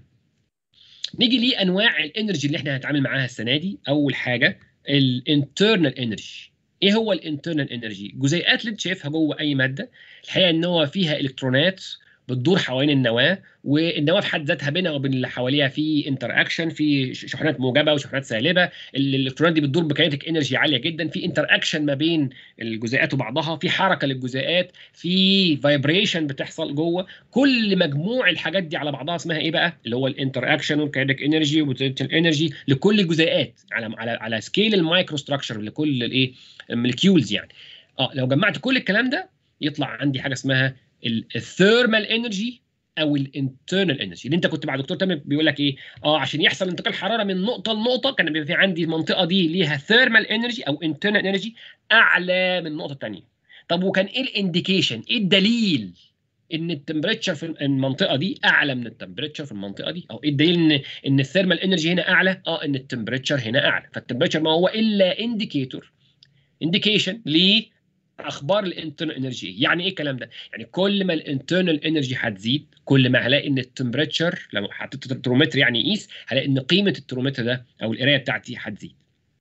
نيجي لانواع الانرجي اللي احنا هنتعامل معاها السنه دي اول حاجه الانترنال انرجي ايه هو الانترنال انرجي جزيئات اللي انت شايفها جوه اي ماده الحقيقه ان هو فيها الكترونات بتدور حوالين النواه والنواه في حد ذاتها بينها وبين اللي حواليها في انتر اكشن في ش- شحنات موجبه وشحنات سالبه ال- الالكترونات دي بتدور بكينيتيك انرجي عاليه جدا في انتر اكشن ما بين الجزيئات وبعضها في حركه للجزيئات في فايبريشن بتحصل جوه كل مجموع الحاجات دي على بعضها اسمها ايه بقى اللي هو الانتر اكشن والكينيتيك انرجي والبوتنشال انرجي لكل الجزيئات على على على سكيل المايكرو ستراكشر لكل الايه الموليكيولز يعني اه لو جمعت كل الكلام ده يطلع عندي حاجه اسمها الثيرمال انرجي او الانترنال انرجي اللي انت كنت مع دكتور تامر بيقول لك ايه اه عشان يحصل انتقال حراره من نقطه لنقطه كان بيبقى في عندي المنطقه دي ليها ثيرمال انرجي او انترنال انرجي اعلى من النقطه الثانيه طب وكان ايه الانديكيشن ايه الدليل ان التمبريتشر في المنطقه دي اعلى من التمبريتشر في المنطقه دي او ايه الدليل ان ان الثيرمال انرجي هنا اعلى اه ان التمبريتشر هنا اعلى فالتمبريتشر ما هو الا انديكيتور انديكيشن لاخبار الانترنال انرجي يعني ايه الكلام ده يعني كل ما الانترنال انرجي هتزيد كل ما هلاقي ان التمبريتشر لما حطيت الترومتر يعني يقيس هلاقي ان قيمه الترومتر ده او القرايه بتاعتي هتزيد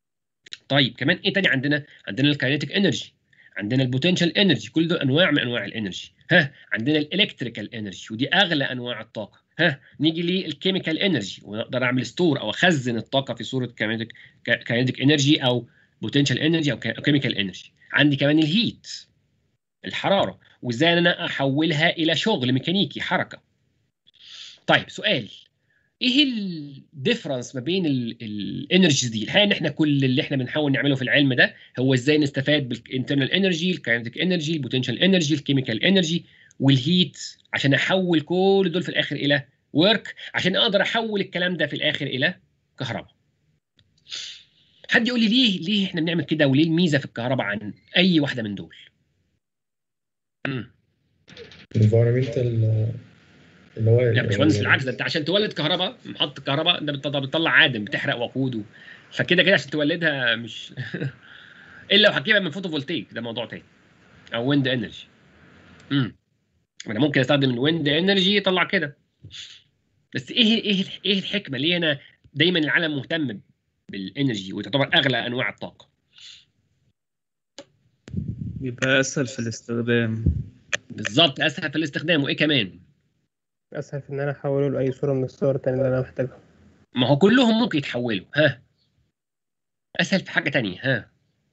طيب كمان ايه تاني عندنا عندنا الكاينيتيك انرجي عندنا البوتنشال انرجي كل دول انواع من انواع الانرجي ها عندنا الالكتريكال انرجي ودي اغلى انواع الطاقه ها نيجي للكيميكال انرجي ونقدر اعمل ستور او اخزن الطاقه في صوره كاينيتيك كاينيتيك انرجي او بوتنشال انرجي او كيميكال انرجي عندي كمان الهيت الحراره وازاي ان انا احولها الى شغل ميكانيكي حركه طيب سؤال ايه الديفرنس ما بين الانرجيز دي الحقيقه ان احنا كل اللي احنا بنحاول نعمله في العلم ده هو ازاي نستفاد بالانترنال انرجي الكاينتيك انرجي البوتنشال انرجي الكيميكال انرجي والهيت عشان احول كل دول في الاخر الى ورك عشان اقدر احول الكلام ده في الاخر الى كهرباء حد يقول لي ليه ليه احنا بنعمل كده وليه الميزه في الكهرباء عن اي واحده من دول امم environmental اللي هو لا مش باشمهندس بالعكس ده انت عشان تولد كهرباء محطه كهرباء ده بت- بتطلع عادم بتحرق وقود و- فكده كده عشان تولدها مش الا لو هتجيبها من فوتو فولتيك ده موضوع تاني او ويند انرجي امم انا ممكن استخدم الويند انرجي يطلع كده بس ايه ايه ايه الحكمه ليه انا دايما العالم مهتم بالانرجي وتعتبر اغلى انواع الطاقه بيبقى أسهل في الاستخدام بالظبط اسهل في الاستخدام وايه كمان اسهل في ان انا احوله لاي صوره من الصور التانية اللي انا محتاجها ما هو كلهم ممكن يتحولوا ها اسهل في حاجه تانية ها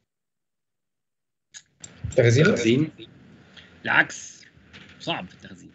تخزين تخزين العكس صعب في التخزين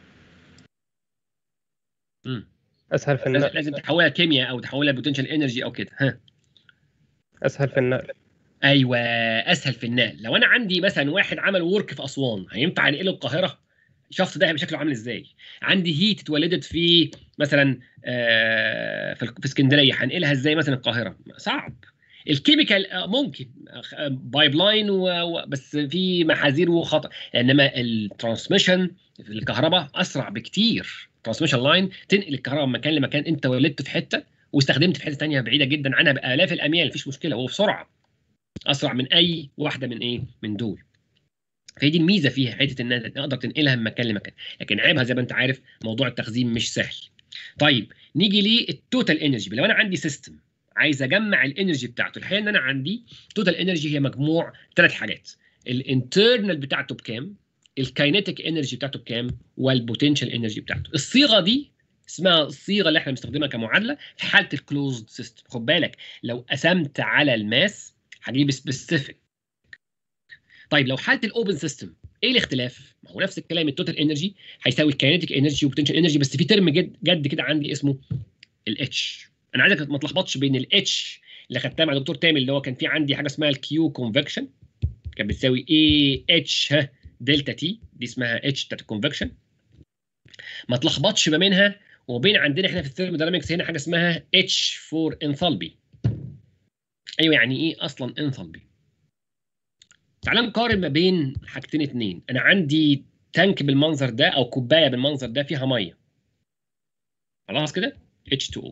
امم اسهل في لازم, النقل لازم تحولها كيمياء او تحولها بوتنشال انرجي او كده ها اسهل في النقل ايوه اسهل في النقل لو انا عندي مثلا واحد عمل ورك في اسوان هينفع انقله القاهره الشخص ده هيبقى شكله عامل ازاي عندي هيت اتولدت في مثلا آه، في في اسكندريه هنقلها ازاي مثلا القاهره صعب الكيميكال آه، ممكن بايب لاين و... و... بس في محاذير وخطا انما الترانسميشن في الكهرباء اسرع بكتير ترانسميشن لاين تنقل الكهرباء من مكان لمكان انت ولدت في حته واستخدمت في حته ثانيه بعيده جدا عنها بالاف الاميال مفيش مشكله وبسرعه اسرع من اي واحده من ايه من دول فهي دي الميزه فيها حته انها تقدر تنقلها من مكان لمكان لكن عيبها زي ما انت عارف موضوع التخزين مش سهل طيب نيجي للتوتال انرجي لو انا عندي سيستم عايز اجمع الانرجي بتاعته الحقيقه ان انا عندي توتال انرجي هي مجموع ثلاث حاجات الانترنال بتاعته بكام الكاينيتيك انرجي بتاعته بكام والبوتنشال انرجي بتاعته الصيغه دي اسمها الصيغه اللي احنا بنستخدمها كمعادله في حاله الكلوزد سيستم خد بالك لو قسمت على الماس هجيب سبيسيفيك طيب لو حاله الاوبن سيستم ايه الاختلاف؟ ما هو نفس الكلام التوتال انرجي هيساوي الكاينيتيك انرجي وبوتنشال انرجي بس في ترم جد جد كده عندي اسمه الاتش انا عايزك ما تلخبطش بين الاتش اللي خدتها مع دكتور تامر اللي هو كان في عندي حاجه اسمها الكيو كونفكشن كانت بتساوي اي اتش ها دلتا تي دي اسمها اتش بتاعت الكونفكشن ما تلخبطش ما بينها وبين عندنا احنا في الثيرموداينامكس هنا حاجه اسمها اتش فور انثالبي ايوه يعني ايه اصلا انثالبي تعال نقارن ما بين حاجتين اتنين انا عندي تانك بالمنظر ده او كوبايه بالمنظر ده فيها ميه خلاص كده H2O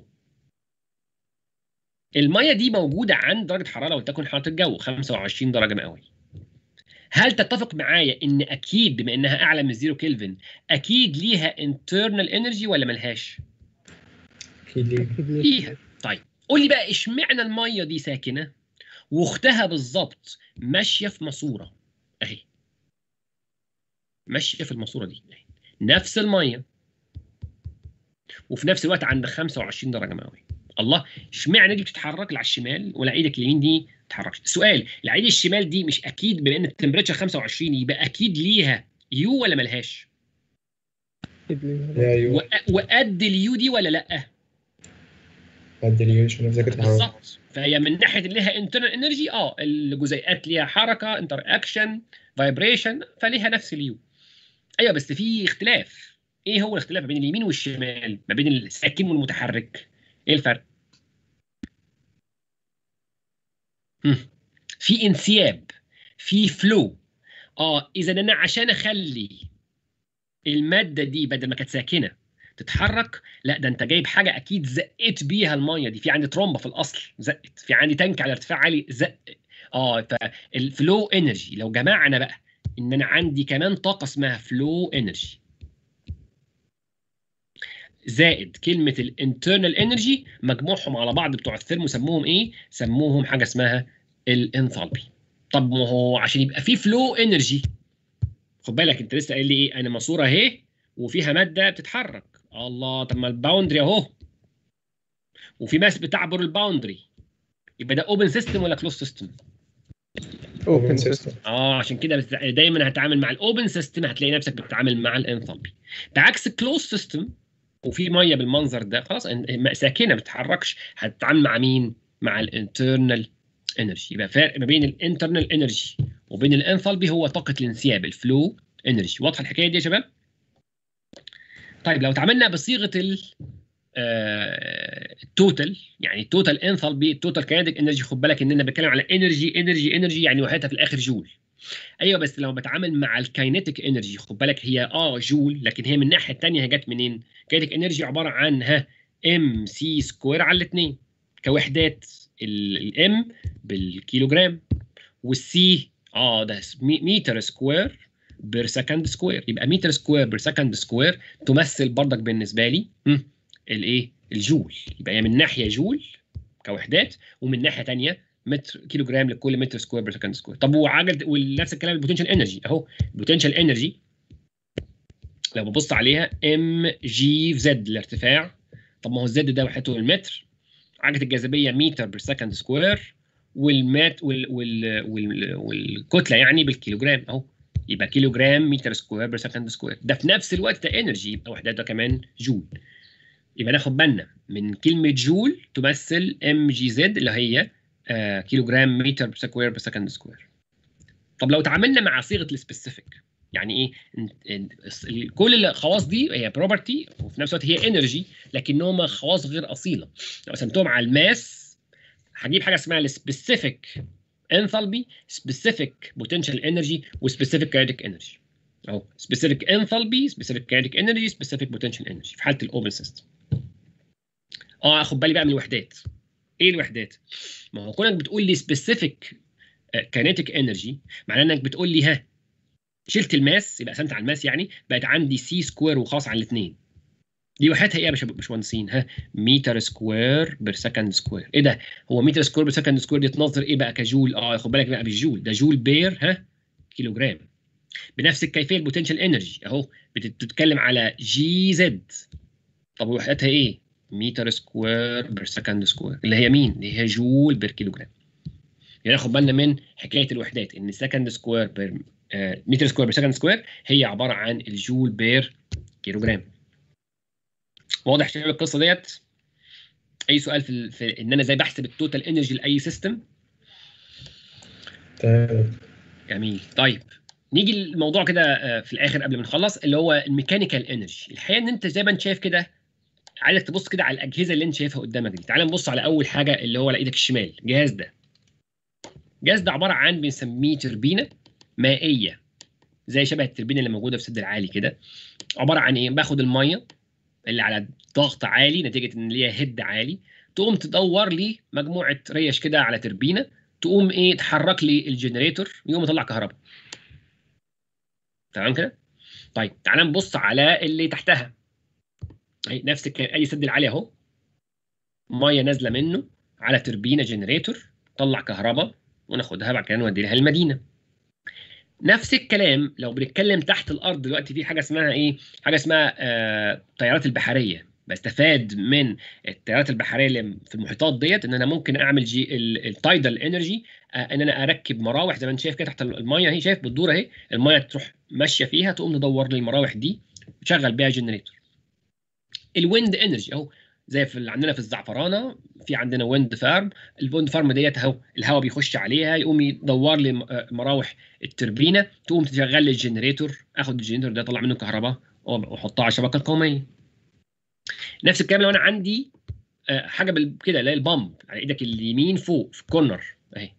الميه دي موجوده عند درجه حراره ولتكن حراره الجو 25 درجه مئويه هل تتفق معايا ان اكيد بما انها اعلى من زيرو كلفن اكيد ليها انترنال انرجي ولا ملهاش اكيد ليه أكيد ليه. ليها طيب قول لي بقى اشمعنى الميه دي ساكنه واختها بالظبط ماشيه في ماسوره اهي ماشيه في الماسوره دي أهي. نفس الميه وفي نفس الوقت عند 25 درجه مئويه الله اشمعنى دي بتتحرك اللي على الشمال ولا ايدك اليمين دي ما تتحركش السؤال العيد الشمال دي مش اكيد بما ان التمبريتشر 25 يبقى اكيد ليها يو ولا ملهاش أكيد ليه. يا ايوه وق- وقد اليو دي ولا لا قد اليوش انا ذاكرت حاجه بالظبط فهي من ناحيه اللي ليها انترنال انرجي اه الجزيئات ليها حركه انتر اكشن فايبريشن فليها نفس اليو ايوه بس في اختلاف ايه هو الاختلاف ما بين اليمين والشمال ما بين الساكن والمتحرك ايه الفرق هم. في انسياب في فلو اه اذا انا عشان اخلي الماده دي بدل ما كانت ساكنه تتحرك لا ده انت جايب حاجه اكيد زقت بيها الميه دي في عندي ترومبه في الاصل زقت في عندي تانك على ارتفاع عالي زق اه فالفلو انرجي لو جمعنا بقى ان انا عندي كمان طاقه اسمها فلو انرجي زائد كلمه الانترنال انرجي مجموعهم على بعض بتوع الثيرمو سموهم ايه سموهم حاجه اسمها الانثالبي طب ما هو عشان يبقى في فلو انرجي خد بالك انت لسه قايل لي ايه انا ماسوره اهي وفيها ماده بتتحرك الله طب ما الباوندري اهو وفي ماس بتعبر الباوندري يبقى ده اوبن سيستم ولا كلوز سيستم اوبن سيستم اه عشان كده بت- دايما هتعامل مع الاوبن سيستم هتلاقي نفسك بتتعامل مع الانثالبي بعكس الكلوز سيستم وفي ميه بالمنظر ده خلاص إن- ساكنه ما بتتحركش هتتعامل مع مين مع الانترنال انرجي يبقى فرق ما بين الانترنال انرجي وبين الانثالبي هو طاقه الانسياب الفلو انرجي واضحه الحكايه دي يا شباب طيب لو اتعاملنا بصيغه ال التوتال يعني التوتال انثالبي التوتال كاينتيك انرجي خد بالك ان انا بتكلم على انرجي انرجي انرجي يعني وحدتها في الاخر جول ايوه بس لو بتعامل مع الكاينتيك انرجي خد بالك هي اه جول لكن هي من الناحيه الثانيه هي جت منين؟ كاينتيك انرجي عباره عن ها ام سي سكوير على الاثنين كوحدات الام بالكيلوجرام والسي اه ده س- مي- متر سكوير بير سكند سكوير يبقى متر سكوير بير سكند سكوير تمثل برضك بالنسبه لي هم، الايه الجول يبقى هي من ناحيه جول كوحدات ومن ناحيه ثانيه متر كيلو جرام لكل متر سكوير بير سكند سكوير طب وعجل ونفس الكلام البوتنشال انرجي اهو البوتنشال انرجي لو ببص عليها ام جي في زد الارتفاع طب ما هو الزد ده وحدته المتر عجله الجاذبيه متر بير سكند سكوير والمات وال وال وال والكتله يعني بالكيلوجرام اهو يبقى كيلو جرام متر سكوير بير سكند سكوير ده في نفس الوقت ده انرجي يبقى وحدته كمان جول يبقى ناخد بالنا من كلمه جول تمثل ام جي زد اللي هي آه كيلو جرام متر سكوير بير سكند سكوير طب لو تعاملنا مع صيغه السبيسيفيك يعني ايه إن- إن- ال- كل الخواص دي هي بروبرتي وفي نفس الوقت هي انرجي لكنهم خواص غير اصيله لو قسمتهم على الماس هجيب حاجه اسمها السبيسيفيك انثالبي سبيسيفيك بوتنشال انرجي وسبيسيفيك كاينتيك انرجي اهو سبيسيفيك انثالبي سبيسيفيك كاينتيك انرجي سبيسيفيك بوتنشال انرجي في حاله الاوبن سيستم اه اخد بالي بقى من الوحدات ايه الوحدات ما هو كونك بتقول لي سبيسيفيك كاينتيك انرجي معناه انك بتقول لي ها شلت الماس يبقى قسمت على الماس يعني بقت عندي سي سكوير وخاص على الاثنين دي وحدتها ايه يا باشا- باشمهندسين ها متر سكوير بير سكند سكوير ايه ده هو متر سكوير بير سكند سكوير دي تنظر ايه بقى كجول اه خد بالك بقى بالجول ده جول بير ها كيلو جرام بنفس الكيفيه البوتنشال انرجي اهو بت- بتتكلم على جي زد طب وحدتها ايه متر سكوير بير سكند سكوير اللي هي مين اللي هي جول بير كيلو جرام يعني ناخد بالنا من حكايه الوحدات ان سكند سكوير بير آه، متر سكوير بير سكند سكوير هي عباره عن الجول بير كيلو جرام واضح شباب القصه ديت اي سؤال في, ال- في ان انا ازاي بحسب التوتال انرجي لاي سيستم تمام جميل طيب نيجي الموضوع كده آه، في الاخر قبل ما نخلص اللي هو الميكانيكال انرجي الحقيقه ان انت زي ما انت شايف كده عايزك تبص كده على الاجهزه اللي انت شايفها قدامك دي تعال نبص على اول حاجه اللي هو على ايدك الشمال الجهاز ده الجهاز ده عباره عن بنسميه تربينه مائيه زي شبه التربينه اللي موجوده في السد العالي كده عباره عن ايه باخد الميه اللي على ضغط عالي نتيجه ان ليها هيد عالي تقوم تدور لي مجموعه ريش كده على تربينه تقوم ايه تحرك لي الجنريتور يقوم يطلع كهرباء تمام كده طيب تعال نبص على اللي تحتها أهي نفس الكلام اي سد العالي اهو ميه نازله منه على تربينه جنريتور طلع كهرباء وناخدها بعد كده نودي لها المدينه نفس الكلام لو بنتكلم تحت الارض دلوقتي في حاجه اسمها ايه حاجه اسمها آه الطيارات البحريه بستفاد من التيارات البحريه اللي في المحيطات ديت ان انا ممكن اعمل جي التايدال انرجي آه ان انا اركب مراوح زي ما انت شايف كده تحت الميه اهي شايف بتدور اهي الميه تروح ماشيه فيها تقوم تدور لي المراوح دي وتشغل بيها جنريتور الويند انرجي اهو زي في اللي عندنا في الزعفرانه في عندنا ويند فارم الويند فارم ديت اهو الهواء بيخش عليها يقوم يدور لي م- آه، مراوح التربينه تقوم تشغل لي الجنريتور اخد الجنريتور ده اطلع منه كهرباء واحطها على الشبكه القوميه نفس الكلام لو انا عندي آه، حاجه بال- كده اللي هي البامب على ايدك اليمين فوق في الكورنر اهي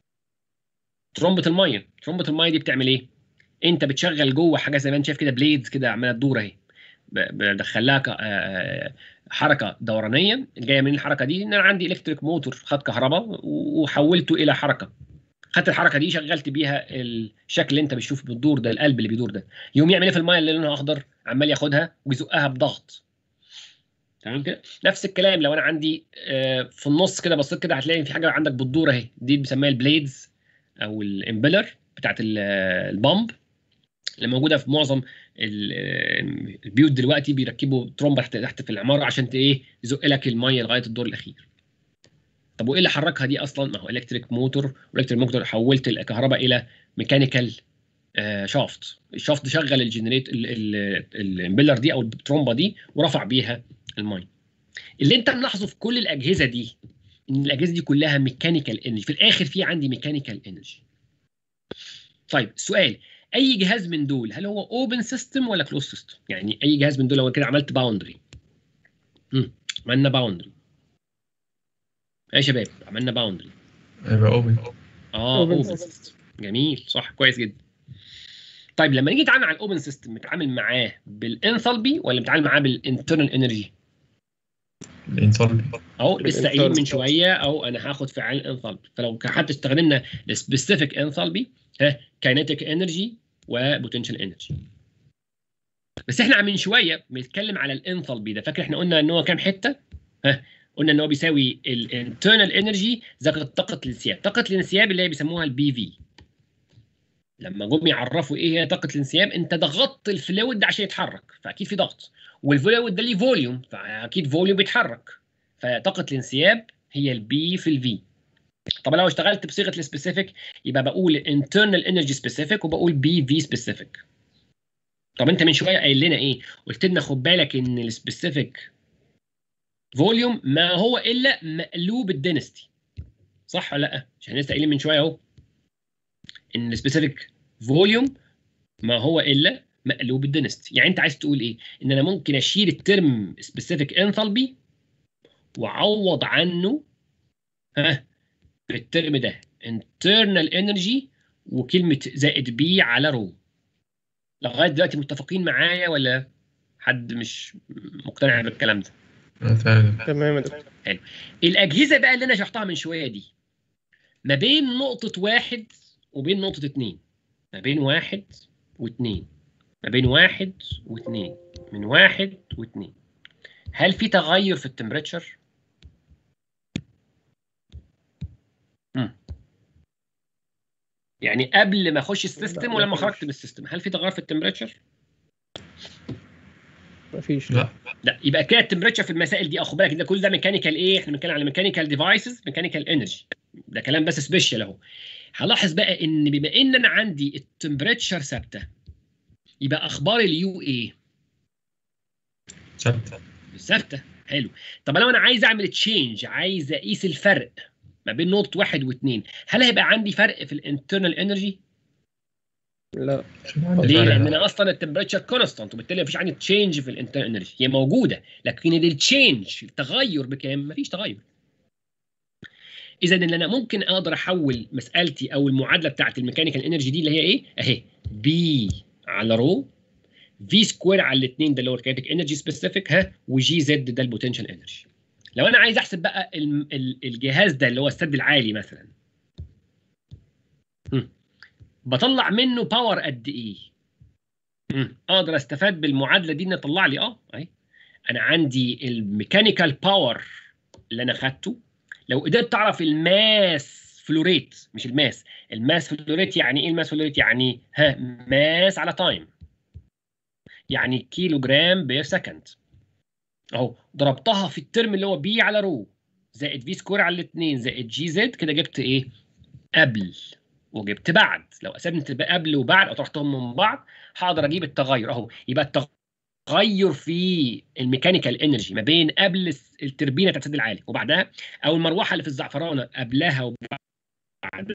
ترمبه الميه ترمبه الميه دي بتعمل ايه انت بتشغل جوه حاجه زي ما انت شايف كده بليدز كده عماله تدور اهي ب- بدخل لها ك- آه، حركه دورانيه جايه من الحركه دي ان انا عندي الكتريك موتور خد كهرباء و- وحولته الى حركه خدت الحركه دي شغلت بيها الشكل اللي انت بتشوفه بتدور ده القلب اللي بيدور ده يقوم يعمل ايه في الميه اللي لونها اخضر عمال ياخدها ويزقها بضغط تمام كده نفس الكلام لو انا عندي آه، في النص كده بصيت كده هتلاقي في حاجه عندك بتدور اهي دي بنسميها البليدز او الامبلر بتاعت ال- آه، البامب اللي موجوده في معظم ال- آه، البيوت دلوقتي بيركبوا ترومبه تحت تحت في العماره عشان ت- ايه يزق لك الميه لغايه الدور الاخير طب وايه اللي حركها دي اصلا ما هو الكتريك موتور والكتريك موتور حولت الكهرباء الى ميكانيكال شافت الشافت ده شغل الجنريت ال- ال- الامبلر دي او الترومبه دي ورفع بيها الميه اللي انت ملاحظه في كل الاجهزه دي ان الاجهزه دي كلها ميكانيكال انرجي في الاخر في عندي ميكانيكال انرجي طيب السؤال اي جهاز من دول هل هو اوبن سيستم ولا كلوز سيستم يعني اي جهاز من دول لو كده عملت باوندري عملنا باوندري يا شباب عملنا باوندري يبقى اوبن اه Open اوبن system. سيستم جميل صح كويس جدا طيب لما نيجي نتعامل مع الاوبن سيستم نتعامل معاه بالانثالبي ولا نتعامل معاه بالانترنال انرجي الانثالبي اهو لسه قايلين من بالانثالبي. شويه او انا هاخد فعال انثالبي فلو ك- حتى استخدمنا السبيسيفيك انثالبي ها كاينيتيك انرجي وبوتنشال انرجي بس احنا من شويه بنتكلم على الانثالبي ده فاكر احنا قلنا ان هو كام حته ها قلنا ان هو بيساوي الانترنال انرجي زائد طاقه الانسياب طاقه الانسياب اللي هي بيسموها البي في لما جم يعرفوا ايه هي طاقه الانسياب انت ضغطت الفلويد ده عشان يتحرك فاكيد في ضغط والفلويد ده ليه فوليوم فاكيد فوليوم بيتحرك فطاقه الانسياب هي البي في الفي طب لو اشتغلت بصيغه السبيسيفيك يبقى بقول internal energy specific وبقول بي في specific طب انت من شويه قايل لنا ايه قلت لنا خد بالك ان السبيسيفيك فوليوم ما هو الا مقلوب الدينستي صح ولا لا عشان لسه قايلين من شويه اهو ان السبيسيفيك فوليوم ما هو الا مقلوب الدينستي يعني انت عايز تقول ايه ان انا ممكن اشيل الترم سبيسيفيك انثالبي واعوض عنه ها بالترم ده internal energy وكلمه زائد بي على رو لغايه دلوقتي متفقين معايا ولا حد مش مقتنع بالكلام ده اه فعلا تمام يا دكتور الاجهزه بقى اللي انا شرحتها من شويه دي ما بين نقطه واحد وبين نقطه اتنين ما بين واحد واتنين ما بين واحد واتنين من واحد واتنين هل في تغير في التمبريتشر؟ مم. يعني قبل ما اخش السيستم لا، ولما مفيش. خرجت من السيستم هل في تغير في التمبريتشر؟ مفيش لا لا يبقى كده التمبريتشر في المسائل دي اخد بالك ده كل ده ميكانيكال ايه؟ احنا بنتكلم على ميكانيكال ديفايسز ميكانيكال انرجي ده كلام بس سبيشال اهو هلاحظ بقى ان بما ان انا عندي التمبريتشر ثابته يبقى اخبار اليو ايه؟ ثابته ثابته حلو طب لو انا عايز اعمل تشينج عايز اقيس الفرق ما بين نقطه واحد واثنين هل هيبقى عندي فرق في الانترنال انرجي؟ لا ليه؟ لان انا اصلا التمبريتشر كونستانت وبالتالي مفيش عندي تشينج في الانترنال انرجي هي موجوده لكن التشينج التغير بكام؟ مفيش تغير اذا اللي انا ممكن اقدر احول مسالتي او المعادله بتاعت الميكانيكال انرجي دي اللي هي ايه؟ اهي بي على رو في سكوير على الاثنين ده اللي هو الكينيتيك انرجي سبيسيفيك ها وجي زد ده البوتنشال انرجي لو انا عايز احسب بقى ال- ال- الجهاز ده اللي هو السد العالي مثلا هم. بطلع منه باور قد ايه هم. اقدر استفاد بالمعادله دي ان اطلع لي اه اهي انا عندي الميكانيكال باور اللي انا خدته لو قدرت تعرف الماس فلوريت مش الماس الماس فلوريت يعني ايه الماس فلوريت يعني ها ماس على تايم يعني كيلو جرام بير سكند اهو ضربتها في الترم اللي هو بي على رو زائد في سكوير على الاثنين زائد جي زد كده جبت ايه قبل وجبت بعد لو قسمت بقى قبل وبعد او طرحتهم من بعض هقدر اجيب التغير اهو يبقى التغير في الميكانيكال انرجي ما بين قبل الس- التربينه بتاعت السد العالي وبعدها او المروحه اللي في الزعفرانه قبلها وبعدها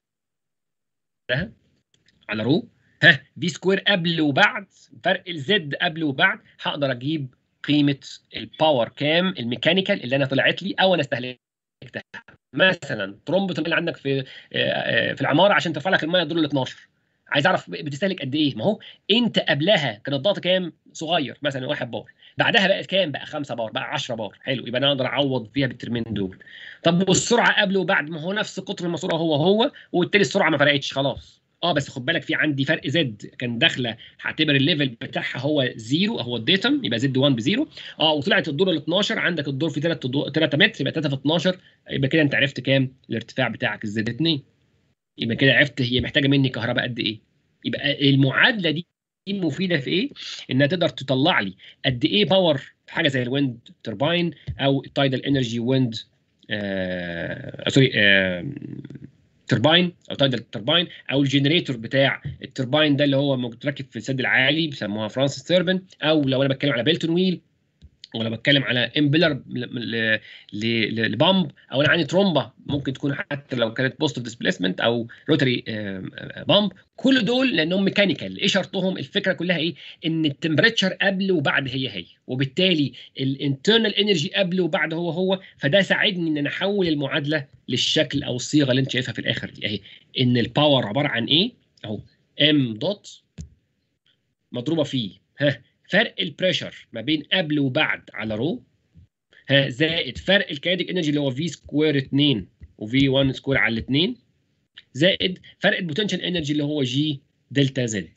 على رو ها في سكوير قبل وبعد فرق الزد قبل وبعد هقدر اجيب قيمه الباور كام الميكانيكال اللي انا طلعت لي او انا استهلكتها مثلا ترومبه اللي عندك في آه، آه، في العماره عشان ترفع لك الميه الدور ال 12 عايز اعرف بتستهلك قد ايه ما هو انت قبلها كان الضغط كام صغير مثلا 1 بار بعدها بقت كام بقى 5 بار بقى 10 بار حلو يبقى انا اقدر اعوض فيها بالترمين دول طب والسرعه قبل وبعد ما هو نفس قطر الماسوره هو هو وبالتالي السرعه ما فرقتش خلاص اه بس خد بالك في عندي فرق زد كان داخله هعتبر الليفل بتاعها هو زيرو هو الديتم يبقى زد 1 بزيرو اه وطلعت الدور ال 12 عندك الدور في 3 3 متر يبقى 3 في 12 يبقى كده انت عرفت كام الارتفاع بتاعك الزد 2 يبقى كده عرفت هي محتاجه مني كهرباء قد ايه يبقى المعادله دي دي مفيده في ايه؟ انها تقدر تطلع لي قد ايه باور في حاجه زي الويند ترباين او التايدال انرجي ويند آه سوري آه ترباين او تايدال ترباين او الجنريتور بتاع الترباين ده اللي هو متركب في السد العالي بيسموها فرانسيس تيربن او لو انا بتكلم على بيلتون ويل ولا بتكلم على امبلر لبامب او انا عندي ترومبا ممكن تكون حتى لو كانت بوزيتيف ديسبيسمنت او روتري بامب كل دول لانهم ميكانيكال ايه شرطهم الفكره كلها ايه ان التمبريتشر قبل وبعد هي هي وبالتالي الانترنال انرجي قبل وبعد هو هو فده ساعدني ان انا احول المعادله للشكل او الصيغه اللي انت شايفها في الاخر دي اهي ان الباور عباره عن ايه اهو ام دوت مضروبه في ها فرق البريشر ما بين قبل وبعد على رو ها زائد فرق الكاينتيك انرجي اللي هو في سكوير 2 وفي 1 سكوير على 2 زائد فرق البوتنشال انرجي اللي هو جي دلتا زد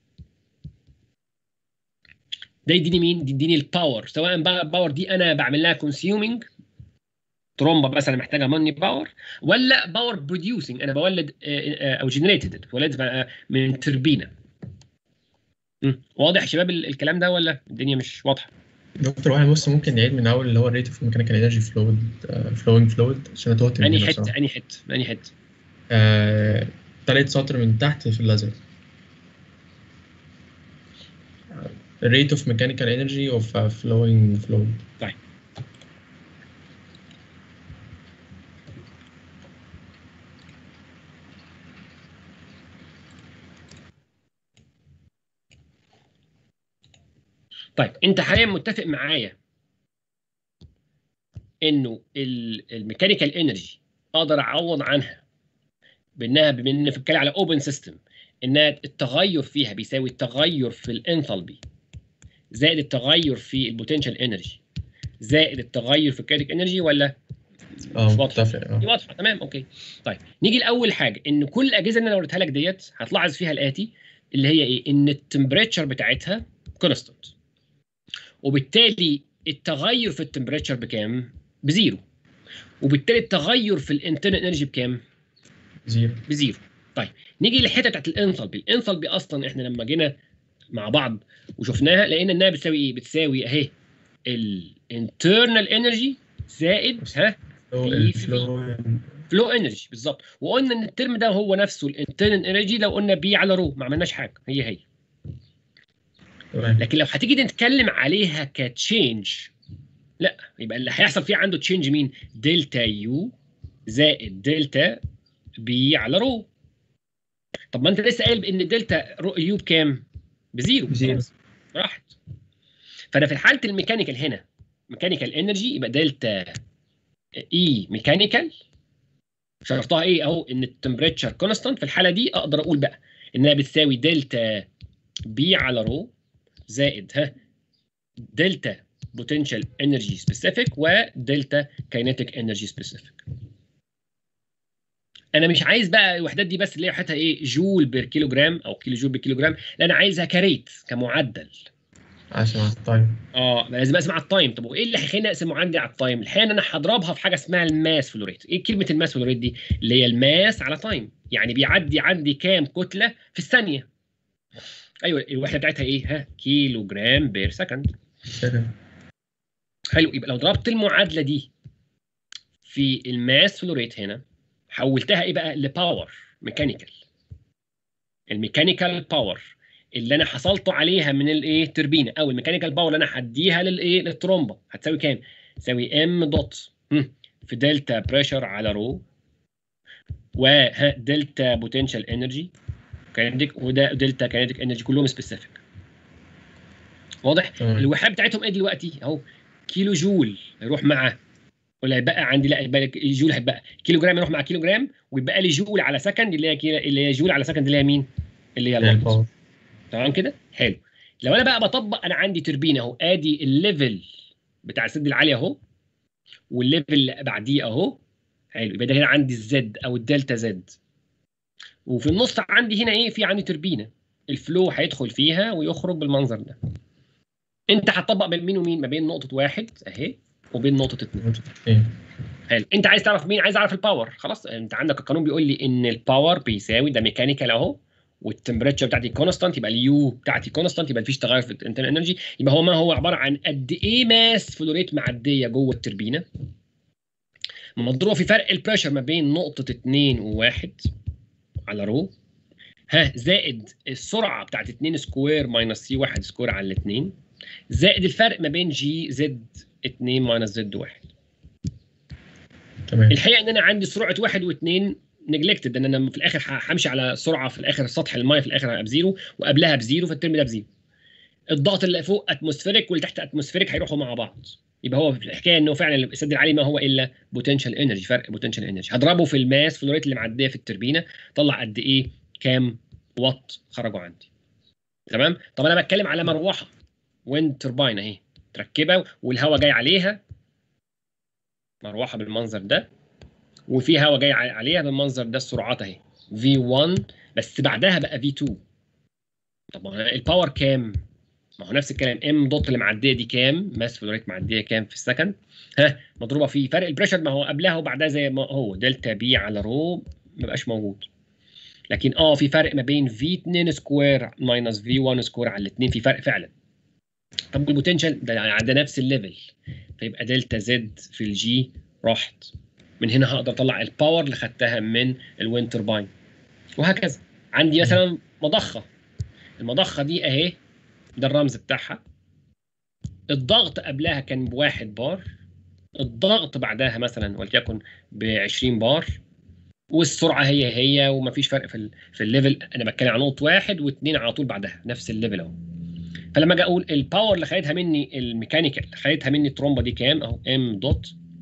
ده يديني مين؟ يديني الباور سواء بقى الباور دي انا بعمل لها كونسيومينج ترومبا مثلا محتاجه ماني باور ولا باور بروديوسنج انا بولد آه، آه، او جنريتد بولد من تربينه مم. واضح يا شباب ال- الكلام ده ولا الدنيا مش واضحه؟ دكتور واحد بص ممكن نعيد من اول اللي هو الريت اوف ميكانيكال انرجي فلويد فلوينج فلويد عشان اتوهت من انهي هنا حته بصراحة. انهي حته انهي حته آه، تالت سطر من تحت في اللازر rate of mechanical energy of a flowing fluid طيب طيب انت حاليا متفق معايا انه الميكانيكال انرجي اقدر اعوض عنها بانها بما ان بنتكلم على اوبن سيستم انها التغير فيها بيساوي التغير في الانثالبي زائد التغير في البوتنشال انرجي زائد التغير في الكينيتيك انرجي ولا اه مش واضحة. متفق دي اه واضحه تمام اوكي طيب نيجي لاول حاجه ان كل الاجهزه اللي انا قلتها لك ديت هتلاحظ فيها الاتي اللي هي ايه ان التمبريتشر بتاعتها كونستانت وبالتالي التغير في التمبريتشر بكام بزيرو وبالتالي التغير في الانترنال انرجي بكام زيرو بزيرو طيب نيجي للحته بتاعت الانثالبي الانثالبي اصلا احنا لما جينا مع بعض وشفناها لقينا انها بتساوي ايه بتساوي اهي الانترنال انرجي زائد ها فلو في- الفلو فلو انرجي بالظبط وقلنا ان الترم ده هو نفسه الانترنال انرجي لو قلنا بي على رو ما عملناش حاجه هي هي تمام لكن لو هتيجي نتكلم عليها كتشينج لا يبقى اللي هيحصل فيه عنده تشينج مين دلتا يو زائد دلتا بي على رو طب ما انت لسه قايل ان دلتا رو يو بكام بزيرو بزيرو. خلاص، راحت فانا في حاله الميكانيكال هنا ميكانيكال انرجي يبقى دلتا اي ميكانيكال شرطها ايه اهو ان التمبريتشر كونستانت في الحاله دي اقدر اقول بقى انها بتساوي دلتا بي على رو زائد ها دلتا بوتنشال انرجي سبيسيفيك ودلتا كاينيتيك انرجي سبيسيفيك انا مش عايز بقى الوحدات دي بس اللي هي وحدتها ايه جول بير كيلو جرام او كيلو جول بالكيلو جرام لا انا عايزها كريت كمعدل عشان على التايم اه لازم اقسم على التايم طب وايه اللي هيخليني اقسم عندي على التايم الحقيقه إن انا هضربها في حاجه اسمها الماس فلوريت ايه كلمه الماس فلوريت دي اللي هي الماس على تايم يعني بيعدي عندي كام كتله في الثانيه ايوه الوحده بتاعتها ايه ها كيلو جرام بير سكند سكند حلو يبقى لو ضربت المعادله دي في الماس فلوريت هنا حولتها ايه بقى لباور ميكانيكال الميكانيكال باور اللي انا حصلته عليها من الايه توربينه او الميكانيكال باور اللي انا هديها للايه للترومبه هتساوي كام تساوي ام دوت هم، في دلتا بريشر على رو ودلتا بوتنشال انرجي كاينتيك وده دلتا كاينتيك انرجي كلهم سبيسيفيك واضح تمام الوحدات بتاعتهم ايه دلوقتي اهو كيلو جول يروح مع ولا هيبقى عندي لا يبقى لك جول هيبقى كيلو جرام يروح مع كيلو جرام ويبقى لي جول على سكند اللي هي كيلو اللي هي جول على سكند اللي هي مين؟ اللي هي الوات الباور تمام كده؟ حلو لو انا بقى بطبق انا عندي توربين اهو ادي الليفل بتاع السد العالي اهو والليفل اللي بعديه اهو حلو يبقى ده هنا عندي الزد او الدلتا زد وفي النص عندي هنا ايه في عندي توربينه الفلو هيدخل فيها ويخرج بالمنظر ده انت هتطبق بين مين ومين ما بين نقطه واحد اهي وبين نقطه اتنين ايه حلو انت عايز تعرف مين عايز اعرف الباور خلاص انت عندك القانون بيقول لي ان الباور بيساوي ده ميكانيكال اهو والتمبريتشر بتاعتي كونستانت يبقى اليو بتاعتي كونستانت يبقى مفيش تغير في الانترنال انرجي يبقى هو ما هو عباره عن قد ايه ماس فلوريت معديه جوه التربينه مضروبه في فرق البريشر ما بين نقطه 2 و1 على رو ها زائد السرعه بتاعت 2 سكوير ماينس سي 1 سكوير على الاثنين زائد الفرق ما بين جي زد 2 ماينس زد 1 تمام الحقيقه ان انا عندي سرعه واحد واثنين نجلكتد ان انا في الاخر ه- همشي على سرعه في الاخر سطح المايه في الاخر هيبقى بزيرو وقبلها بزيرو فالترم ده بزيرو الضغط اللي فوق اتموسفيريك واللي تحت اتموسفيريك هيروحوا مع بعض يبقى هو في الحكايه انه فعلا السد العالي ما هو الا بوتنشال انرجي فرق بوتنشال انرجي هضربه في الماس فلوريت اللي معديه في التربينه طلع قد ايه كام وات خرجوا عندي تمام طب انا بتكلم على مروحه ويند توربين اهي تركبها والهواء جاي عليها مروحه بالمنظر ده وفي هواء جاي ع- عليها بالمنظر ده السرعات اهي V1 بس بعدها بقى V2 طب ما هو الباور كام؟ ما هو نفس الكلام ام دوت اللي معديه دي كام؟ ماس فلوريت معديه كام في السكند؟ ها مضروبه في فرق البريشر ما هو قبلها وبعدها زي ما هو دلتا بي على رو ما بقاش موجود لكن اه في فرق ما بين V2 سكوير ماينس V1 سكوير على الاثنين في فرق فعلا طب البوتنشال ده ده نفس الليفل فيبقى دلتا زد في الجي راحت من هنا هقدر اطلع الباور اللي خدتها من الويند توربين وهكذا عندي مثلا مضخه المضخه دي اهي ده الرمز بتاعها الضغط قبلها كان بواحد بار الضغط بعدها مثلا وليكن ب 20 بار والسرعه هي هي ومفيش فرق في ال في الليفل انا بتكلم عن نقطه واحد واثنين على طول بعدها نفس الليفل اهو فلما اجي اقول الباور اللي خدتها مني الميكانيكال خدتها مني الترومبه دي كام اهو ام دوت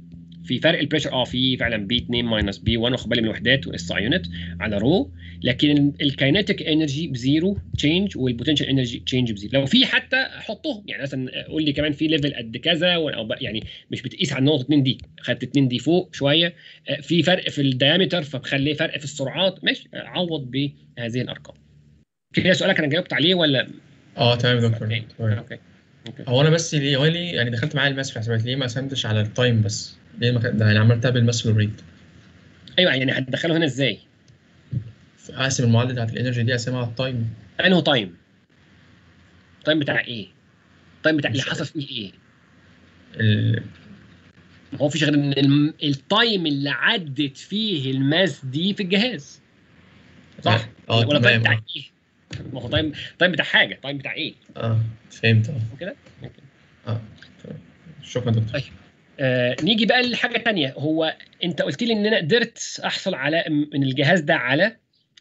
في فرق البريشر اه في فعلا بي 2 ماينس بي 1 واخد بالي من الوحدات واس اي يونت على رو لكن الكاينتيك انرجي بزيرو تشينج والبوتنشال انرجي تشينج بزيرو لو في حتى حطهم يعني مثلا قول لي كمان في ليفل قد كذا و- او بقى- يعني مش بتقيس على النقطه 2 دي خدت 2 دي فوق شويه آه، في فرق في الديامتر فبخليه فرق في السرعات ماشي آه، عوض بهذه الارقام كده سؤالك انا جاوبت عليه ولا اه تمام يا دكتور اوكي تمام. اوكي اوكي هو انا بس ليه هو ليه يعني دخلت معايا الماس في حسابات ليه ما قسمتش على التايم بس ليه ما كان- ده يعني عملتها بالماس والريت ايوه يعني هتدخله هنا ازاي؟ اقسم المعادله بتاعت الانرجي دي اقسمها على التايم انه تايم التايم بتاع ايه؟ التايم بتاع اللي مش حصل فيه ايه؟ ال- ما هو فيش غير ان الم- التايم اللي عدت فيه الماس دي في الجهاز صح؟ اه ولا تايم تمام بتاع اه ايه؟ ما هو تايم تايم بتاع حاجه تايم بتاع ايه؟ اه فهمت اه كده؟ أوكي. اه تمام. شكرا دكتور طيب. آه نيجي بقى لحاجه تانية هو انت قلت لي ان انا قدرت احصل على من الجهاز ده على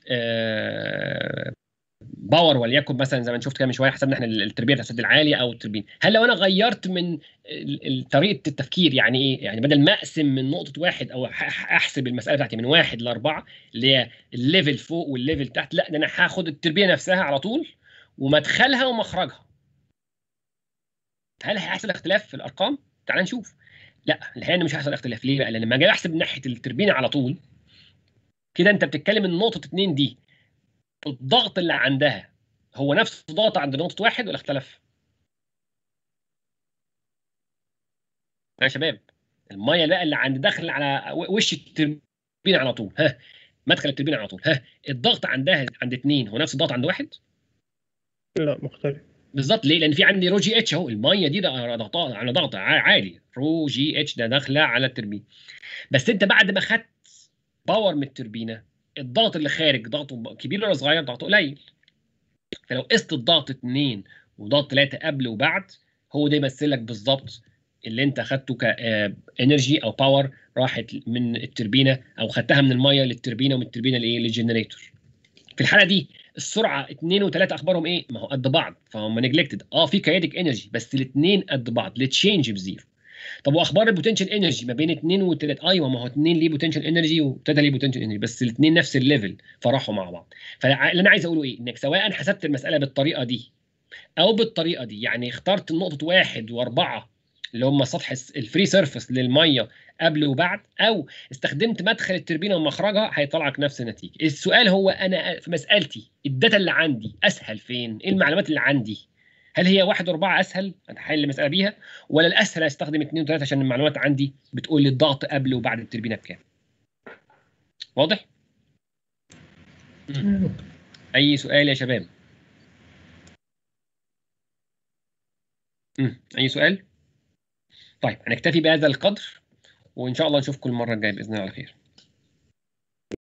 آه باور وليكن مثلا زي ما شفت كده من شويه حسبنا احنا التربيه بتاعت السد العالي او التربين هل لو انا غيرت من ال- ال- طريقه التفكير يعني ايه يعني بدل ما اقسم من نقطه واحد او ح- احسب المساله بتاعتي من واحد لاربعه اللي هي الليفل فوق والليفل تحت لا ده انا هاخد التربيه نفسها على طول ومدخلها ومخرجها هل هيحصل اختلاف في الارقام تعال نشوف لا الحقيقه إن مش هيحصل اختلاف ليه بقى لان لما اجي احسب ناحيه التربينه على طول كده انت بتتكلم ان نقطه اتنين دي الضغط اللي عندها هو نفس الضغط عند نقطه واحد ولا اختلف؟ يا شباب الميه بقى اللي عند داخل على و- وش التربينه على طول ها مدخل التربينه على طول ها الضغط عندها عند اتنين هو نفس الضغط عند واحد؟ لا مختلف بالظبط ليه؟ لان في عندي رو جي اتش اهو الميه دي ده ضغطها على ضغط ع- عالي رو جي اتش ده داخله على التربين بس انت بعد ما خدت باور من التربينه الضغط اللي خارج ضغطه كبير ولا صغير ضغطه قليل فلو قست الضغط 2 وضغط 3 قبل وبعد هو ده يمثل لك بالظبط اللي انت خدته كانرجي او باور راحت من التربينه او خدتها من الميه للتربينه ومن التربينه لايه للجنريتور في الحاله دي السرعه 2 و3 اخبارهم ايه ما هو قد بعض فهم نجلكتد اه في كايدك انرجي بس الاثنين قد بعض التشينج بزيرو طب واخبار البوتنشال انرجي ما بين 2 و3 ايوه ما هو 2 ليه بوتنشال انرجي و3 ليه بوتنشال انرجي بس الاثنين نفس الليفل فراحوا مع بعض فاللي انا عايز اقوله ايه انك سواء حسبت المساله بالطريقه دي او بالطريقه دي يعني اخترت نقطه واحد واربعه اللي هم سطح الس- الفري سيرفيس للميه قبل وبعد او استخدمت مدخل التربينه ومخرجها هيطلع لك نفس النتيجه السؤال هو انا في مسالتي الداتا اللي عندي اسهل فين ايه المعلومات اللي عندي هل هي واحد واربعه اسهل احل المساله بيها ولا الاسهل استخدم اثنين وثلاثه عشان المعلومات عندي بتقول لي الضغط قبل وبعد التربينه بكام واضح اي سؤال يا شباب مم. اي سؤال طيب هنكتفي بهذا القدر وان شاء الله نشوفكم المره الجايه باذن الله على خير